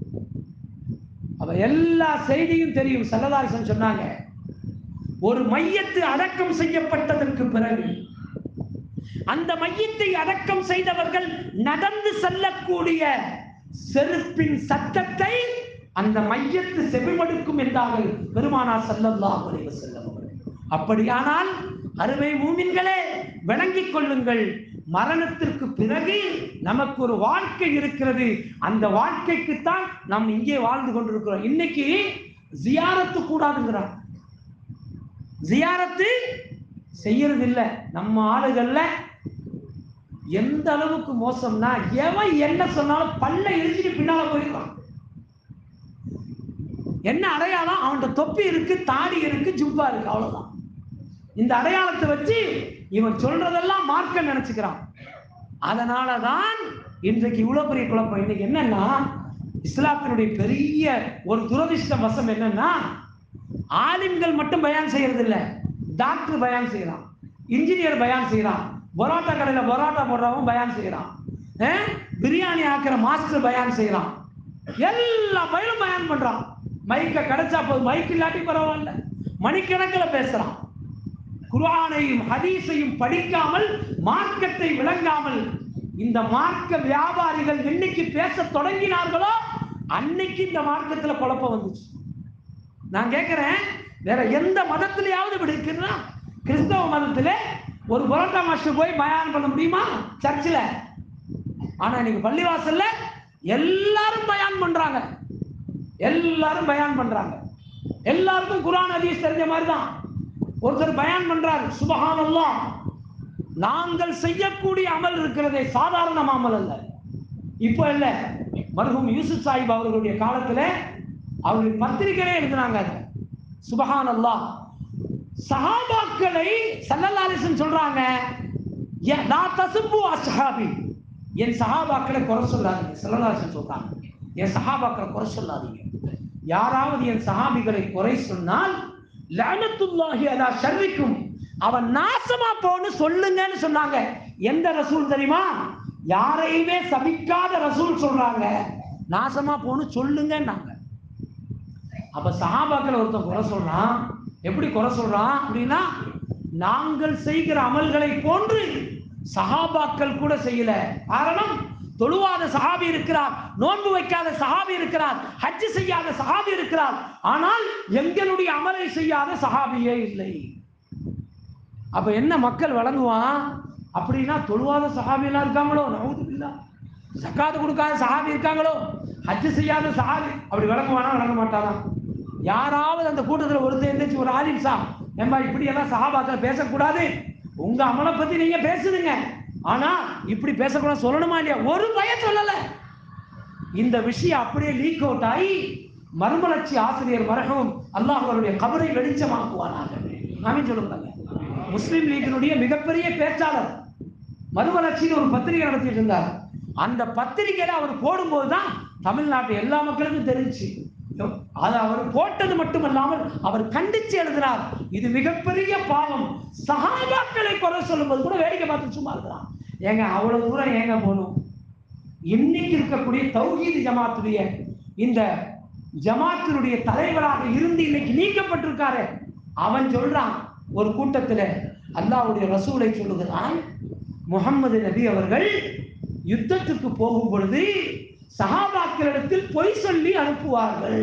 S3: அவ எல்லா செய்தியும் தெரியும் சல்லதாசன் சொன்னாங்க ஒரு மையத்து அடக்கம் செய்யப்பட்டதற்கு பிறகு அந்த மையத்தை அடக்கம் செய்தவர்கள் நடந்து செல்லக்கூடிய செருப்பின் சத்தத்தை அந்த மையத்து செவிமடுக்கும் என்றார்கள் பெருமானார் ஸல்லல்லாஹு அலைஹி வஸல்லம் அவர்கள் அப்படியானால் அருமை மூமின்களே விளங்கிக் கொள்ளுங்கள் மரணத்திற்கு பிறகு நமக்கு ஒரு வாழ்க்கை இருக்கிறது அந்த வாழ்க்கைக்குத்தான் நாம் இங்கே வாழ்ந்து கொண்டிருக்கிறோம் இன்னைக்கு ஜியாரத்து கூடாதுங்கிறான் ஜியாரத்து செய்யறது இல்ல நம்ம ஆளுகள்ல எந்த அளவுக்கு மோசம்னா எவன் என்ன சொன்னாலும் பல்ல இடிச்சுட்டு பின்னால போயிருக்கான் என்ன அடையாளம் அவன்கிட்ட தொப்பி இருக்கு தாடி இருக்கு ஜுப்பா இருக்கு அவ்வளவுதான் இந்த அடையாளத்தை வச்சு இவன் சொல்றதெல்லாம் மார்க்க நினைச்சுக்கிறான் அதனாலதான் இன்றைக்கு இவ்வளவு பெரிய குழப்பம் இன்னைக்கு என்னன்னா இஸ்லாத்தினுடைய பெரிய ஒரு துரதிர்ஷ்ட வசம் என்னன்னா ஆலிம்கள் மட்டும் பயான் செய்யறது இல்ல டாக்டர் பயான் செய்யறான் இன்ஜினியர் பயான் செய்யறான் பரோட்டா கடையில பரோட்டா போடுறவன் பயான் செய்யறான் அஹ், பிரியாணி ஆக்குற மாஸ்டர் பயான் செய்யறான் எல்லா பயிலும் பயான் பண்றான் மைக்க கிடைச்சா போதும் மைக் இல்லாட்டி பரவாயில்ல மணிக்கணக்கில் பேசுறான் குர்ஆனையும் ஹதீஸையும் படிக்காமல் மார்க்கத்தை விளங்காமல் இந்த மார்க்க வியாபாரிகள் என்னைக்கு பேச தொடங்கினார்களோ அன்னைக்கு இந்த மார்க்கத்துல குழப்பம் வந்துச்சு நான் கேட்கிறேன் வேற எந்த மதத்திலேயாவது இப்படி இருக்குன்னா கிறிஸ்தவ மதத்திலே ஒரு புரோட்டா மாஸ்டர் போய் பயான் பண்ண முடியுமா சர்ச்சில் ஆனா இன்னைக்கு பள்ளிவாசல்ல எல்லாரும் பயான் பண்றாங்க எல்லாரும் பயான் பண்றாங்க எல்லாருக்கும் குர்ஆன் ஹதீஸ் தெரிஞ்ச மாதிரி தான் ஒருத்தர் பயான் பண்றார் சுபஹானல்லாஹ் நாங்கள் செய்யக்கூடிய அமல் இருக்கிறதே சாதாரண அமல் அல்ல இப்போ இல்ல மருகும் யூசுப் சாஹிப் அவர்களுடைய காலத்துல அவருடைய பத்திரிகையிலே எழுதினாங்க அதை சுபஹான் அல்லாஹ் சஹாபாக்களை சல்லல்லாலிசன் சொல்றாங்க "ய- லா தசுப்பு அஸ்ஹாபி என் சஹாபாக்களை குறை சொல்லாதீங்க சல்லல்லாலிசன் சொல்றாங்க என் சஹாபாக்களை குறை சொல்லாதீங்க யாராவது என் சஹாபிகளை குறை சொன்னால் லஅனத்துல்லாஹி அலா ஷர்ரிக்கும் அவன் நாசமா போன்னு சொல்லுங்கன்னு சொன்னாங்க எந்த ரசூல் தெரியுமா யாரையுமே சபிக்காத ரசூல் சொல்றாங்க நாசமா போன்னு சொல்லுங்கன்னாங்க அப்ப சஹாபாக்கள் ஒருத்தன் குறை சொல்றான் எப்படி குறை சொல்றான் அப்படின்னா நாங்கள் செய்கிற அமல்களை போன்று சஹாபாக்கள் கூட செய்யல காரணம் தொழுவாத சஹாபி இருக்கிறார் நோன்பு வைக்காத சஹாபி இருக்கிறார் ஹஜ் செய்யாத சஹாபி இருக்கிறார் ஆனால் எங்களுடைய அமலை செய்யாத சஹாபியே இல்லை அப்ப என்ன மக்கள் வழங்குவான் அப்படின்னா தொழுவாத சஹாபி எல்லாம் இருக்காங்களோ நவுதுபில்லா சக்காத்து கொடுக்காத சஹாபி இருக்காங்களோ ஹஜ் செய்யாத சஹாபி அப்படி விளங்குவானா விளங்க மாட்டானா யாராவது அந்த கூட்டத்தில் ஒருத்தர் எந்திரிச்சு ஒரு ஆலிம் சா ஏம்பா இப்படி எல்லாம் சஹாபாக்கள் பேசக்கூடாது உங்க அமலை பத்தி நீங்க பேசுதுங்க ஆனா இப்படி பேசக்கூடாது சொல்லணுமா இல்லையா ஒரு பயம் சொல்லல இந்த விஷயம் அப்படியே லீக் அவுட் ஆகி மர்மலட்சி ஆசிரியர் மரகம் அல்லாஹ் அவருடைய கபரை வெளிச்சமாக்குவானாக நாமே சொல்லுங்க முஸ்லிம் லீக்கினுடைய மிகப்பெரிய பேச்சாளர் மறுமலர்ச்சின்னு ஒரு பத்திரிகை நடத்திட்டு இருந்தார் அந்த பத்திரிகையில அவர் போடும்போது தான் தமிழ்நாட்டு எல்லா மக்களுக்கும் தெரிஞ்சு அது அவர் போட்டது மட்டுமல்லாமல் அவர் கண்டிச்சு எழுதினார் இது மிகப்பெரிய பாவம் சஹாபாக்களை குறை சொல்லும்போது கூட வேடிக்கை பார்த்து சும்மா இருக்கிறான் ஏங்க அவ்வளவு தூரம் ஏங்க போகணும் இன்னைக்கு இருக்கக்கூடிய தௌஹீது ஜமாத்துடைய இந்த ஜமாத்தினுடைய தலைவராக இருந்து இன்னைக்கு நீக்கப்பட்டிருக்காரு அவன் சொல்றான் ஒரு கூட்டத்துல அல்லாஹ்வுடைய ரசூலை சொல்லுகிறான் முகம்மது நபி அவர்கள் யுத்தத்துக்கு போகும் பொழுது சஹாபாக்களிடத்தில் பொய் சொல்லி அனுப்புவார்கள்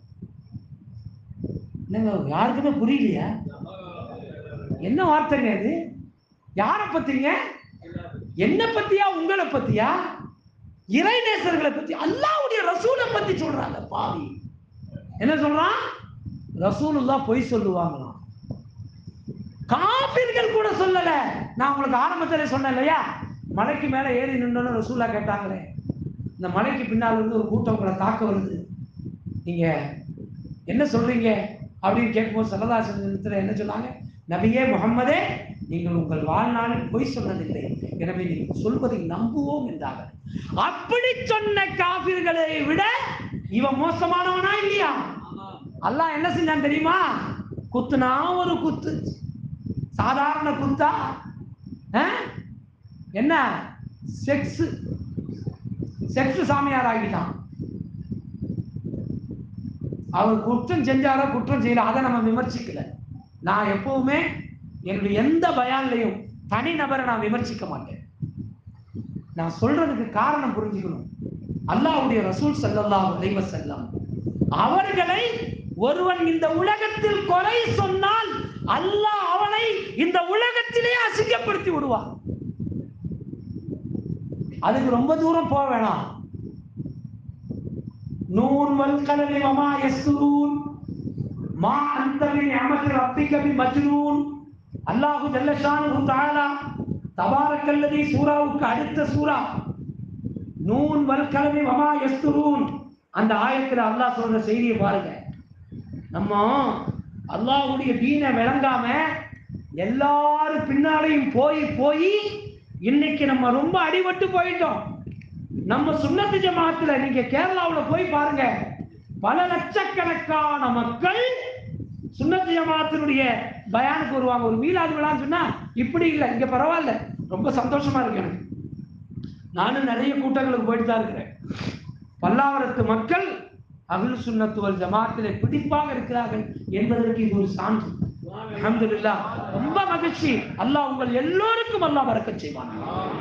S3: என்னங்க யாருக்குமே புரியலையா என்ன வார்த்தைங்க இது யாரை பத்திங்க என்ன பத்தியா உங்களை பத்தியா இறைநேசர்களை பத்தி அல்லாஹ்வுடைய ரசூலை பத்தி சொல்றாங்க பாவி என்ன சொல்றான் ரசூலுல்லா பொய் சொல்லுவாங்களாம் காபிர்கள் கூட சொல்லல நான் உங்களுக்கு ஆரம்பத்துல சொன்னேன் இல்லையா மலைக்கு மேல ஏறி நின்னு ரசூலா கேட்டாங்களே இந்த மலைக்கு பின்னால் இருந்து ஒரு கூட்டம் உங்களை தாக்க வருது நீங்க என்ன சொல்றீங்க அப்படின்னு கேட்கும்போது சரதாசனத்தில் என்ன சொன்னாங்க நபியே முகம்மதே நீங்கள் உங்கள் வாழ்நாளில் பொய் சொன்னதில்லை எனவே நீங்கள் சொல்வதை நம்புவோம் என்றார்கள் அப்படி சொன்ன காபிர்களை விட இவன் மோசமானவனா இல்லையா அல்லாஹ் என்ன செஞ்சான் தெரியுமா குத்துனா ஒரு குத்து சாதாரண குத்தா ஆ? என்ன செக்ஸ் செக்ஸ் சாமியார் ஆகிட்டான் அவர் குற்றம் செஞ்சாரோ குற்றம் செய்யல அதை நம்ம விமர்சிக்கல நான் எப்பவுமே என்னுடைய எந்த பயான்லையும் தனிநபரை நான் விமர்சிக்க மாட்டேன் நான் சொல்றதுக்கு காரணம் புரிஞ்சுக்கணும் அல்லாஹ்வுடைய ரசூல் ஸல்லல்லாஹு அலைஹி வஸல்லம் அவர்களை ஒருவன் இந்த உலகத்தில் குறை சொன்னால் அல்லாஹ் அவனை இந்த உலகத்திலே அசிங்கப்படுத்தி விடுவான் அதுக்கு ரொம்ப தூரம் போக வேணாம் நூன் வல் கலவி வமா யஸ்ரூன் மா அந்த நிஅமத்தி ரப்பிக பி மஜ்னூன் அல்லாஹு ஜல்ல ஷானுஹு தஆலா தபாரக்கல்லதி சூராவுக்கு அடுத்த சூரா நூன் வல் கலவி வமா யஸ்ரூன் அந்த ஆயத்துல அல்லாஹ் சொல்ற செய்தியை பாருங்க நம்ம அல்லாஹ்வுடைய தீனை விளங்காம எல்லாரும் பின்னாலையும் போய் போய் இன்னைக்கு நம்ம ரொம்ப அடிபட்டு போயிட்டோம் நம்ம சுண்ணத்து ஜமாத்துல நீங்க கேரளாவுல போய் பாருங்க பல லட்சக்கணக்கான மக்கள் சுண்ணத்து ஜமாத்தினுடைய பயானுக்கு வருவாங்க ஒரு மீலாது விழான்னு சொன்னா இப்படி இல்லை இங்க பரவாயில்ல ரொம்ப சந்தோஷமா இருக்கு எனக்கு நானும் நிறைய கூட்டங்களுக்கு போயிட்டு தான் இருக்கிறேன் பல்லாவரத்து மக்கள் அகுல் சுண்ணத்துவல் ஜமாத்திலே பிடிப்பாக இருக்கிறார்கள் என்பதற்கு இது ஒரு சான்று அல்ஹம்துலில்லாஹ் ரொம்ப மகிழ்ச்சி அல்லாஹ் உங்கள் எல்லோருக்கும் அல்லாஹ் வரக்கச் செய்வான்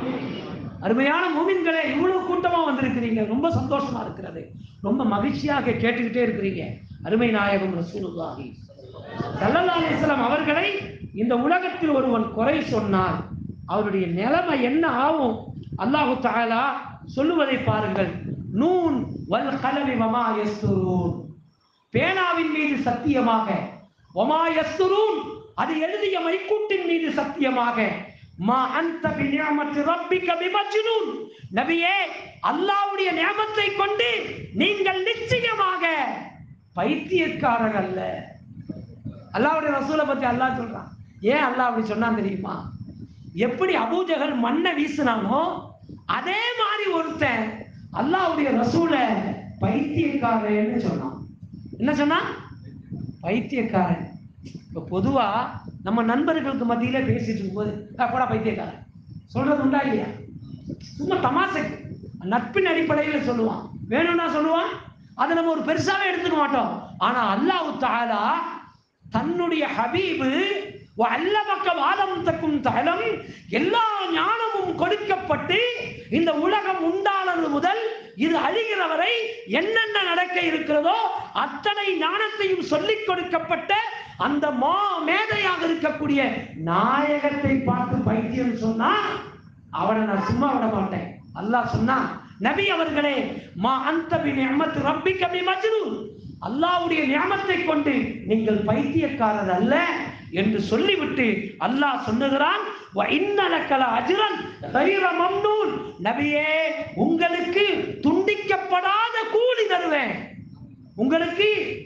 S3: அருமையான மூமின்களே இவ்வளவு கூட்டமா வந்திருக்கிறீங்க ரொம்ப சந்தோஷமா இருக்கிறது ரொம்ப மகிழ்ச்சியாக கேட்டுக்கிட்டே இருக்கிறீங்க அருமை நாயகம் ரசூலுல்லாஹி ஸல்லல்லாஹு அலைஹி வஸல்லம் அவர்களை இந்த உலகத்தில் ஒருவன் குறை சொன்னால் அவருடைய நிலைமை என்ன ஆகும் அல்லாஹு தஆலா சொல்லுவதை பாருங்கள் நூன் வல் கலவி வமா யஸ்துரூன் பேனாவின் மீது சத்தியமாக ஒமா யஸ்துரூன் அது எழுதிய மைக்கூட்டின் மீது சத்தியமாக மா அன்த பிநியமத்தி ரப்பிக பிமஜ்னூன் நபியே அல்லாஹ்வுடைய நியமத்தை கொண்டு நீங்கள் நிச்சயமாக பைத்தியக்காரர் அல்ல அல்லாஹ்வுடைய ரசூலை பத்தி அல்லாஹ் சொல்றான் ஏன் அல்லாஹ் அப்படி சொன்னான் தெரியுமா எப்படி அபூஜகல் மண்ணை வீசினானோ அதே மாதிரி ஒருத்தன் அல்லாஹ்வுடைய ரசூலை பைத்தியக்காரன்னு சொன்னான் என்ன சொன்னான் பைத்தியக்காரன் இப்போ பொதுவா நம்ம நண்பர்களுக்கு மத்தியில பேசிட்டு இருக்கும்போது "ஆ, போடா பைத்தியக்காரன் சொல்றது உண்டா இல்லையா சும்மா தமாசைக்கு நட்பின் அடிப்படையில் சொல்லுவான் வேணும்னா சொல்லுவான் அதை நம்ம ஒரு பெருசாவே எடுத்துக்க மாட்டோம் ஆனா அல்லாஹ் தஆலா தன்னுடைய ஹபீபு அல்லமக்க வாதம் தக்கும் தலம் எல்லா ஞானமும் கொடுக்கப்பட்டு இந்த உலகம் உண்டானது முதல் இது அழிகிற வரை என்னென்ன நடக்க இருக்கிறதோ அத்தனை ஞானத்தையும் சொல்லிக் கொடுக்கப்பட்ட அந்த மா மேதையாக இருக்கக்கூடிய நாயகத்தை பார்த்து பைத்தியம் சொன்னா அவனை நான் சும்மா விட மாட்டேன் அல்லாஹ் சொன்னா நபி அவர்களே மா அந்த பி நிஅமத் ரப்பிக பி மஜ்னூன் அல்லாஹ்வுடைய நியமத்தை கொண்டு நீங்கள் பைத்தியக்காரர் அல்ல என்று சொல்லிவிட்டு அல்லாஹ் சொல்லுகிறான் "வ இன்னலக்கல அஜ்ரன் கைர மம்னூன் நபியே உங்களுக்கு துண்டிக்கப்படாத கூலி தருவேன் உங்களுக்கு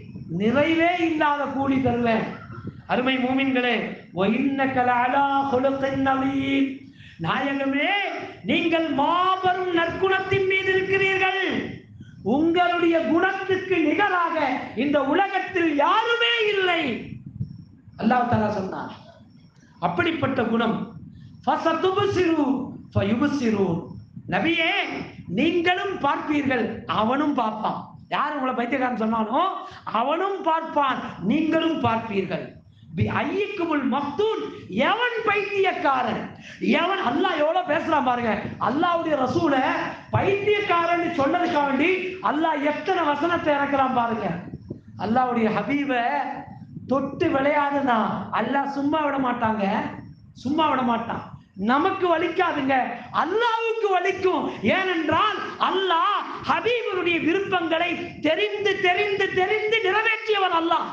S3: நிறைவே இல்லாத கூலி தருவேன் அருமை மூமின்களே "வ இன்னக லஅலா குலுகின் நவீன் நாயகமே நீங்கள் மாபெரும் நற்குணத்தின் மீது இருக்கிறீர்கள் உங்களுடைய குணத்துக்கு நிகராக இந்த உலகத்தில் யாருமே இல்லை அல்லாஹ் தஆலா சொன்னார் அப்படிப்பட்ட குணம் ஃபசதுபசிரு ஃபயுபசிரு நபியே நீங்களும் பார்ப்பீர்கள் அவனும் பார்ப்பான் யார் உங்களை பைத்தியக்காரன் சொன்னானோ அவனும் பார்ப்பான் நீங்களும் பார்ப்பீர்கள் பி ஐயக்குமுல் மக்தூன் எவன் பைத்தியக்காரன் எவன் அல்லாஹ் எவ்வளவு பேசுறான் பாருங்க அல்லாஹ்வுடைய ரசூலை பைத்தியக்காரன் சொன்னதுக்காக வேண்டி அல்லாஹ் எத்தனை வசனத்தை இறக்குறான் பாருங்க அல்லாஹ்வுடைய ஹபீப தொட்டு விளையாடுனா அல்லாஹ் சும்மா விட மாட்டாங்க சும்மா விட மாட்டான் நமக்கு வலிக்காதுங்க அல்லாஹ்வுக்கு வலிக்கும் ஏனென்றால் அல்லாஹ் ஹபீபருடைய விருப்பங்களை தெரிந்து தெரிந்து தெரிந்து நிறைவேற்றியவன் அல்லாஹ்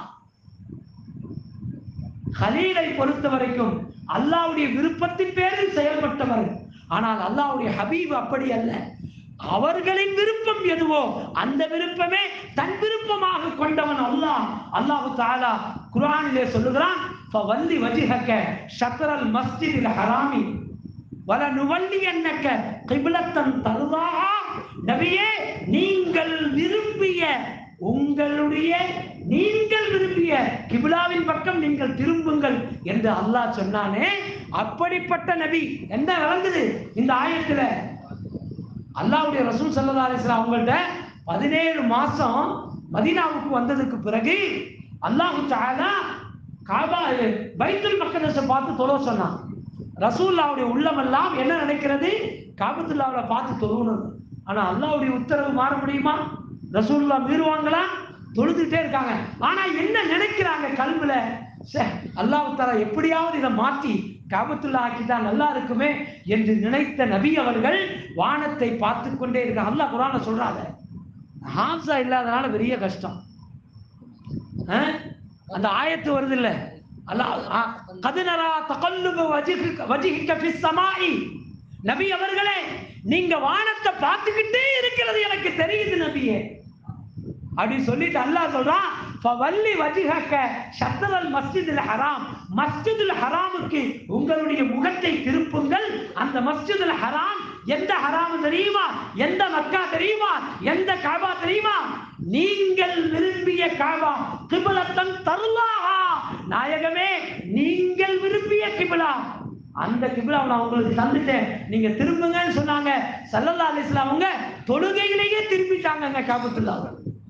S3: ஹலீலை பொறுத்த வரைக்கும் அல்லாஹ்வுடைய விருப்பத்தின் பேரில் செயல்பட்டவர் ஆனால் அல்லாஹ்வுடைய ஹபீப் அப்படி அல்ல அவர்களின் விருப்பம் எதுவோ அந்த விருப்பமே தன் விருப்பமாக கொண்டவன் அல்லாஹ் அல்லாஹு தாலா குர்ஆனிலே சொல்லுகிறான் ஃபவல்லி வஜ்ஹக ஷத்ரல் மஸ்ஜிதில் ஹராமி வல நுவல்லி என்னக்க கிபிலத்தன் தருவாகா நபியே நீங்கள் விரும்பிய உங்களுடைய நீங்கள் விரும்பிய கிபிலாவின் பக்கம் நீங்கள் திரும்புங்கள் என்று அல்லாஹ் சொன்னானே அப்படிப்பட்ட நபி என்ன விளங்குது இந்த ஆயத்துல அல்லாஹ்வுடைய ரசூல் சல்லல்லாஹு அலைஹி வஸல்லம் அவங்கள்ட்ட பதினேழு மாசம் மதீனாவுக்கு வந்ததுக்கு பிறகு அல்லாஹ் தஆலா காபா பைத்துல் மக்தஸை பார்த்து தொழ சொன்னான் ரசூல்லாவுடைய உள்ளமெல்லாம் என்ன நினைக்கிறது காபத்துல்லாவுல பார்த்து தொழுகணும் ஆனா அல்லாஹ்வுடைய உத்தரவு மாற முடியுமா ரசூல்லா மீறுவாங்களா தொழுதுட்டே இருக்காங்க ஆனா என்ன நினைக்கிறாங்க கல்வில அல்லாஹ் தாலா எப்படியாவது இதை மாத்தி காபத்துல்லா ஆக்கிட்டா நல்லா இருக்குமே என்று நினைத்த நபி அவர்கள் வானத்தை பார்த்து கொண்டே இருக்காங்க அல்லாஹ் குரான சொல்றாங்க ஹாம்சா இல்லாதனால பெரிய கஷ்டம் ஆ? அந்த ஆயத்து வருது இல்ல அல்லாஹ் கதுனரா தகல்லுபு வஜிஹிக வஜிஹிக ஃபிஸ் ஸமாஇ நபி அவர்களே நீங்க வானத்தை பார்த்துக்கிட்டே இருக்கிறது எனக்கு தெரியுது நபியே அப்படி சொல்லிட்டு அல்லாஹ் சொல்றான் ஃபவல்லி வஜிஹக ஷத்ரல் மஸ்ஜிதுல் ஹராம் மஸ்ஜிதுல் ஹராமுக்கு உங்களுடைய முகத்தை திருப்புங்கள் அந்த மஸ்ஜிதுல் ஹராம் எந்த ஹராம் தெரியுமா எந்த மக்கா தெரியுமா எந்த காபா தெரியுமா நீங்கள் விரும்பிய காபா கிபிலத்தன் தருளாஹா நாயகமே நீங்கள் விரும்பிய கிபிலா அந்த கிபிலாவை நான் உங்களுக்கு தந்துட்டேன் நீங்க திரும்புங்கன்னு சொன்னாங்க சல்லல்லா அலிஸ்லாம் அவங்க தொழுகையிலேயே திரும்பிட்டாங்கங்க காபத்துல்லாவை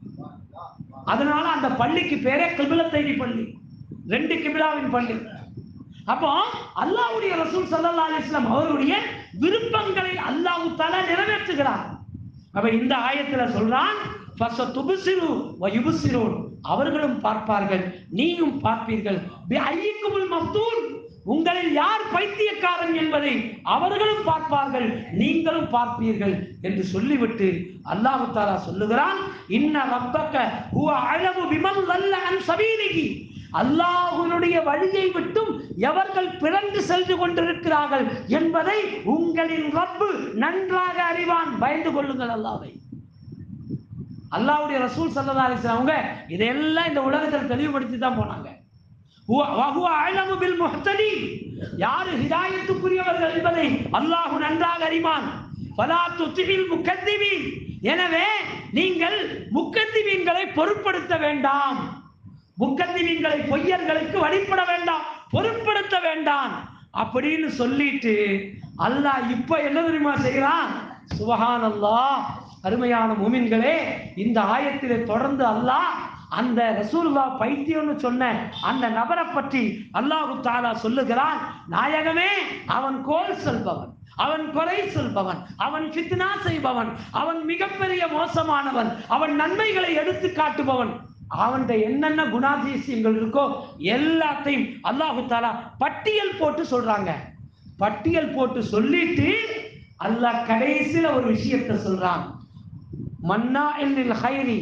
S3: அதனால அந்த பள்ளிக்கு பேரே கிபிலத்தைனி பள்ளி ரெண்டு கிபிலாவின் பள்ளி அப்போ அல்லாஹ்வுடைய ரசூல் ஸல்லல்லாஹு அலைஹி வஸல்லம் அவருடைய விருப்பங்களை அல்லாஹ் தஆலா நிறைவேற்றுகிறார் அப்ப இந்த ஆயத்துல சொல்றான் ஃபஸதுப்சிரு வ யுப்சிரூன் அவர்களும் பார்ப்பார்கள் நீயும் பார்ப்பீர்கள் பி ஐயிக்குமுல் மஃதூன் உங்களில் யார் பைத்தியக்காரன் என்பதை அவர்களும் பார்ப்பார்கள் நீங்களும் பார்ப்பீர்கள் என்று சொல்லிவிட்டு அல்லாஹ் தாலா சொல்லுகிறான் இன்ன ரப்பக்க ஹுவ அலமு பிமன் லல்ல அன் சபீலிஹி அல்லாஹ்வுடைய வழியை விட்டும் எவர்கள் பிறந்து சென்று கொண்டிருக்கிறார்கள் என்பதை உங்களின் ரப்பு நன்றாக அறிவான் பயந்து கொள்ளுங்கள் அல்லாஹ்வை அல்லாஹ்வுடைய ரசூல் ஸல்லல்லாஹு அலைஹி வஸல்லம் அவங்க இதெல்லாம் இந்த உலகத்தில் தெளிவுபடுத்தி தான் போனாங்க ஹுவ- வஹுவ அலமு பில் முஹ்ததீன். யாரு ஹிதாயத்துக்குரியவர்கள் என்பதை அல்லாஹ் நன்றாக அறிவான் ஃபலா துத்திபில் முக்கத்திபீன் எனவே நீங்கள் முக்கத்திபீன்களை பொருட்படுத்த வேண்டாம் முக்கத்திபீன்களை பொய்யர்களுக்கு வழிபட வேண்டாம் பொருட்படுத்த வேண்டாம் அப்படின்னு சொல்லிட்டு அல்லாஹ் இப்ப என்ன தெரியுமா செய்கிறான் சுபஹான் அல்லாஹ் அருமையான முமின்களே இந்த ஆயத்திலே தொடர்ந்து அல்லாஹ் அந்த ரசூலுல்லா பைத்தியம்னு சொன்ன அந்த நபரை பற்றி அல்லாஹு தாலா சொல்லுகிறான் நாயகமே அவன் கோல் சொல்பவன் அவன் குறை சொல்பவன் அவன் ஃபித்னா செய்பவன் அவன் மிகப்பெரிய மோசமானவன் அவன் நன்மைகளை எடுத்து காட்டுபவன் அவன்கிட்ட என்னென்ன குணாதிசயங்கள் இருக்கோ எல்லாத்தையும் அல்லாஹு தாலா பட்டியல் போட்டு சொல்றாங்க பட்டியல் போட்டு சொல்லிட்டு அல்லாஹ் கடைசியில ஒரு விஷயத்தை சொல்றான் மன்னா இல்லில் ஹைரி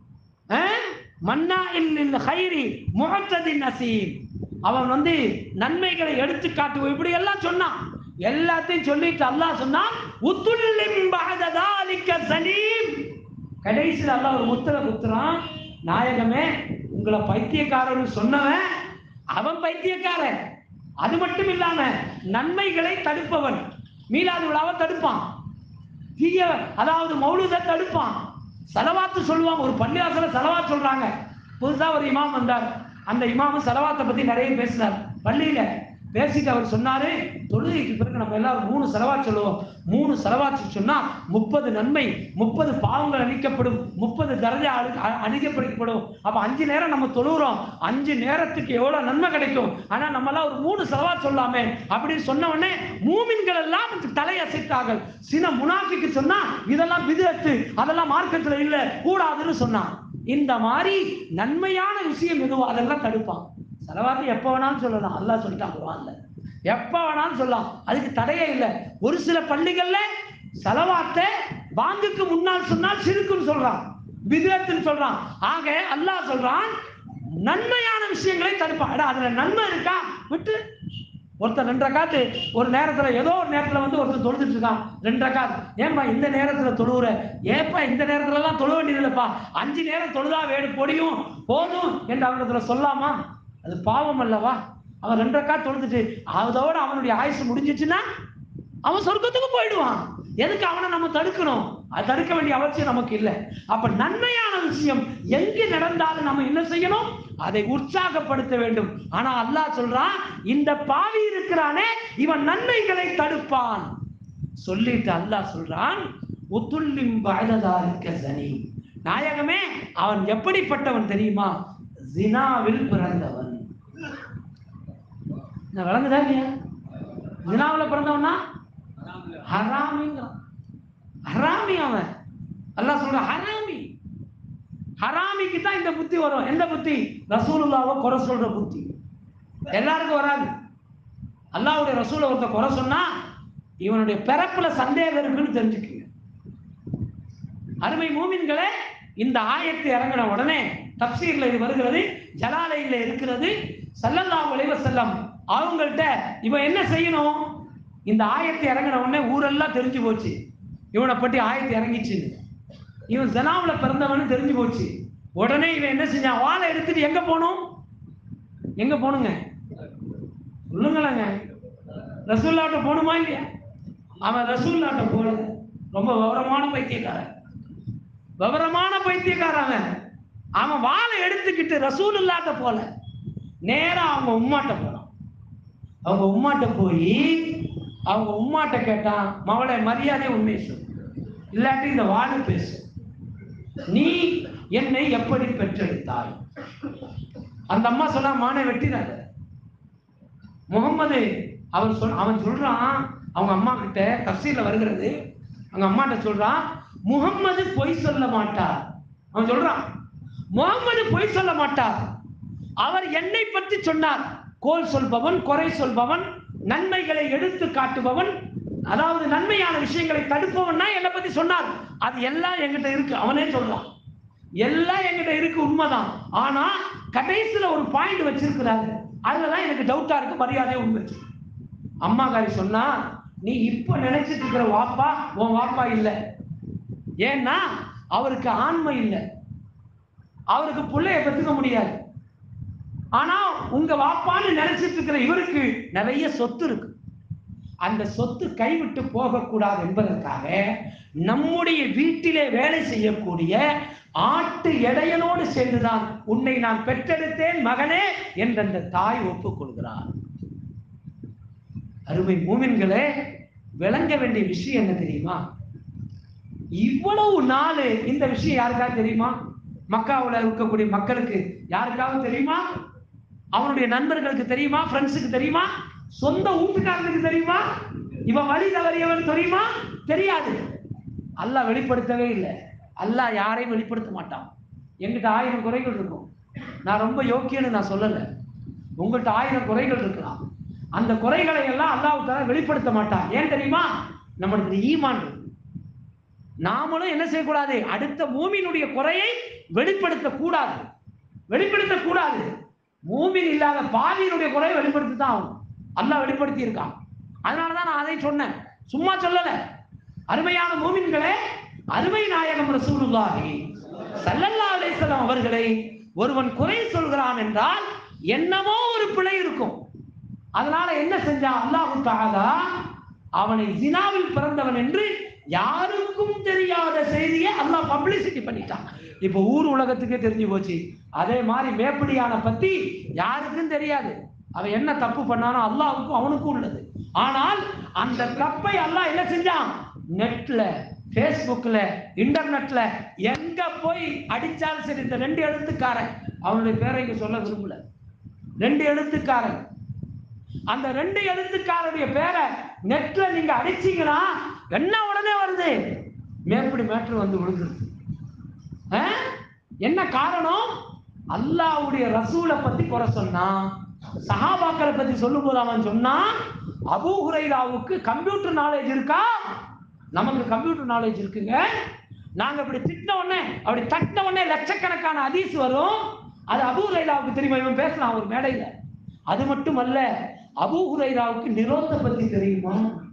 S3: மன்னா இல்லில் ஹைரி முகத்ததின் நசீம் அவன் வந்து நன்மைகளை எடுத்து காட்டுவோம் இப்படி எல்லாம் சொன்னான் எல்லாத்தையும் சொல்லிட்டு அல்லாஹ் சொன்னான் உத்துல்லிம் பஅததாலிக சலீம் கடைசியில் அல்லாஹ் ஒரு முத்திரை குத்துறான் நாயகமே உங்களை பைத்தியக்காரன்னு சொன்னவன் அவன் பைத்தியக்காரன் அது மட்டும் இல்லாம நன்மைகளை தடுப்பவன் மீலாது விழாவை தடுப்பான் தீய அதாவது மௌலுதை தடுப்பான் செலவாத்து சொல்லுவாங்க ஒரு பள்ளிவாசல செலவாத்து சொல்றாங்க புதுசா ஒரு இமாம் வந்தார் அந்த இமாமும் செலவாத்தை பத்தி நிறைய பேசினார் பள்ளியில பேசிட்டு அவர் சொன்னாரு தொழுகைக்கு பிறகு நம்ம எல்லாரும் மூணு செலவாத் சொல்லுவோம் மூணு செலவாத்து சொன்னா முப்பது நன்மை முப்பது பாவங்கள் அழிக்கப்படும் முப்பது தரஜா அழிக்கப்படும் அப்ப அஞ்சு நேரம் நம்ம தொழுகிறோம் அஞ்சு நேரத்துக்கு எவ்வளவு நன்மை கிடைக்கும் ஆனா நம்ம எல்லாம் ஒரு மூணு செலவாத் சொல்லாமே அப்படின்னு சொன்ன உடனே மூமின்கள் எல்லாம் தலையசைத்தார்கள் சில முனாஃபிக்கு சொன்னா இதெல்லாம் விதத்து அதெல்லாம் மார்க்கத்துல இல்ல கூடாதுன்னு சொன்னான் இந்த மாதிரி நன்மையான விஷயம் எதுவோ அதெல்லாம் தடுப்பான் செலவாத்து எப்போ வேணாலும் சொல்லலாம் அல்லாஹ் சொல்லிட்டான் குர்ஆன்ல எப்போ வேணாலும் சொல்லலாம் அதுக்கு தடையே இல்லை ஒரு சில பள்ளிகள்ல செலவாத்தை பாங்குக்கு முன்னால் சொன்னால் சிறுக்குன்னு சொல்றான் விதத்துன்னு சொல்றான் ஆக அல்லாஹ் சொல்றான் நன்மையான விஷயங்களை தடுப்பான் அட, அதுல நன்மை இருக்கா விட்டு ஒருத்தன் ரெண்டரை காத்து ஒரு நேரத்துல ஏதோ ஒரு நேரத்துல வந்து ஒருத்தன் தொழுதுட்டு இருக்கான் ரெண்டரை காத்து ஏன்பா இந்த நேரத்துல தொழுவுற ஏப்பா இந்த நேரத்துல எல்லாம் தொழ வேண்டியது இல்லப்பா அஞ்சு நேரம் தொழுதா வேடு பொடியும் போதும் என்று அவனிடத்துல சொல்லாமா அது பாவம் அல்லவா அவன் ரெண்டரை காத்து தொழுதுட்டு அதோட அவனுடைய ஆயுசு முடிஞ்சிச்சுன்னா அவன் சொர்க்கத்துக்கு போயிடுவான் எதுக்கு அவனை நம்ம தடுக்கணும் அது தடுக்க வேண்டிய அவசியம் நமக்கு இல்லை அப்ப நன்மையான விஷயம் எங்கு நடந்தாலும் நம்ம என்ன செய்யணும் அதை உற்சாகப்படுத்த வேண்டும் ஆனா அல்லாஹ் சொல்றான் இந்த பாவி இருக்கிறானே இவன் நன்மைகளை தடுப்பான் சொல்லிட்டு அல்லாஹ் சொல்றான் உத்துல்லிம் பாயதாரிக்க சனி நாயகமே அவன் எப்படிப்பட்டவன் தெரியுமா ஜினாவில் பிறந்தவன் நான் விளங்குதா இல்லையா ஜினாவில் பிறந்தவனா ஹராமிங்கிறான் ஹராமி அவன் அல்லாஹ் சொல்ற ஹராமி ஹராமிக்கு தான் இந்த புத்தி வரும் எந்த புத்தி ரசூலுல்லாவை குறை சொல்ற புத்தி எல்லாருக்கும் வராது அல்லாஹ்வுடைய ரசூலை ஒருத்த குறை சொன்னா இவனுடைய பிறப்புல சந்தேகம் இருக்குன்னு தெரிஞ்சுக்குங்க அருமை மூமின்களே இந்த ஆயத்து இறங்கின உடனே தப்சீர்ல இது வருகிறது ஜலாலையில இருக்கிறது சல்லல்லாஹு அலைஹி வஸல்லம் அவங்கள்ட்ட இவன் என்ன செய்யணும் இந்த ஆயத்து இறங்கின உடனே ஊரெல்லாம் தெரிஞ்சு போச்சு இவனை பற்றி ஆயத்து இறங்கிச்சுன்னு இவன் ஜனாவுல பிறந்தவன்னு தெரிஞ்சு போச்சு உடனே இவன் என்ன செஞ்சான் வாழை எடுத்துட்டு எங்க போகணும் எங்க போகணுங்க சொல்லுங்களேங்க ரசூல்லாட்ட போகணுமா இல்லையா அவன் ரசூல்லாட்ட போல ரொம்ப விவரமான பைத்தியக்காரன் விவரமான பைத்தியக்காரன் அவன் அவன் வாழை எடுத்துக்கிட்டு ரசூல் இல்லாட்ட போல நேரா அவங்க உம்மாட்ட போறான் அவங்க உம்மாட்ட போய் அவங்க உம்மாட்ட கேட்டான் மவளை மரியாதை உண்மையை சொல்லு இல்லாட்டி இந்த வாழை பேசு நீ என்னை எப்படி பெற்றெடுத்தாய் அந்த அம்மா சொன்னா மானை வெட்டினாங்க முகம்மது அவன் சொல் அவன் சொல்றான் அவங்க அம்மா கிட்ட தப்சீர்ல வருகிறது அவங்க அம்மாட்ட சொல்றான் முகம்மது பொய் சொல்ல மாட்டார் அவன் சொல்றான் முகம்மது பொய் சொல்ல மாட்டார் அவர் என்னை பற்றி சொன்னார் கோல் சொல்பவன் குறை சொல்பவன் நன்மைகளை எடுத்து காட்டுபவன் அதாவது நன்மையான விஷயங்களை தடுப்பவன் என்னை பத்தி சொன்னார் அது எல்லாம் என்கிட்ட இருக்கு அவனே சொல்றான் எல்லாம் என்கிட்ட இருக்கு உண்மைதான் ஆனா கடைசியில ஒரு பாயிண்ட் வச்சிருக்கிறாரு அதுலதான் எனக்கு டவுட்டா இருக்கு மரியாதை உண்மை அம்மாக்காரி சொன்னா நீ இப்ப நினைச்சிட்டு இருக்கிற வாப்பா உன் வாப்பா இல்ல ஏன்னா அவருக்கு ஆண்மை இல்லை அவருக்கு பிள்ளைய பெற்றுக்க முடியாது ஆனா உங்க வாப்பான்னு நினைச்சிட்டு இருக்கிற இவருக்கு நிறைய சொத்து இருக்கு அந்த சொத்து கைவிட்டு போகக்கூடாது என்பதற்காக நம்முடைய வீட்டிலே வேலை செய்யக்கூடிய ஆட்டு எடையனோடு சேர்ந்துதான் உன்னை நான் பெற்றெடுத்தேன் மகனே என்று அந்த தாய் ஒப்புக்கொள்கிறார் அருமை மூமின்களே விளங்க வேண்டிய விஷயம் என்ன தெரியுமா இவ்வளவு நாள் இந்த விஷயம் யாருக்காவது தெரியுமா மக்காவுல இருக்கக்கூடிய மக்களுக்கு யாருக்காவது தெரியுமா அவனுடைய நண்பர்களுக்கு தெரியுமா ஃப்ரெண்ட்ஸுக்கு தெரியுமா சொந்த வீட்டுக்காரனுக்கு தெரியுமா இவன் வழி தவறியவன் தெரியுமா தெரியாது அல்லாஹ் வெளிப்படுத்தவே இல்லை அல்லாஹ் யாரையும் வெளிப்படுத்த மாட்டான் எங்கிட்ட ஆயிரம் குறைகள் இருக்கும் நான் ரொம்ப யோக்கியன்னு நான் சொல்லலை உங்கள்கிட்ட ஆயிரம் குறைகள் இருக்கலாம் அந்த குறைகளை எல்லாம் அல்லாஹ் வெளிப்படுத்த மாட்டான் ஏன் தெரியுமா நம்மளுக்கு ஈமான் இருக்கு நாமளும் என்ன செய்யக்கூடாது அடுத்த மூமியினுடைய குறையை வெளிப்படுத்த கூடாது வெளிப்படுத்த கூடாது மூமின் இல்லாத பாவியினுடைய குறையை வெளிப்படுத்தி தான் ஆகும் அல்லாஹ் வெளிப்படுத்தி இருக்கான் அதனாலதான் நான் அதை சொன்னேன் சும்மா சொல்லல அருமையான மூமின்களே அருமை நாயகம் ரசூலுல்லாஹி ஸல்லல்லாஹு அலைஹி வஸல்லம் அவர்களை ஒருவன் குறை சொல்கிறான் என்றால் என்னமோ ஒரு பிழை இருக்கும் அதனால என்ன செஞ்சான் அல்லாஹு தஆலா அவனை ஜினாவில் பிறந்தவன் என்று யாருக்கும் தெரியாத செய்தியை அல்லாஹ் பப்ளிசிட்டி பண்ணிட்டான் இப்போ ஊர் உலகத்துக்கே தெரிஞ்சு போச்சு அதே மாதிரி மேப்படியான பத்தி யாருக்கும் தெரியாது அவன் என்ன தப்பு பண்ணானோ அல்லாஹ்வுக்கும் அவனுக்கும் உள்ளது ஆனால் அந்த தப்பை அல்லாஹ் என்ன செஞ்சான் நெட்ல ஃபேஸ்புக்ல இன்டர்நெட்ல எங்க போய் அடிச்சாலும் சரி இந்த ரெண்டு எழுத்துக்காரன் அவனுடைய பேரை இங்க சொல்ல விரும்பல ரெண்டு எழுத்துக்காரன் அந்த ரெண்டு எழுத்துக்காரருடைய பேரை நெட்ல நீங்க அடிச்சீங்கன்னா என்ன உடனே வருது மேற்படி மேட்ரு வந்து விழுந்துருது ஆ? என்ன காரணம் அல்லாஹ்வுடைய ரசூலை பத்தி குறை சொன்னான் சஹாபாக்களை பத்தி சொல்லும்போது அவன் சொன்னான் அபூ ஹுரைராவுக்கு கம்ப்யூட்டர் நாலேஜ் இருக்கா நமக்கு கம்ப்யூட்டர் நாலேஜ் இருக்குங்க நாங்க இப்படி திட்டின உடனே அப்படி தட்டின உடனே லட்சக்கணக்கான அதீஸ் வரும் அது அபூ ஹுரைராவுக்கு தெரியுமா இவன் பேசலாம் ஒரு மேடையில அது மட்டும் அல்ல அபூ ஹுரைராவுக்கு நிரோத பத்தி தெரியுமா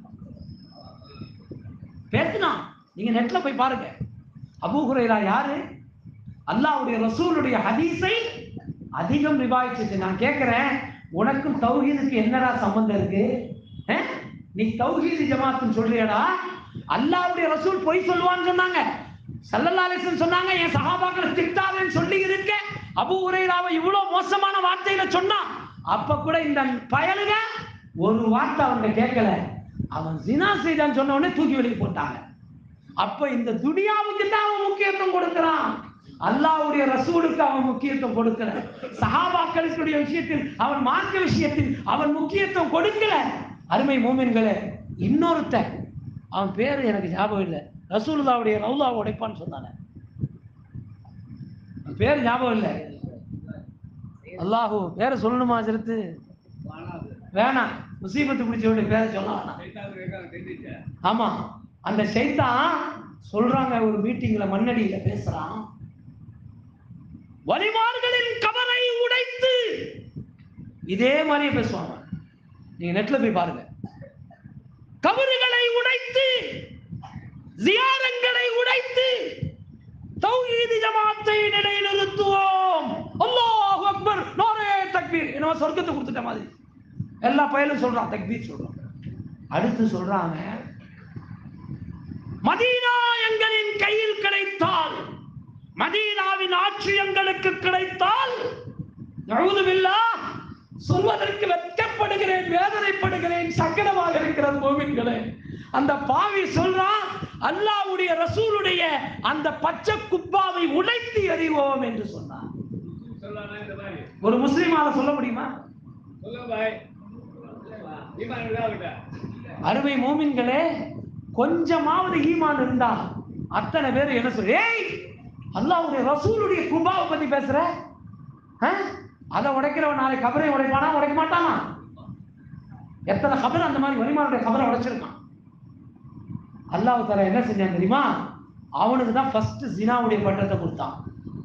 S3: பேசுனா நீங்க நெட்ல போய் பாருங்க அபூ ஹுரைரா யாரு அல்லாஹ்வுடைய ரசூலுடைய ஹதீஸை அதிகம் ரிவாய்ச்சிட்டு நான் கேட்கிறேன் உனக்கும் தௌஹீதுக்கு என்னடா சம்பந்தம் இருக்கு அஹ்? நீ தௌஹீது ஜமாத்துன்னு சொல்றியடா அல்லாஹ்வுடைய ரசூல் பொய் சொல்லுவான்னு சொன்னாங்க சல்லல்லாஹு அலைஹி வஸல்லம் சொன்னாங்க என் சஹாபாக்களை திட்டாதேன்னு சொல்லி இருக்க அபூ ஹுரைராவை இவ்வளவு மோசமான வார்த்தையில சொன்னான் அப்ப கூட இந்த பயலுங்க ஒரு வார்த்தை அவங்க கேட்கல அவன் ஜினா செய்தான்னு சொன்ன உடனே தூக்கி வெளியே போட்டாங்க அப்ப இந்த துனியாவுக்கு தான் அவன் முக்கியத்துவம் கொடுக்கிறான் அல்லாஹ்வுடைய ரசூலுக்கு அவன் முக்கியத்துவம் கொடுக்கல சஹாபாக்களுடைய விஷயத்தில் அவன் மார்க்க விஷயத்தில் அவன் முக்கியத்துவம் கொடுக்கல அருமை மூமின்களே இன்னொருத்தன் அவன் பேரு எனக்கு ஞாபகம் இல்லை ரசூலுல்லாவுடைய ரவுலா உடைப்பான்னு சொன்னானே அவன் பேர் ஞாபகம் இல்லை அல்லாஹு பேரை சொல்லணுமா சிறுத்து
S1: வானாது.
S3: வேணாம் முசீபத்து பிடிச்சவனுடைய பேரை சொல்ல வேணாம்
S1: சைத்தானுக்கு இருக்காங்க, தெரிஞ்சுச்சா?
S3: ஆமா அந்த சைத்தான் சொல்றாங்க ஒரு மீட்டிங்ல மண்ணடியில பேசுறான் வலிமார்களின் கவலை உடைத்து இதே மாதிரியே பேசுவாங்க நீங்க நெட்ல போய் பாருங்க கபறுகளை உடைத்து ஜியாரங்களை உடைத்து தௌஹீது ஜமாத்தை நிலைநிறுத்துவோம் அல்லாஹ் அக்பர் நாரே தக்பீர் என்ன சொர்க்கத்தை கொடுத்துட்ட மாதிரி எல்லா பயலும் சொல்றான் தக்பீர் சொல்றான் அடுத்து சொல்றாங்க மதீனா எங்களின் கையில் கிடைத்தால் மதீனாவின் ஆட்சி எங்களுக்கு கிடைத்தால் நழுதுமில்லா சொல்வதற்கு வெட்கப்படுகிறேன் வேதனைப்படுகிறேன் சங்கடமாக இருக்கிறது மோமின்களே அந்த பாவி சொல்றான் அல்லாஹ்வுடைய ரசூலுடைய அந்த பச்சை குப்பாவை உடைத்து எறிவோம் என்று சொன்னான்
S1: சொல்லானா இந்த மாதிரி?
S3: ஒரு முஸ்லீமால சொல்ல முடியுமா
S1: சொல்லுங்க பாய். ஈமான் இருக்கா அவர்கிட்ட?
S3: அருமை மோமின்களே கொஞ்சமாவது ஈமான் இருந்தா அத்தனை பேர் என்ன சொல்ற ஏய் அல்லாஹ்வுடைய ரசூலுடைய குபாவை பத்தி பேசுற ஆ? அதை உடைக்கிறவன் நாளை கபரை உடைப்பானா உடைக்க மாட்டானா எத்தனை கபர் அந்த மாதிரி வலிமானுடைய கபரை உடைச்சிருக்கான் அல்லாஹ் தஆலா என்ன செஞ்சான் தெரியுமா அவனுக்கு தான் ஃபர்ஸ்ட் ஜினாவுடைய பட்டத்தை கொடுத்தான்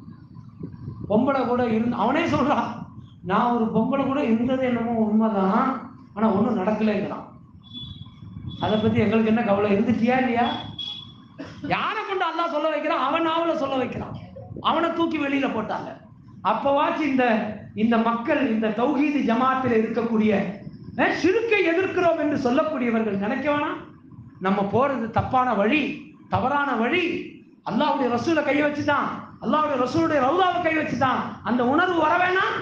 S3: பொம்பளை கூட இருந்து அவனே சொல்றான் நான் ஒரு பொம்பளை கூட இருந்தது என்னமோ உண்மைதான் ஆனா ஒண்ணும் நடக்கலைங்கிறான் அதை பத்தி எங்களுக்கு என்ன கவலை இருந்துட்டியா இல்லையா யாரை கொண்டு அல்லாஹ் சொல்ல வைக்கிறான் அவன் நாவல சொல்ல வைக்கிறான் அவனை தூக்கி வெளியில போட்டாங்க அப்பவாச்சும் இந்த இந்த மக்கள் இந்த தௌஹீது ஜமாத்தில் இருக்கக்கூடிய அஹ், சிறுக்கை எதிர்க்கிறோம் என்று சொல்லக்கூடியவர்கள் நினைக்க வேணாம் நம்ம போறது தப்பான வழி தவறான வழி அல்லாஹ்வுடைய ரசூலை கை வச்சுதான் அல்லாஹ்வுடைய ரசூலுடைய ரவுதாவை கை வச்சுதான் அந்த உணர்வு வர வேணாம்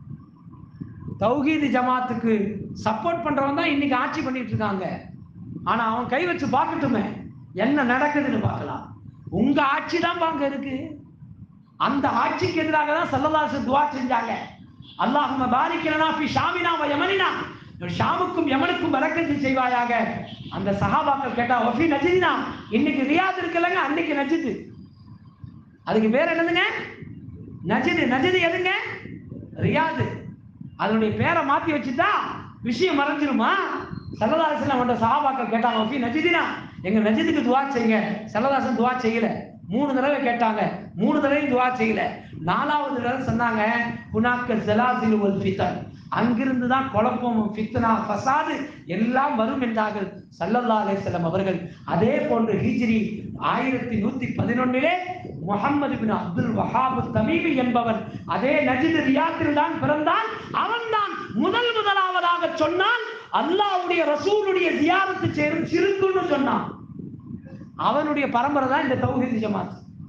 S3: தௌஹீது ஜமாத்துக்கு சப்போர்ட் பண்றவன் தான் இன்னைக்கு ஆட்சி பண்ணிட்டு இருக்காங்க ஆனா அவன் கை வச்சு பார்க்கட்டுமே என்ன நடக்குதுன்னு பார்க்கலாம் உங்க ஆட்சி தான் பாங்க இருக்கு அந்த ஆட்சிக்கு எதிராக தான் சல்லல்லாஹு துவா செஞ்சாங்க அல்லாஹும்ம பாரிக் லனா ஃபி ஷாமினா வ யமனினா ஷாமுக்கும் யமனுக்கும் பரக்கத்து செய்வாயாக அந்த சஹாபாக்கள் கேட்டா ஒஃபி நஜிதினா இன்னைக்கு ரியாத் இருக்குல்லங்க அன்னைக்கு நஜிது அதுக்கு பேர் என்னதுங்க நஜிது நஜிது எதுங்க ரியாது அதனுடைய பேரை மாத்தி வச்சுட்டா விஷயம் மறைஞ்சிருமா செல்லதாசன் அவன்கிட்ட சஹாபாக்கள் கேட்டாங்க ஒஃபி நஜிதினா எங்க நஜிதுக்கு துவா செய்யுங்க செல்லதாசன் துவா செய்யல மூணு தடவை கேட்டாங்க மூணு தடவையும் துவா செய்யல நாலாவது தடவை சொன்னாங்க புனாக்க ஜலாசில் ஒரு ஃபித்தன் அங்கிருந்து தான் குழப்பமும் ஃபித்னா ஃபசாது எல்லாம் வரும் என்றார்கள் சல்லல்லா அலைஹிஸ்ஸலாம் அவர்கள் அதே போன்று ஹிஜ்ரி ஆயிரத்தி நூத்தி பதினொன்னிலே Muhammad bin Abdul Wahhab Tamimi என்பவன் அதே நஜித் ரியாத்தில் தான் பிறந்தான் அவன்தான் முதல் முதலாவதாக சொன்னான் அல்லாஹ்வுடைய ரசூலுடைய ஜியாரத்து சேரும் சிறுக்குன்னு சொன்னான் அவனுடைய பரம்பரை தான் இந்த தௌஹீத் ஜமாத்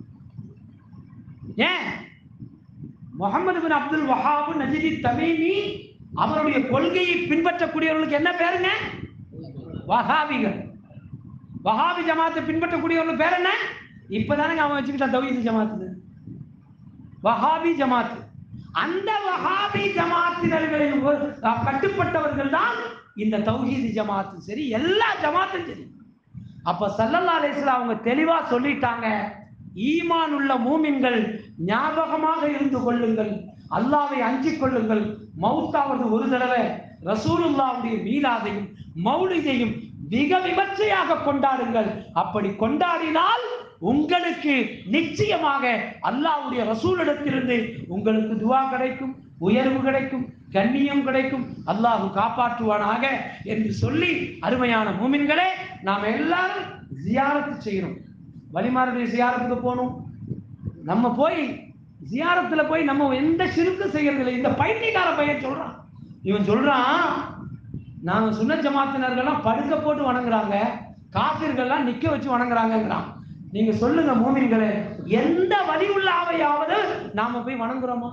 S3: ஏன் Muhammad bin Abdul Wahhab Najdi Tamimi அவருடைய கொள்கையை பின்பற்றக்கூடியவர்களுக்கு என்ன பேருங்க வஹாபிகள் வஹாபி ஜமாத்தை பின்பற்றக்கூடியவர்கள் பேர் என்ன இப்பதானங்க அவன் வச்சுக்கிட்டான் தௌஹீத் ஜமாத்து வஹாபி ஜமாத் அந்த வஹாபி ஜமாத்தினர்களின் ஒரு- அஹ் கட்டுப்பட்டவர்கள் தான் இந்த தௌஹீது ஜமாத்து சரி எல்லா ஜமாத்தும் சரி அப்ப சல்லல்லா அலைஹிஸ்ஸலாம் அவங்க தெளிவா சொல்லிட்டாங்க ஈமான் உள்ள மூமின்கள் ஞாபகமாக இருந்து கொள்ளுங்கள் அல்லாவை அஞ்சிக் கொள்ளுங்கள் மௌத்தாவது ஒரு தடவை ரசூலுல்லாவுடைய மீலாதையும் மௌலிதையும் மிக விமர்சையாக கொண்டாடுங்கள் அப்படி கொண்டாடினால் உங்களுக்கு நிச்சயமாக அல்லாஹ்வுடைய ரசூலிடத்திலிருந்து உங்களுக்கு துவா கிடைக்கும் உயர்வு கிடைக்கும் கண்ணியம் கிடைக்கும் அல்லாஹ் காப்பாற்றுவானாக என்று சொல்லி அருமையான மூமின்களே நாம் எல்லாரும் ஜியாரத்து செய்யணும் வழிமாறுடைய ஜியாரத்துக்கு போகணும் நம்ம போய் ஜியாரத்துல போய் நம்ம எந்த சிறுக்கு செய்யறது இல்லை இந்த பைத்தியக்கார பையன் சொல்றான் இவன் சொல்றான் நாங்க சுன்ன ஜமாத்தினர்கள்லாம் படுக்க போட்டு வணங்குறாங்க காபிர்கள்லாம் நிக்க வச்சு வணங்குறாங்கங்கிறான் நீங்க சொல்லுங்க மூமின்களே எந்த வழி உள்ள ஆவையாவது நாம போய் வணங்குறோமா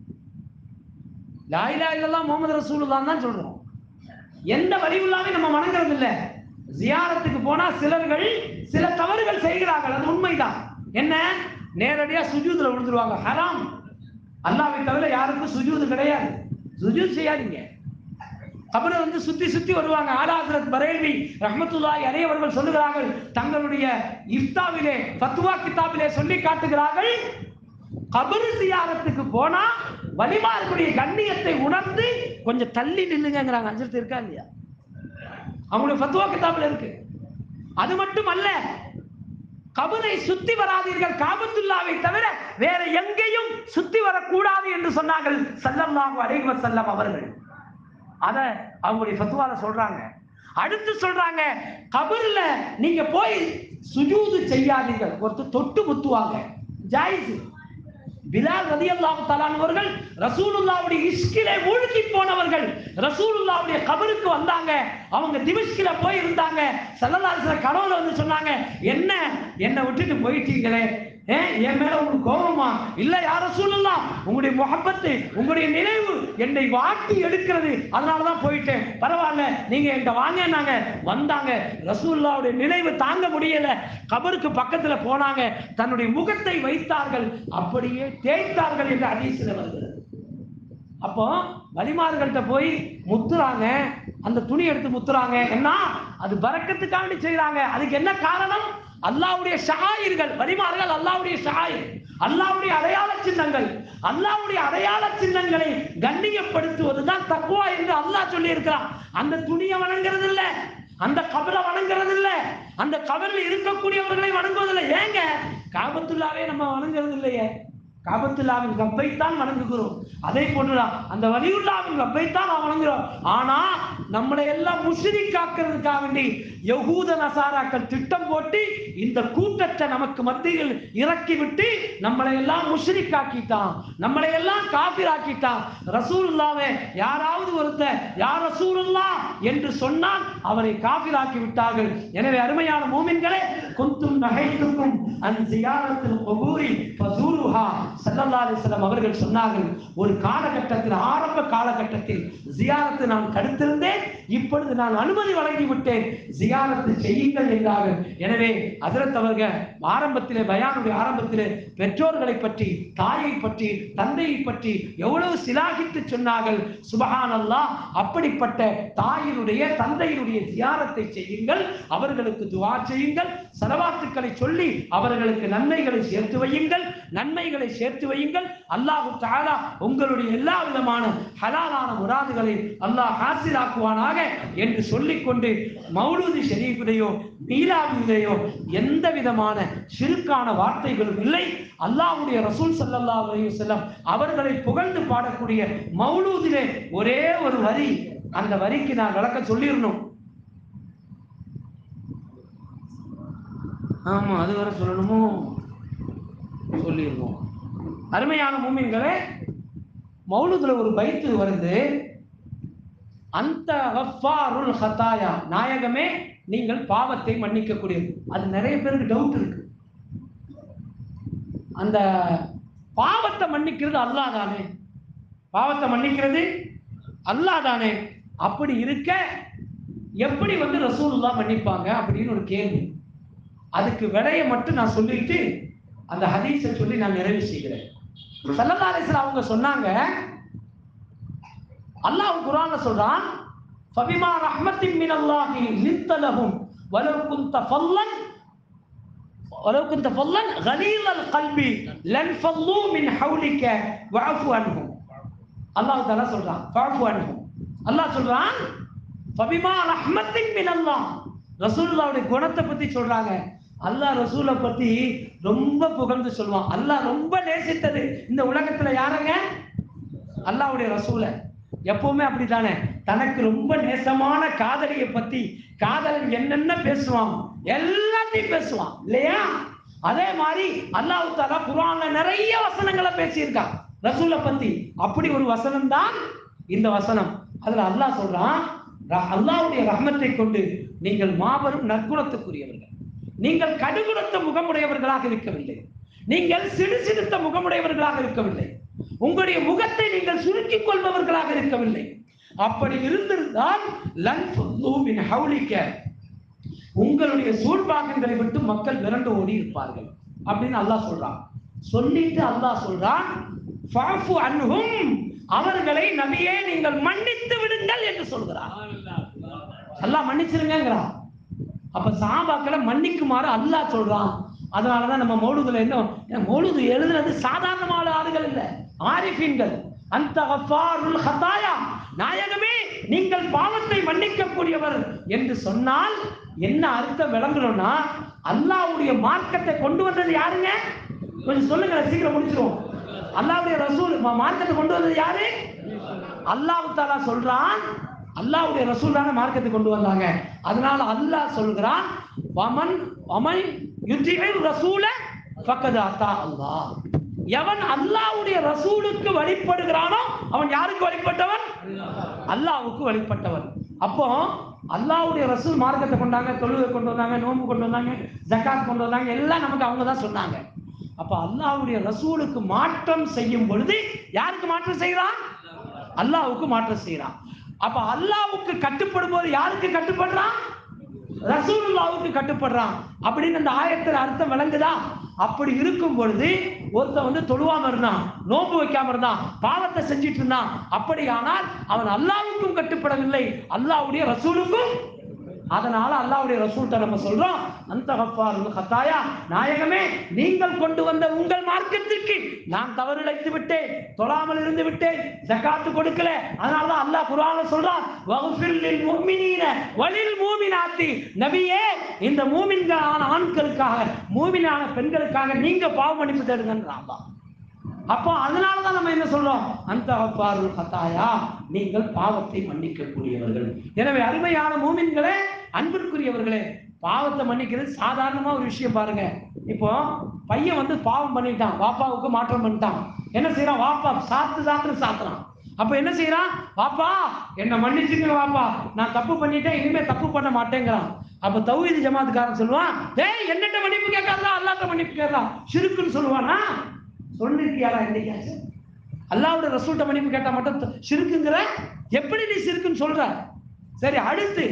S3: லாயிலா இல்லல்லாம் முகமது ரசூலுல்லாஹ் தான் சொல்றோம் எந்த வழி உள்ளாவே நம்ம வணங்குறது இல்ல ஜியாரத்துக்கு போனா சிலர்கள் சில தவறுகள் செய்கிறார்கள் அது உண்மைதான் என்ன நேரடியா சுஜூதுல விழுந்துருவாங்க ஹராம் அல்லாவை தவிர யாருக்கும் சுஜூது கிடையாது சுஜூத் செய்யாதீங்க கபரை வந்து சுத்தி சுத்தி வருவாங்க ஆலாசரத் பரேல்வி ரஹ்மத்துல்லாஹி அலைஹி அவர்கள் சொல்லுகிறார்கள் தங்களுடைய இஃப்தாவிலே ஃபத்வா கிதாபிலே சொல்லி காட்டுகிறார்கள் கபரு சியாரத்துக்கு போனா வலிமார்களுடைய கண்ணியத்தை உணர்ந்து கொஞ்சம் தள்ளி நில்லுங்கிறாங்க அஞ்சல் இருக்கா இல்லையா அவங்களுடைய ஃபத்வா கிதாபில் இருக்கு அது மட்டும் அல்ல கபரை சுத்தி வராதீர்கள் காபத்துல்லாவை தவிர வேற எங்கேயும் சுத்தி வரக்கூடாது என்று சொன்னார்கள் சல்லல்லாஹு அலைஹி வஸல்லம் அவர்கள் அத அவங்களுடைய ஃபத்வால சொல்றாங்க அடுத்து சொல்றாங்க கபர்ல நீங்க போய் சுஜூது செய்யாதீர்கள் ஒருத்தர் தொட்டு முத்துவாங்க ஜாயிஸ் பிலால் ரதியல்லாஹு தலானவர்கள் ரசூலுல்லாவுடைய இஸ்கிலே மூழ்கி போனவர்கள் ரசூலுல்லாவுடைய கபருக்கு வந்தாங்க அவங்க திமிஷ்கில போய் இருந்தாங்க சல்லல்லாஹு கனவுல வந்து சொன்னாங்க என்ன என்னை விட்டுட்டு போயிட்டீங்களே ஏ, என் மேல உங்களுக்கு கோபமா இல்ல யார சொல்லலாம் உங்களுடைய முகப்பத்து உங்களுடைய நினைவு என்னை வாட்டி எடுக்கிறது அதனாலதான் போயிட்டேன் பரவாயில்ல நீங்க என்கிட்ட வாங்கினாங்க வந்தாங்க ரசூல்லாவுடைய நினைவு தாங்க முடியல கபருக்கு பக்கத்துல போனாங்க தன்னுடைய முகத்தை வைத்தார்கள் அப்படியே தேய்த்தார்கள் என்று ஹதீஸ்ல வருகிறது அப்போ வலிமார்கள்ட்ட போய் முத்துறாங்க அந்த துணி எடுத்து முத்துறாங்க என்ன அது பறக்கத்துக்காண்டி செய்றாங்க அதுக்கு என்ன காரணம் அல்லாவுடைய ஷாயிர்கள் வலிமார்கள் அல்லாவுடைய ஷாயிர் அல்லாவுடைய அடையாள சின்னங்கள் அல்லாவுடைய அடையாள சின்னங்களை கண்ணியப்படுத்துவதுதான் தக்குவா என்று அல்லாஹ் சொல்லி இருக்கிறான் அந்த துணியை வணங்குறது இல்ல அந்த கபரை வணங்குறது இல்ல அந்த கபரில் இருக்கக்கூடியவர்களை வணங்குவதில்லை ஏங்க காபத்துல்லாவே நம்ம வணங்குறது இல்லையே காபத்துல்லாவின் ரப்பைத்தான் வணங்குகிறோம் அதே போன்றுதான் அந்த வலியுல்லாவின் ரப்பைத்தான் நாம் வணங்குகிறோம் ஆனா நம்மளை எல்லாம் முஷிரிக்காக்குறதுக்காக வேண்டி யகூத நசாராக்கள் திட்டம் போட்டு இந்த கூட்டத்தை நமக்கு மத்தியில் இறக்கி விட்டு நம்மளை எல்லாம் முஷிரிக்காக்கிட்டான் நம்மளை எல்லாம் காபிராக்கிட்டான் ரசூலுல்லாவே யாராவது ஒருத்தர் யார் ரசூலுல்லா என்று சொன்னால் அவரை காபிராக்கி விட்டார்கள் எனவே அருமையான மூமின்களே குந்தும் நகைத்துக்கும் அந்த ஜியாரத்தில் குபூரி ஃபசூருஹா ஸல்லல்லாஹு அலைஹி வஸல்லம் அவர்கள் சொன்னார்கள் ஒரு காலகட்டத்தில் ஆரம்ப காலகட்டத்தில் ஜியாரத்து நான் தடுத்திருந்தேன் இப்பொழுது நான் அனுமதி வழங்கி விட்டேன் ஜியாரத்து செய்யுங்கள் என்றார்கள் எனவே ஹஜரத் அவர்கள் ஆரம்பத்திலே பயானுடைய ஆரம்பத்திலே பெற்றோர்களை பற்றி தாயை பற்றி தந்தையை பற்றி எவ்வளவு சிலாகித்து சொன்னார்கள் சுபஹான் அல்லாஹ் அப்படிப்பட்ட தாயினுடைய தந்தையினுடைய ஜியாரத்தை செய்யுங்கள் அவர்களுக்கு துவா செய்யுங்கள் சலவாத்துக்களை சொல்லி அவர்களுக்கு நன்மைகளை சேர்த்து வையுங்கள் நன்மைகளை சேர்த்து வையுங்கள் அல்லாஹு தஆலா உங்களுடைய எல்லா விதமான ஹலாலான முராதுகளை அல்லாஹ் ஹாசிலாக்குவானாக என்று சொல்லிக்கொண்டு மௌலூதி ஷரீஃபிலேயோ மீலாவிலேயோ எந்த விதமான சிறுக்கான வார்த்தைகளும் இல்லை அல்லாஹ்வுடைய ரசூல் ஸல்லல்லாஹு அலைஹி வஸல்லம் அவர்களை புகழ்ந்து பாடக்கூடிய மௌலூதிலே ஒரே ஒரு வரி அந்த வரிக்கு நான் விளக்க சொல்லிடணும் ஆமா அது வரை சொல்லணுமோ சொல்லிடுவோம் அருமையான மூமின்களே மௌலுதுல ஒரு பைத்து வருது அந்த கஃபாருல் ஹதாயா நாயகமே நீங்கள் பாவத்தை மன்னிக்கக்கூடியது அது நிறைய பேருக்கு டவுட் இருக்கு அந்த பாவத்தை மன்னிக்கிறது அல்லாஹ் தானே பாவத்தை மன்னிக்கிறது அல்லாஹ் தானே அப்படி இருக்க எப்படி வந்து ரசூலுல்லாஹ் மன்னிப்பாங்க அப்படின்னு ஒரு கேள்வி அதுக்கு விடையை மட்டும் நான் சொல்லிட்டு அந்த ஹதீஸை சொல்லி நான் நிறைவு செய்கிறேன் சல்லல்லாஹு அலைஹி வஸல்லம் அவங்க சொன்னாங்க அல்லாஹ் குர்ஆன்ல சொல்றான் ஃபபிமா ரஹ்மத்தின் மினல்லாஹி லித்தலஹும் வலவ் குன்த ஃபல்லன் ولو كنت فظا غليظ القلب لانفضوا من حولك واعف عنهم அல்லாஹ் தஆலா சொல்றான் ஃபஅஃபு அன்ஹும் அல்லாஹ் சொல்றான் ஃபபிமா ரஹ்மத்தின் மினல்லாஹ் ரசூலுல்லாஹ்வுடைய குணத்தை பத்தி சொல்றாங்க அல்லாஹ் ரசூலை பத்தி ரொம்ப புகழ்ந்து சொல்லுவான் அல்லாஹ் ரொம்ப நேசித்தது இந்த உலகத்துல யாருங்க அல்லாஹ்வுடைய ரசூலை எப்பவுமே அப்படித்தானே தனக்கு ரொம்ப நேசமான காதலியை பத்தி காதலன் என்னென்ன பேசுவான் எல்லாத்தையும் பேசுவான் இல்லையா அதே மாதிரி அல்லாஹ் தாலா குர்ஆன்ல நிறைய வசனங்களை பேசியிருக்கான் ரசூலை பத்தி அப்படி ஒரு வசனம் தான் இந்த வசனம் அதுல அல்லாஹ் சொல்றான் ர- அல்லாஹ்வுடைய ரஹ்மத்தை கொண்டு நீங்கள் மாபெரும் நற்குணத்துக்குரியவர்கள் நீங்கள் கடுகுணத்த முகமுடையவர்களாக இருக்கவில்லை நீங்கள் சிடுசிடுத்த முகமுடையவர்களாக இருக்கவில்லை உங்களுடைய முகத்தை நீங்கள் சுருக்கிக் கொள்பவர்களாக இருக்கவில்லை அப்படி இருந்திருந்தால் லன் ஃபுல்லூ மின் ஹவுலிக்க உங்களுடைய சூழ்பாகங்களை விட்டு மக்கள் விரண்டு ஓடி இருப்பார்கள் அப்படின்னு அல்லாஹ் சொல்றான் சொல்லிட்டு அல்லாஹ் சொல்றான் "ஃபஅஃபு அன்ஹும் அவர்களை நபியே நீங்கள் மன்னித்து விடுங்கள் என்று சொல்கிறார் அல்லாஹ் மன்னிச்சிருங்கிறான் அப்ப சாபாக்களை மன்னிக்குமாறு அல்லாஹ் சொல்றான் அதனாலதான் நம்ம மௌலுதுல என்ன ஏன்னா மௌலுது எழுதுனது சாதாரணமான ஆளுகள் இல்ல ஆரிஃபீன்கள் அந்த கஃபாருல் ஹதாயா நாயகமே நீங்கள் பாவத்தை மன்னிக்கக்கூடியவர் என்று சொன்னால் என்ன அர்த்தம் விளங்கணும்னா அல்லாஹ்வுடைய மார்க்கத்தை கொண்டு வந்தது யாருங்க கொஞ்சம் சொல்லுங்க சீக்கிரம் முடிச்சிருவோம் அல்லாஹ்வுடைய ரசூல் மா- மார்க்கத்தை கொண்டு வந்தது யாரு அல்லாஹ் தாலா சொல்றான் அல்லாஹ்வுடைய ரசூல் தானே மார்க்கத்தை கொண்டு வந்தாங்க அதனால அல்லாஹ் சொல்கிறான் வமன் வமன் யுத்திஇர் ரசூல ஃபக்கத் அத்தா அல்லாஹ் எவன் அல்லாஹ்வுடைய ரசூலுக்கு வழிபடுகிறானோ அவன் யாருக்கு வழிபட்டவன் அல்லாஹ்வுக்கு வழிபட்டவன் அப்போ அல்லாஹ்வுடைய ரசூல் மார்க்கத்தை கொண்டாங்க தொழுகை கொண்டு வந்தாங்க நோன்பு கொண்டு வந்தாங்க ஜகாத் கொண்டு வந்தாங்க எல்லாம் நமக்கு அவங்க தான் சொன்னாங்க அப்ப அல்லாஹ்வுடைய ரசூலுக்கு மாற்றம் செய்யும் பொழுது யாருக்கு மாற்றம் செய்கிறான் அல்லாஹ்வுக்கு மாற்றம் செய்கிறான் அப்ப அல்லாஹ்வுக்கு கட்டுப்படும் போது யாருக்கு கட்டுப்படுறான் ரசூலுல்லாவுக்கு கட்டுப்படுறான் அப்படின்னு அந்த ஆயத்துல அர்த்தம் விளங்குதா அப்படி இருக்கும் பொழுது ஒருத்தன் வந்து தொழுவாம இருந்தான் நோன்பு வைக்காம இருந்தான் பாவத்தை செஞ்சிட்டு இருந்தான் அப்படியானால் அவன் அல்லாஹ்வுக்கும் கட்டுப்படவில்லை அல்லாஹ்வுடைய ரசூலுக்கும் அதனால அல்லாஹ்வுடைய ரசூல்கிட்ட நம்ம சொல்றோம் அந்த கஃபார் ஹத்தாயா நாயகமே நீங்கள் கொண்டு வந்த உங்கள் மார்க்கத்திற்கு நான் தவறிழைத்து விட்டேன் தொழாமல் இருந்து விட்டேன் ஜகாத்து கொடுக்கல அதனால தான் அல்லாஹ் குர்ஆன்ல சொல்றான் வஃபிர் லில் முஃமினீன வலில் மூமினாத்தி நபியே இந்த மூமின்களான ஆண்களுக்காக மூமினான பெண்களுக்காக நீங்க பாவ மன்னிப்பு தேடுங்கன்றான் அல்லாஹ் அப்போ அதனால தான் நம்ம என்ன சொல்றோம் அந்த பாருள் கத்தாயா நீங்கள் பாவத்தை மன்னிக்கக்கூடியவர்கள் எனவே அருமையான மூமின்களே அன்பிற்குரியவர்களே பாவத்தை மன்னிக்கிறது சாதாரணமா ஒரு விஷயம் பாருங்க இப்போ பையன் வந்து பாவம் பண்ணிட்டான் வாப்பாவுக்கு மாற்றம் பண்ணிட்டான் என்ன செய்யறான் வாப்பா சாத்து சாத்து சாத்துறான் அப்ப என்ன செய்யறான் வாப்பா என்ன மன்னிச்சுங்க வாப்பா நான் தப்பு பண்ணிட்டேன் இனிமே தப்பு பண்ண மாட்டேங்கிறான் அப்ப தௌஹீது ஜமாத்துக்காரன் சொல்லுவான் டேய் என்னட்ட மன்னிப்பு கேட்காதா அல்லாட்ட மன்னிப்பு கேட்கலாம் சிறுக்குன்னு சொல்லுவானா சொல்லிருக்கியாரா என்னைக்காச்சும் அல்லாவோட ரசூல்ட்ட மன்னிப்பு கேட்டா மட்டும் த- சிறுக்குங்கிற எப்படி நீ சிறுக்குன்னு சொல்ற சரி அடுத்து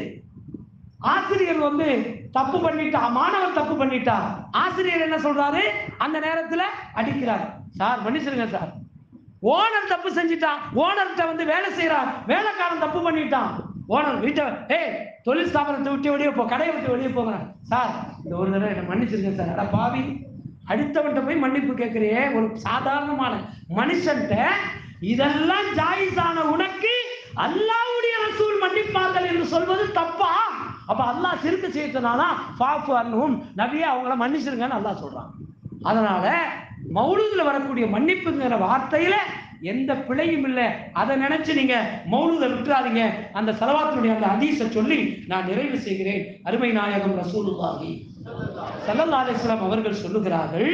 S3: ஆசிரியர் வந்து தப்பு பண்ணிட்டா மாணவர் தப்பு பண்ணிட்டா ஆசிரியர் என்ன சொல்றாரு அந்த நேரத்துல அடிக்கிறார் சார் மன்னிச்சிருங்க சார் ஓனர் தப்பு செஞ்சிட்டான் ஓனர்கிட்ட வந்து வேலை செய்யறான் வேலைக்காரன் தப்பு பண்ணிட்டான் ஓனர் வீட்டை ஏய் தொழில் ஸ்தாபனத்தை விட்டு வெளியே போ கடையை விட்டு வெளியே போகிறேன் சார் இந்த ஒரு தடவை என்ன மன்னிச்சிருங்க சார் அட பாவி அடுத்தவன்ட்ட போய் மன்னிப்பு கேட்கிறியே ஒரு சாதாரணமான மனுஷன்ட்ட இதெல்லாம் ஜாயிஸான உனக்கு அல்லாஹ்வுடைய ரசூல் மன்னிப்பார்கள் என்று சொல்வது தப்பா அப்ப அல்லாஹ் சிறுக்கு செய்யறதுனால ஃபாஃபு அன்னும் நபியே அவங்கள மன்னிச்சிருங்கன்னு அல்லாஹ் சொல்றான் அதனால மௌலூதுல வரக்கூடிய மன்னிப்புங்கிற வார்த்தையில எந்த பிழையும் இல்லை அதை நினைச்சு நீங்க மௌலூத விட்டுறாதீங்க அந்த செலவாத்தினுடைய அந்த ஹதீஸை சொல்லி நான் நிறைவு செய்கிறேன் அருமை நாயகம் ரசூலுல்லாஹி ஸல்லல்லாஹு அலைஹி வஸல்லம் அவர்கள் சொல்லுகிறார்கள்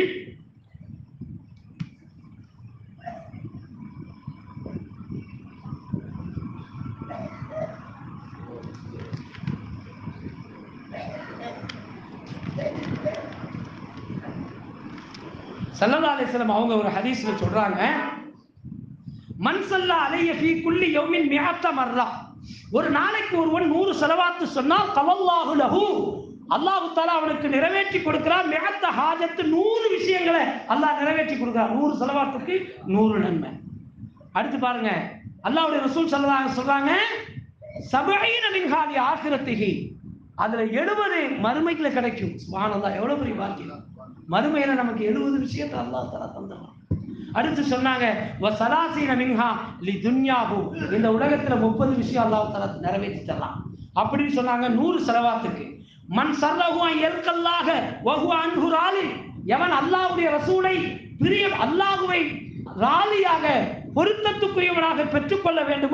S3: ஸல்லல்லாஹு அலைஹி வஸல்லம் அவங்க ஒரு ஹதீஸ்ல சொல்றாங்க மன் சல்லா அலைய ஃபீ குல்லி யௌமின் மிஅத்த மர்ரா ஒரு நாளைக்கு ஒருவன் நூறு செலவாத்து சொன்னால் கவல்லாஹு லஹு அல்லாஹு தாலா அவனுக்கு நிறைவேற்றி கொடுக்கிறான் மிகத்த ஹாஜத்து நூறு விஷயங்களை அல்லாஹ் நிறைவேற்றி கொடுக்கிறான் நூறு செலவாத்துக்கு நூறு நன்மை அடுத்து பாருங்க அல்லாஹ்வுடைய ரசூல் ஸல்லல்லாஹு சொல்றாங்க சபஈன மின்ஹாதி ஆখিরাতিஹி அதுல 70 மறுமைக்குள்ள கிடைக்கும் சுப்ஹானல்லாஹ் எவ்வளவு பெரிய பாக்கியம் மறுமையில நமக்கு 70 விஷயத்தை அல்லாஹ் தஆலா தந்துறான் அடுத்து சொன்னாங்க வ சலாசீன மின்ஹா லி துன்யாஹு இந்த உலகத்துல 30 விஷயம் அல்லாஹ் தஆலா நிறைவேற்றி தரலாம் அப்படின்னு சொன்னாங்க நூறு செலவாத்துக்கு மன் சர்ரஹு அன் யல்கல்லாஹ வஹுவ அன்ஹு ராலி எவன் அல்லாஹ்வுடைய ரசூலை பிரிய அல்லாஹ்வை ராலியாக பொருத்தத்துக்குரியவனாக பெற்றுக்கொள்ள வேண்டுமோ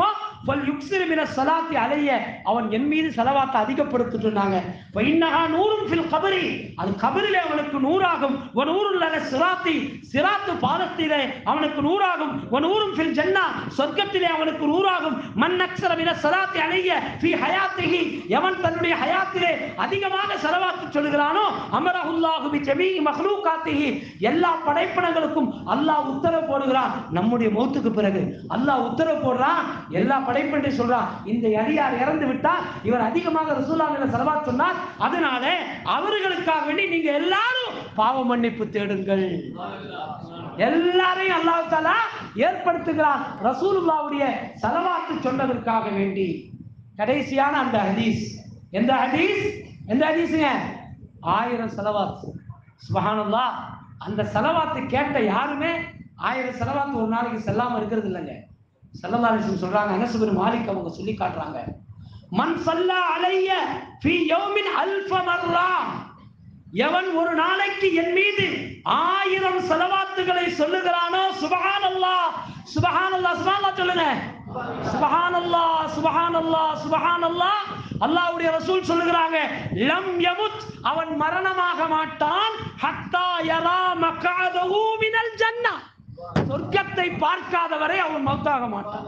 S3: ஃபல் யுக்ஸிரு மின ஸலாத்தி அலைய அவன் என் மீது ஸலவாத்தை அதிகப்படுத்திட்டு இருந்தாங்க வைன்னஹா நூறும் ஃபில் கபரி அது கபரிலே அவனுக்கு நூறாகும் வ நூறுல் அல சிராத்தி சிராத்து பாதத்திலே அவனுக்கு நூறாகும் வ நூறும் ஃபில் ஜன்னா சொர்க்கத்திலே அவனுக்கு நூறாகும் மன் அக்ஸர மின ஸலாத்தி அலைய ஃபி ஹயாத்திஹி எவன் தன்னுடைய ஹயாத்திலே அதிகமாக ஸலவாத்து சொல்கிறானோ அமரஹுல்லாஹு பி ஜமீஇ மக்லூகாத்திஹி எல்லா படைப்பினங்களுக்கும் அல்லாஹ் உத்தரவு போடுகிறான் நம்முடைய மௌத்துக்கு பிறகு அல்லாஹ் உத்தரவு போடுறான் எல்லா படைப்பினத்தையும் சொல்றான் இந்த அடியார் இறந்து விட்டால் இவர் அதிகமாக ரசூலுல்லாஹி ஸலவாத் சொன்னார் அதனால அவர்களுக்காக வேண்டி நீங்க எல்லாரும் பாவ மன்னிப்பு தேடுங்கள் எல்லாரையும் அல்லாஹ் தஆலா ஏற்படுத்துகிறான் ரசூலுல்லாஹ்வுடைய ஸலவாத்து சொன்னதற்காக வேண்டி கடைசியான அந்த ஹதீஸ் எந்த ஹதீஸ் எந்த ஹதீஸுங்க ஆயிரம் செலவாத்து சுபஹானல்லாஹ் அந்த செலவாத்து கேட்ட யாருமே ஆயிரம் செலவாத்து ஒரு நாளைக்கு செல்லாம இருக்கிறது இல்லைங்க செல்லல்லாஹு சொல்றாங்க அனசுபர் மாலிக் அவங்க சொல்லி காட்டுறாங்க மன் சல்லா அலைய ஃபி யௌமின் அல்ஃப மர்ரா எவன் ஒரு நாளைக்கு என் மீது ஆயிரம் செலவாத்துகளை சொல்லுகிறானோ சுபஹானல்லாஹ் சுபஹானல்லாஹ் சுபஹானல்லாஹ் சொல்லுங்க சுபஹானல்லாஹ் சுபஹானல்லாஹ் சுபஹானல்லாஹ் அல்லாஹ்வுடைய ரசூல் சொல்லுகிறாங்க லம் யமுத் அவன் மரணமாக மாட்டான் ஹத்தா யரா மக்அதஹு மினல் ஜன்னah சொர்க்கத்தை பார்க்காத வரை அவன் மௌத்தாக மாட்டான்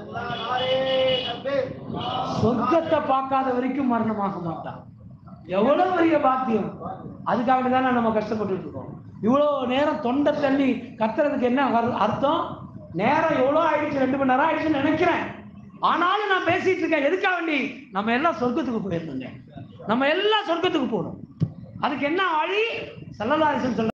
S3: சொர்க்கத்தை பார்க்காத வரைக்கும் மரணமாக மாட்டான் எவ்வளவு பெரிய பாக்கியம் அதுக்காக தானே நம்ம கஷ்டப்பட்டு இருக்கோம் இவ்வளவு நேரம் தொண்டை தண்ணி கத்துறதுக்கு என்ன அர்- அர்த்தம் நேரம் எவ்வளோ ஆயிடுச்சு ரெண்டு மணி நேரம் ஆயிடுச்சுன்னு நினைக்கிறேன் ஆனாலும் நான் பேசிட்டு இருக்கேன் எதுக்காக வேண்டி நம்ம எல்லாம் சொர்க்கத்துக்கு போயிருந்தோங்க நம்ம எல்லாம் சொர்க்கத்துக்கு போகணும் அதுக்கு என்ன வழி செல்லலாரிசன் சொல்ற